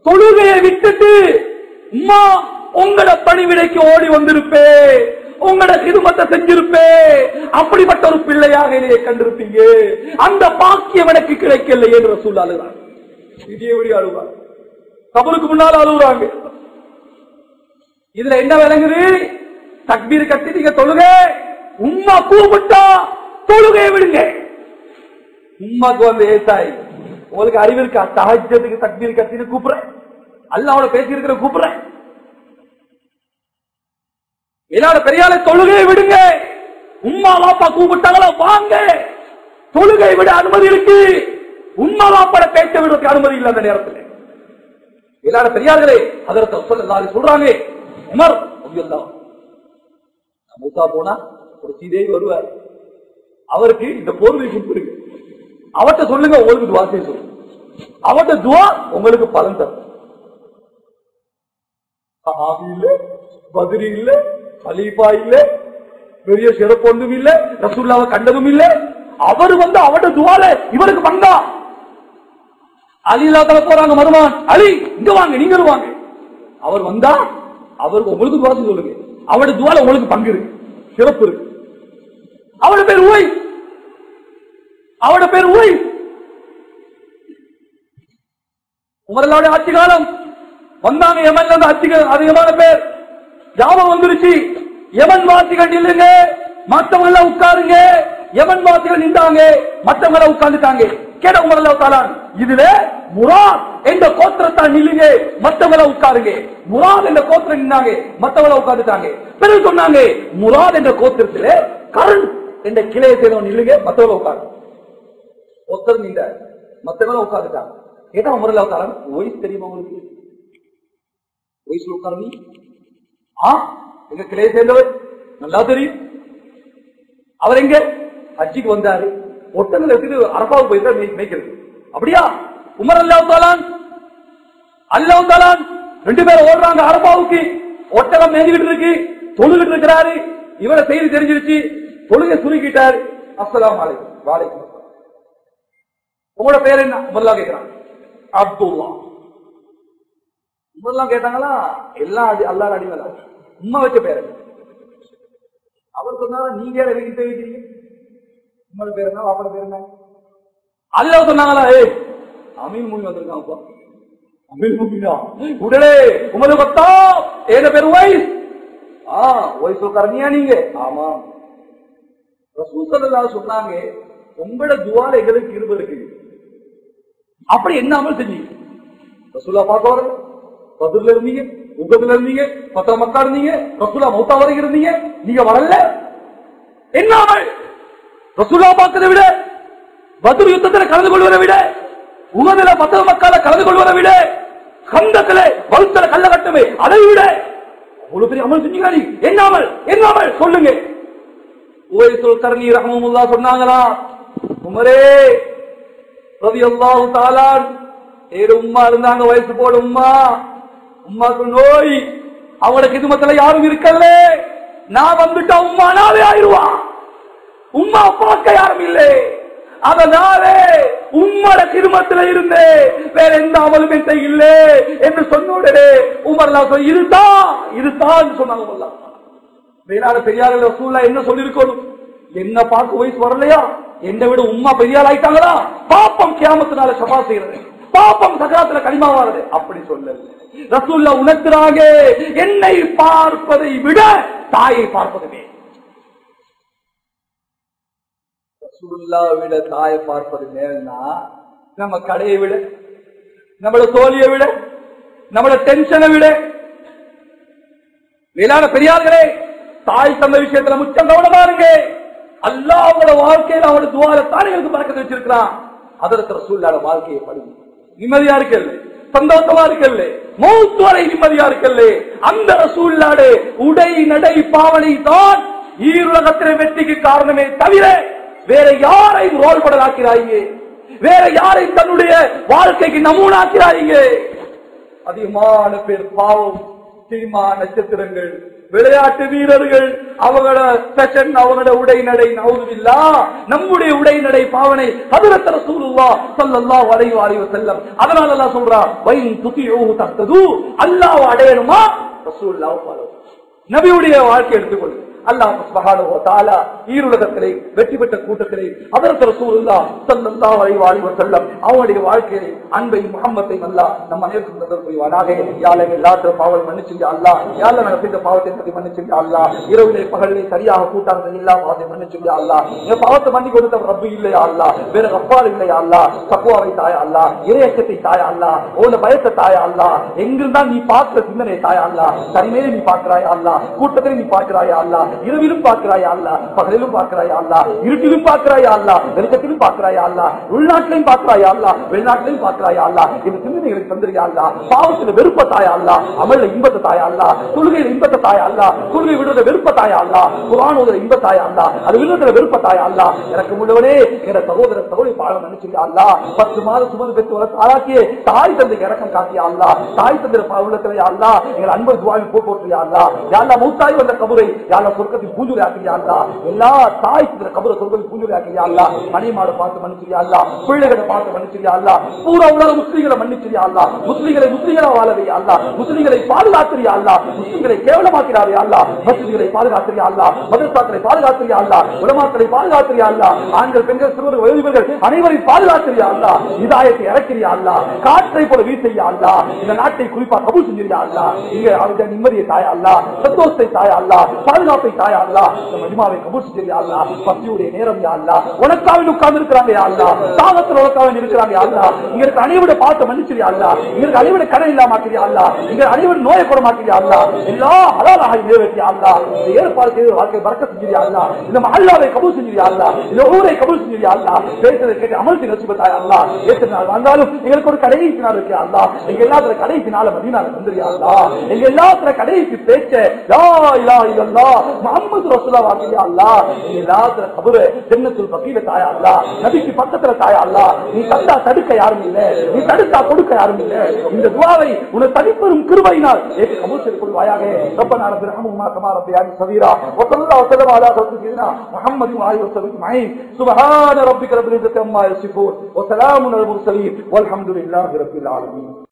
தொழுகையை விட்டுட்டு உம்மா உங்களோட பணிவிடைக்கு ஓடி வந்திருப்பே உங்களோட கிருமத்தை செஞ்சிருப்பே அப்படிப்பட்ட ஒரு பிள்ளையாக என்னைய கண்டிருப்பீங்க அந்த பாக்கியம் எனக்கு கிடைக்கல என்று சொல்ல அழுகிறாங்க இது எப்படி அழுவாங்க கபருக்கு முன்னால் அழுகுறாங்க இதுல என்ன விளங்குது தக்பீர் கட்டி நீங்க தொழுக உம்மா கூப்பிட்டா தொழுகையை விடுங்க உம்மாக்கு வந்து ஏசாய் உங்களுக்கு அறிவு இருக்கா சஹஜத்துக்கு தக்பீர் கத்தின்னு கூப்பிடுறேன் அல்லாவோட பேசி இருக்கிற கூப்பிடுறேன் என்னோட பெரியால தொழுகையை விடுங்க உம்மா வாப்பா கூப்பிட்டாங்களா வாங்க தொழுகை விட அனுமதி இருக்கு உம்மா வாப்பாட பேச்ச விடுறதுக்கு அனுமதி இல்லை அந்த நேரத்தில் எல்லார பெரியார்களே அதற்கு சொல்லி சொல்றாங்க உமர் ரலியல்லாஹு அன்ஹு. மூத்தா போனா ஒரு சீதேவி வருவார் அவருக்கு இந்த போர்வை கொடுத்துருங்க அவர்கிட்ட சொல்லுங்க உங்களுக்கு துவா செய்ய சொல்லுங்க அவர்கிட்ட துவா உங்களுக்கு பலன் தரும் சஹாபி இல்ல பத்ரி இல்ல கலீஃபா இல்ல பெரிய சிறப்பு ஒன்றும் இல்ல ரசூல்லாவை கண்டதும் இல்ல அவர் வந்து அவட துவால இவருக்கு வந்தா அலி இல்லாத போறாங்க மருமான் அலி இங்க வாங்க நீங்களும் வாங்க அவர் வந்தா அவருக்கு உங்களுக்கு துவா செய்ய சொல்லுங்க அவட துவால உங்களுக்கு பங்கு இருக்கு சிறப்பு இருக்கு அவட பேர் உவை அவட பேர் உவை உமரல்லாவுடைய ஆட்சி காலம் வந்தாங்க யமன்ல இருந்து ஆட்சிகள் அதிகமான பேர் ஞாபகம் வந்துருச்சு யமன் வாசிகள் நில்லுங்க மத்தவங்க எல்லாம் உட்காருங்க யமன் வாசிகள் நின்றாங்க மத்தவங்க எல்லாம் உட்கார்ந்துட்டாங்க கேட உமரல்லா தாலான் இதுல முராத் என்ற கோத்திரத்தால் நில்லுங்க மத்தவங்க எல்லாம் உட்காருங்க முராத் என்ற கோத்திரம் நின்னாங்க மத்தவங்க எல்லாம் உட்கார்ந்துட்டாங்க பிறகு சொன்னாங்க முராத் என்ற கோத்திரத்துல கரண் என்ற கிளையை சேர்ந்தவங்க நில்லுங்க மத்தவங்க உட்காருங்க ஒருத்தர் நின்றார் மத்தவங்க உட்கார்ந்துட்டாங்க கேட்டா உமரல்லா தாலான் வயசு தெரியுமா உங்களுக்கு வயசுல உட்காரு ஆ எங்க கிளையை சேர்ந்தவர் நல்லா தெரியும் அவர் எங்க ஹஜ்ஜிக்கு வந்தாரு ஒட்டங்கள் எடுத்துட்டு அரபாவுக்கு போயிருந்தா மேய்- மேய்க்கிறது அப்படியா உமர் அல்லாஹ் தாலான் அல்லாஹ் தாலான் ரெண்டு பேரும் ஓடுறாங்க அரபாவுக்கு ஒட்டகம் மேய்ஞ்சுக்கிட்டு இருக்கு தொழுகிட்டு இருக்கிறாரு இவரை செய்தி தெரிஞ்சிருச்சு தொழுகை சுருக்கிட்டாரு அஸ்ஸலாமு அலைக்கும் வாலைக்கும் அஸ்ஸலாம். உங்களோட பேர் என்ன உமர்லா கேட்கிறாங்க அப்துல்லா உமர்லாம் கேட்டாங்களா எல்லாம் அடி அல்லாஹ் அடிமலா உம்மா வச்ச பேர் என்ன? அவர் சொன்னாரா நீங்க யாரை எனக்கு தெரிவிக்கிறீங்க உம்மோட பேர் என்ன வாப்பட பேர் என்ன அல்லாஹ் சொன்னாங்களா ஏய் அமீன் மூணு வந்திருக்காங்கப்பா அமீன் மூமினா உடனே உமது பத்தா ஏத பேர் வைஸ் ஆ வைஸ் கரணியா நீங்க ஆமா ரசூல் ஸல்லல்லாஹு சொன்னாங்க உங்களோட துவால எங்களுக்கு இருபது இருக்கு அப்படி என்ன அமல் செஞ்சீங்க ரசூலா பார்க்க வரல பதுர்ல இருந்தீங்க உகதுல இருந்தீங்க பத்த மக்கா இருந்தீங்க ரசூலா மௌத்தா வரைக்கும் இருந்தீங்க நீங்க வரல என்ன அமல் ரசூலா பார்க்கறதை விட பத்ர் யுத்தத்தில் கலந்து கொள்வதை விட உகதுல பத்த மக்கால கலந்து கொள்வதை விட கந்தத்துல வலுத்தல கல்ல கட்டுமே அதை விட அவ்வளவு பெரிய அமல் செஞ்சீங்க நீ என்ன அமல் என்ன அமல் சொல்லுங்க உவைசுல் கர்ணி ரஹமுல்லா சொன்னாங்களா உமரே ரலியல்லாஹு தஆலான் ஏறு உம்மா இருந்தாங்க வயசு போட உம்மா உம்மாக்கு நோய் அவங்களோட கிதுமத்துல யாரும் இருக்கல்ல நான் வந்துட்டா உம்மா நாவே ஆயிருவா உம்மா பார்க்க யாரும் இல்லை அதனாலே உம்மோட கிருமத்துல இருந்து வேற எந்த அமலுமே செய்யல என்று சொன்ன உடனே உமர்லாம் சொல்லி இதுதான் இதுதான் சொன்னாங்க உமர்லாம். வேளாண் பெரியார்கள் ரசூல்லா என்ன சொல்லிருக்கணும் என்ன பார்க்க வயசு வரலையா என்னை விட உம்மா பெரியார் ஆயிட்டாங்களா பாப்பம் கியாமத்தினால சபா செய்யறது பாப்பம் சக்கராத்துல கனிமாவாறது அப்படி சொல்லல ரசூல்லா உணர்த்துறாங்க என்னை பார்ப்பதை விட தாயை பார்ப்பதுமே ரசூல்லா விட தாயை பார்ப்பது மேல்னா நம்ம கடையை விட நம்மள தோழியை விட நம்மள டென்ஷனை விட மேலான பெரியார்களே தாய் தந்த விஷயத்துல முச்சம் கவனமா இருங்க அல்லாஹ் அவனோட வாழ்க்கையில அவனோட துவால தானிகளுக்கு பறக்க வச்சிருக்கிறான் அதற்கு ரசூல்லாட வாழ்க்கையை படுங்க நிம்மதியா இருக்கல்ல சந்தோஷமா இருக்கல்ல மௌத்து வரை நிம்மதியா இருக்கல்ல அந்த ரசூல்லாடு உடை நடை பாவனை தான் ஈருலகத்திலே வெற்றிக்கு காரணமே தவிர வேற யாரை ரோல் படலாக்கிறாங்க வேற யாரை தன்னுடைய வாழ்க்கைக்கு நமூனாக்கிறாங்க அதிகமான பேர் பாவம் சினிமா நட்சத்திரங்கள் விளையாட்டு வீரர்கள் அவங்களோட ஃபேஷன் அவங்களோட உடை நடை நவுதுவில்லா நம்முடைய உடை நடை பாவனை ஹதரத் ரசூலுல்லாஹ் ஸல்லல்லாஹு அலைஹி வஸல்லம் செல்லம் அதனால அல்லாஹ் சொல்றா வைன் துதியூஹு தஹ்தது அல்லாஹ் அடையணுமா ரசூலுல்லாஹ் ஃபாலோ நபியுடைய வாழ்க்கை எடுத்துக்கொள்ளு அல்லாஹ் சுப்ஹானஹு வ தஆலா ஈருலகத்திலே வெற்றி பெற்ற கூட்டத்திலே ஹதரத் ரசூலுல்லாஹ் ஸல்லல்லாஹு அலைஹி வஸல்லம் அவருடைய வாழ்க்கையை அன்பை முஹம்மத்தை அல்லாஹ் நம்ம அனைவருக்கும் தந்தர் புரிவானாக யாழை எல்லாத்திலும் பாவத்தை மன்னிச்சுங்க அல்லாஹ் யாழ நாங்கள் செய்த பாவத்தை பற்றி மன்னிச்சுங்க அல்லாஹ் இரவிலே பகலிலே சரியாக கூட்டாங்க எல்லா பாவத்தை மன்னிச்சுங்க அல்லாஹ் என் பாவத்தை மன்னி கொடுத்த ரப்பு இல்லையா அல்லாஹ் வேற ரப்பால் இல்லையா அல்லாஹ் தக்குவாவை தாயா அல்லாஹ் இறையக்கத்தை தாயா அல்லாஹ் உன பயத்தை தாயா அல்லாஹ் எங்கிருந்தா நீ பார்க்கிற சிந்தனை தாயா அல்லாஹ் தனிமையிலே நீ பார்க்கிறாயா அல்லாஹ் கூட்டத்திலே நீ பார்க்கிறாயா அல்லாஹ் இரவிலும் பார்க்கிறாயா அல்லாஹ் பகலிலும் பார்க்கிறாயா அல்லாஹ் இருட்டிலும் பார்க்கிறாயா அல்லாஹ் வெளிச்சத்திலும் பார்க்கிறாயா அல்லாஹ் உள்நாட்டிலையும் பார்க்கிறாயா அல்லாஹ் வெளிநாட்டிலையும் பார்க்கிறாயா அல்லாஹ் இந்த சிந்தனைகளுக்கு தந்திரியா அல்லாஹ் பாவத்துல வெறுப்ப தாயா அல்லாஹ் அமல்ல இன்பத்தை தாயா அல்லாஹ் தொழுகையில இன்பத்தை தாயா அல்லாஹ் தொழுகை விடுவத வெறுப்ப தாயா அல்லாஹ் குரான் ஓதுற இன்ப தாயா அல்லாஹ் அது விடுவதில் வெறுப்ப தாயா அல்லாஹ் எனக்கு முன்னவனே எங்க சகோதர சகோதரி பாடம் நினைச்சுங்க அல்லாஹ் பத்து மாதம் சுமந்து பெற்று வளர்த்து ஆளாக்கியே தாய் தந்தைக்கு இறக்கம் காட்டியா அல்லாஹ் தாய் தந்தை உள்ளத்துல அல்லாஹ் எங்கள் அன்பு துவாவி போட்டியா அல்லாஹ் யாரா மூத்தாய் வந்த கபுரை யாரா சொர்க்கத்தில் பூஜை ஆக்கியா அல்லா எல்லா தாய் தந்தை கபுரை சொர்க்கத்தில் பூஜை ஆக்கியா அல்லா மணிமாடு பார்த்து மன்னிச்சியா அல்லா பிள்ளைகளை பார்த்து மன்னிச்சியா அல்லா பூரா உலக முஸ்லீம்களை மன்னிச்சியா அல்லா முஸ்லீம்களை முஸ்லீம்களா வாழவையா அல்லா முஸ்லீம்களை பாதுகாத்திரியா அல்லா முஸ்லீம்களை கேவலமாக்கிறாரே அல்லா மசூதிகளை பாதுகாத்திரியா அல்லா மதரசாக்களை பாதுகாத்திரியா அல்லா உலமாக்களை பாதுகாத்திரியா அல்லா ஆண்கள் பெண்கள் சிறுவர்கள் வயோதிபர்கள் அனைவரையும் பாதுகாத்திரியா அல்லா இதாயத்தை இறக்கிறியா அல்லா காற்றை போல வீசையா அல்லா இந்த நாட்டை குறிப்பா கபூல் செஞ்சிருயா அல்லா இங்க அவங்க நிம்மதியை தாயா அல்லா சந்தோஷத்தை தாயா அல்லா பாதுகாப்பை தாயா அல்லா இந்த மஜ்மாவை கபூல் செஞ்சிருயா அல்லா பசியுடைய நேரம் யா அல்லா உனக்காக உட்கார்ந்து இருக்கிறாங்க யா அல்லா தாகத்தில் உனக்காக இருக்கிறாங்க யா அல்லா இங்க இருக்க அனைவரோட பார்த்து மன்னிச்சிரியா அல்லா இங்க இருக்க அனைவரோட கடன் இல்லாம ஆக்கிறியா அல்லா இங்க அனைவரோட நோயை கூட மாக்கிறியா அல்லா எல்லா ஹலாலாக நிறைவேற்றியா அல்லா இந்த ஏற்பாடு செய்த வாழ்க்கை பறக்க செஞ்சிரியா அல்லா இந்த மஹல்லாவை கபூல் செஞ்சிரியா அல்லா இந்த ஊரை கபூல் செஞ்சிரியா அல்லா பேசுறதை கேட்டு அமல்சி நசிபத்தாயா அல்லா எத்தனை நாள் வந்தாலும் எங்களுக்கு ஒரு கடைசி நாள் இருக்கு அல்லா எங்க எல்லாத்துல கடைசி நாள் மதினால வந்துரியா அல்லா எங்க எல்லாத்துல கடைசி பேச்ச லா இலா இல்லல்லா முஹம்மது ரசூலுல்லாஹ் வாக்கியா அல்லா எங்க எல்லாத்துல கபரு ஜன்னத்துல் பக்கீல தாயா அல்லா நபிக்கு பக்கத்துல தாயா அல்லா நீ தந்தா தடுக்க யாரும் இல்ல நீ தடுத்தா கொடுக்க யாரும் இல்ல இந்த துவாவை உன தனிப்பெரும் கிருபையினால் ஏற்று கபூல் செய்து கொள்வாயாக ரப்பனா ரப்பி ரஹமுமா கமா ரப்பியானி சவீரா வஸல்லல்லாஹு வஸல்லம் அலா சய்யிதினா முஹம்மது வ ஆலிஹி வஸல்லம் அஜ்மஈன் சுப்ஹான ரப்பிக ரப்பில் இஸ்ஸத்தி அம்மா யசிஃபூன் வ ஸலாமுன் அலல் முர்சலீன் வல்ஹம்துலில்லாஹி ரப்பில் ஆலமீன்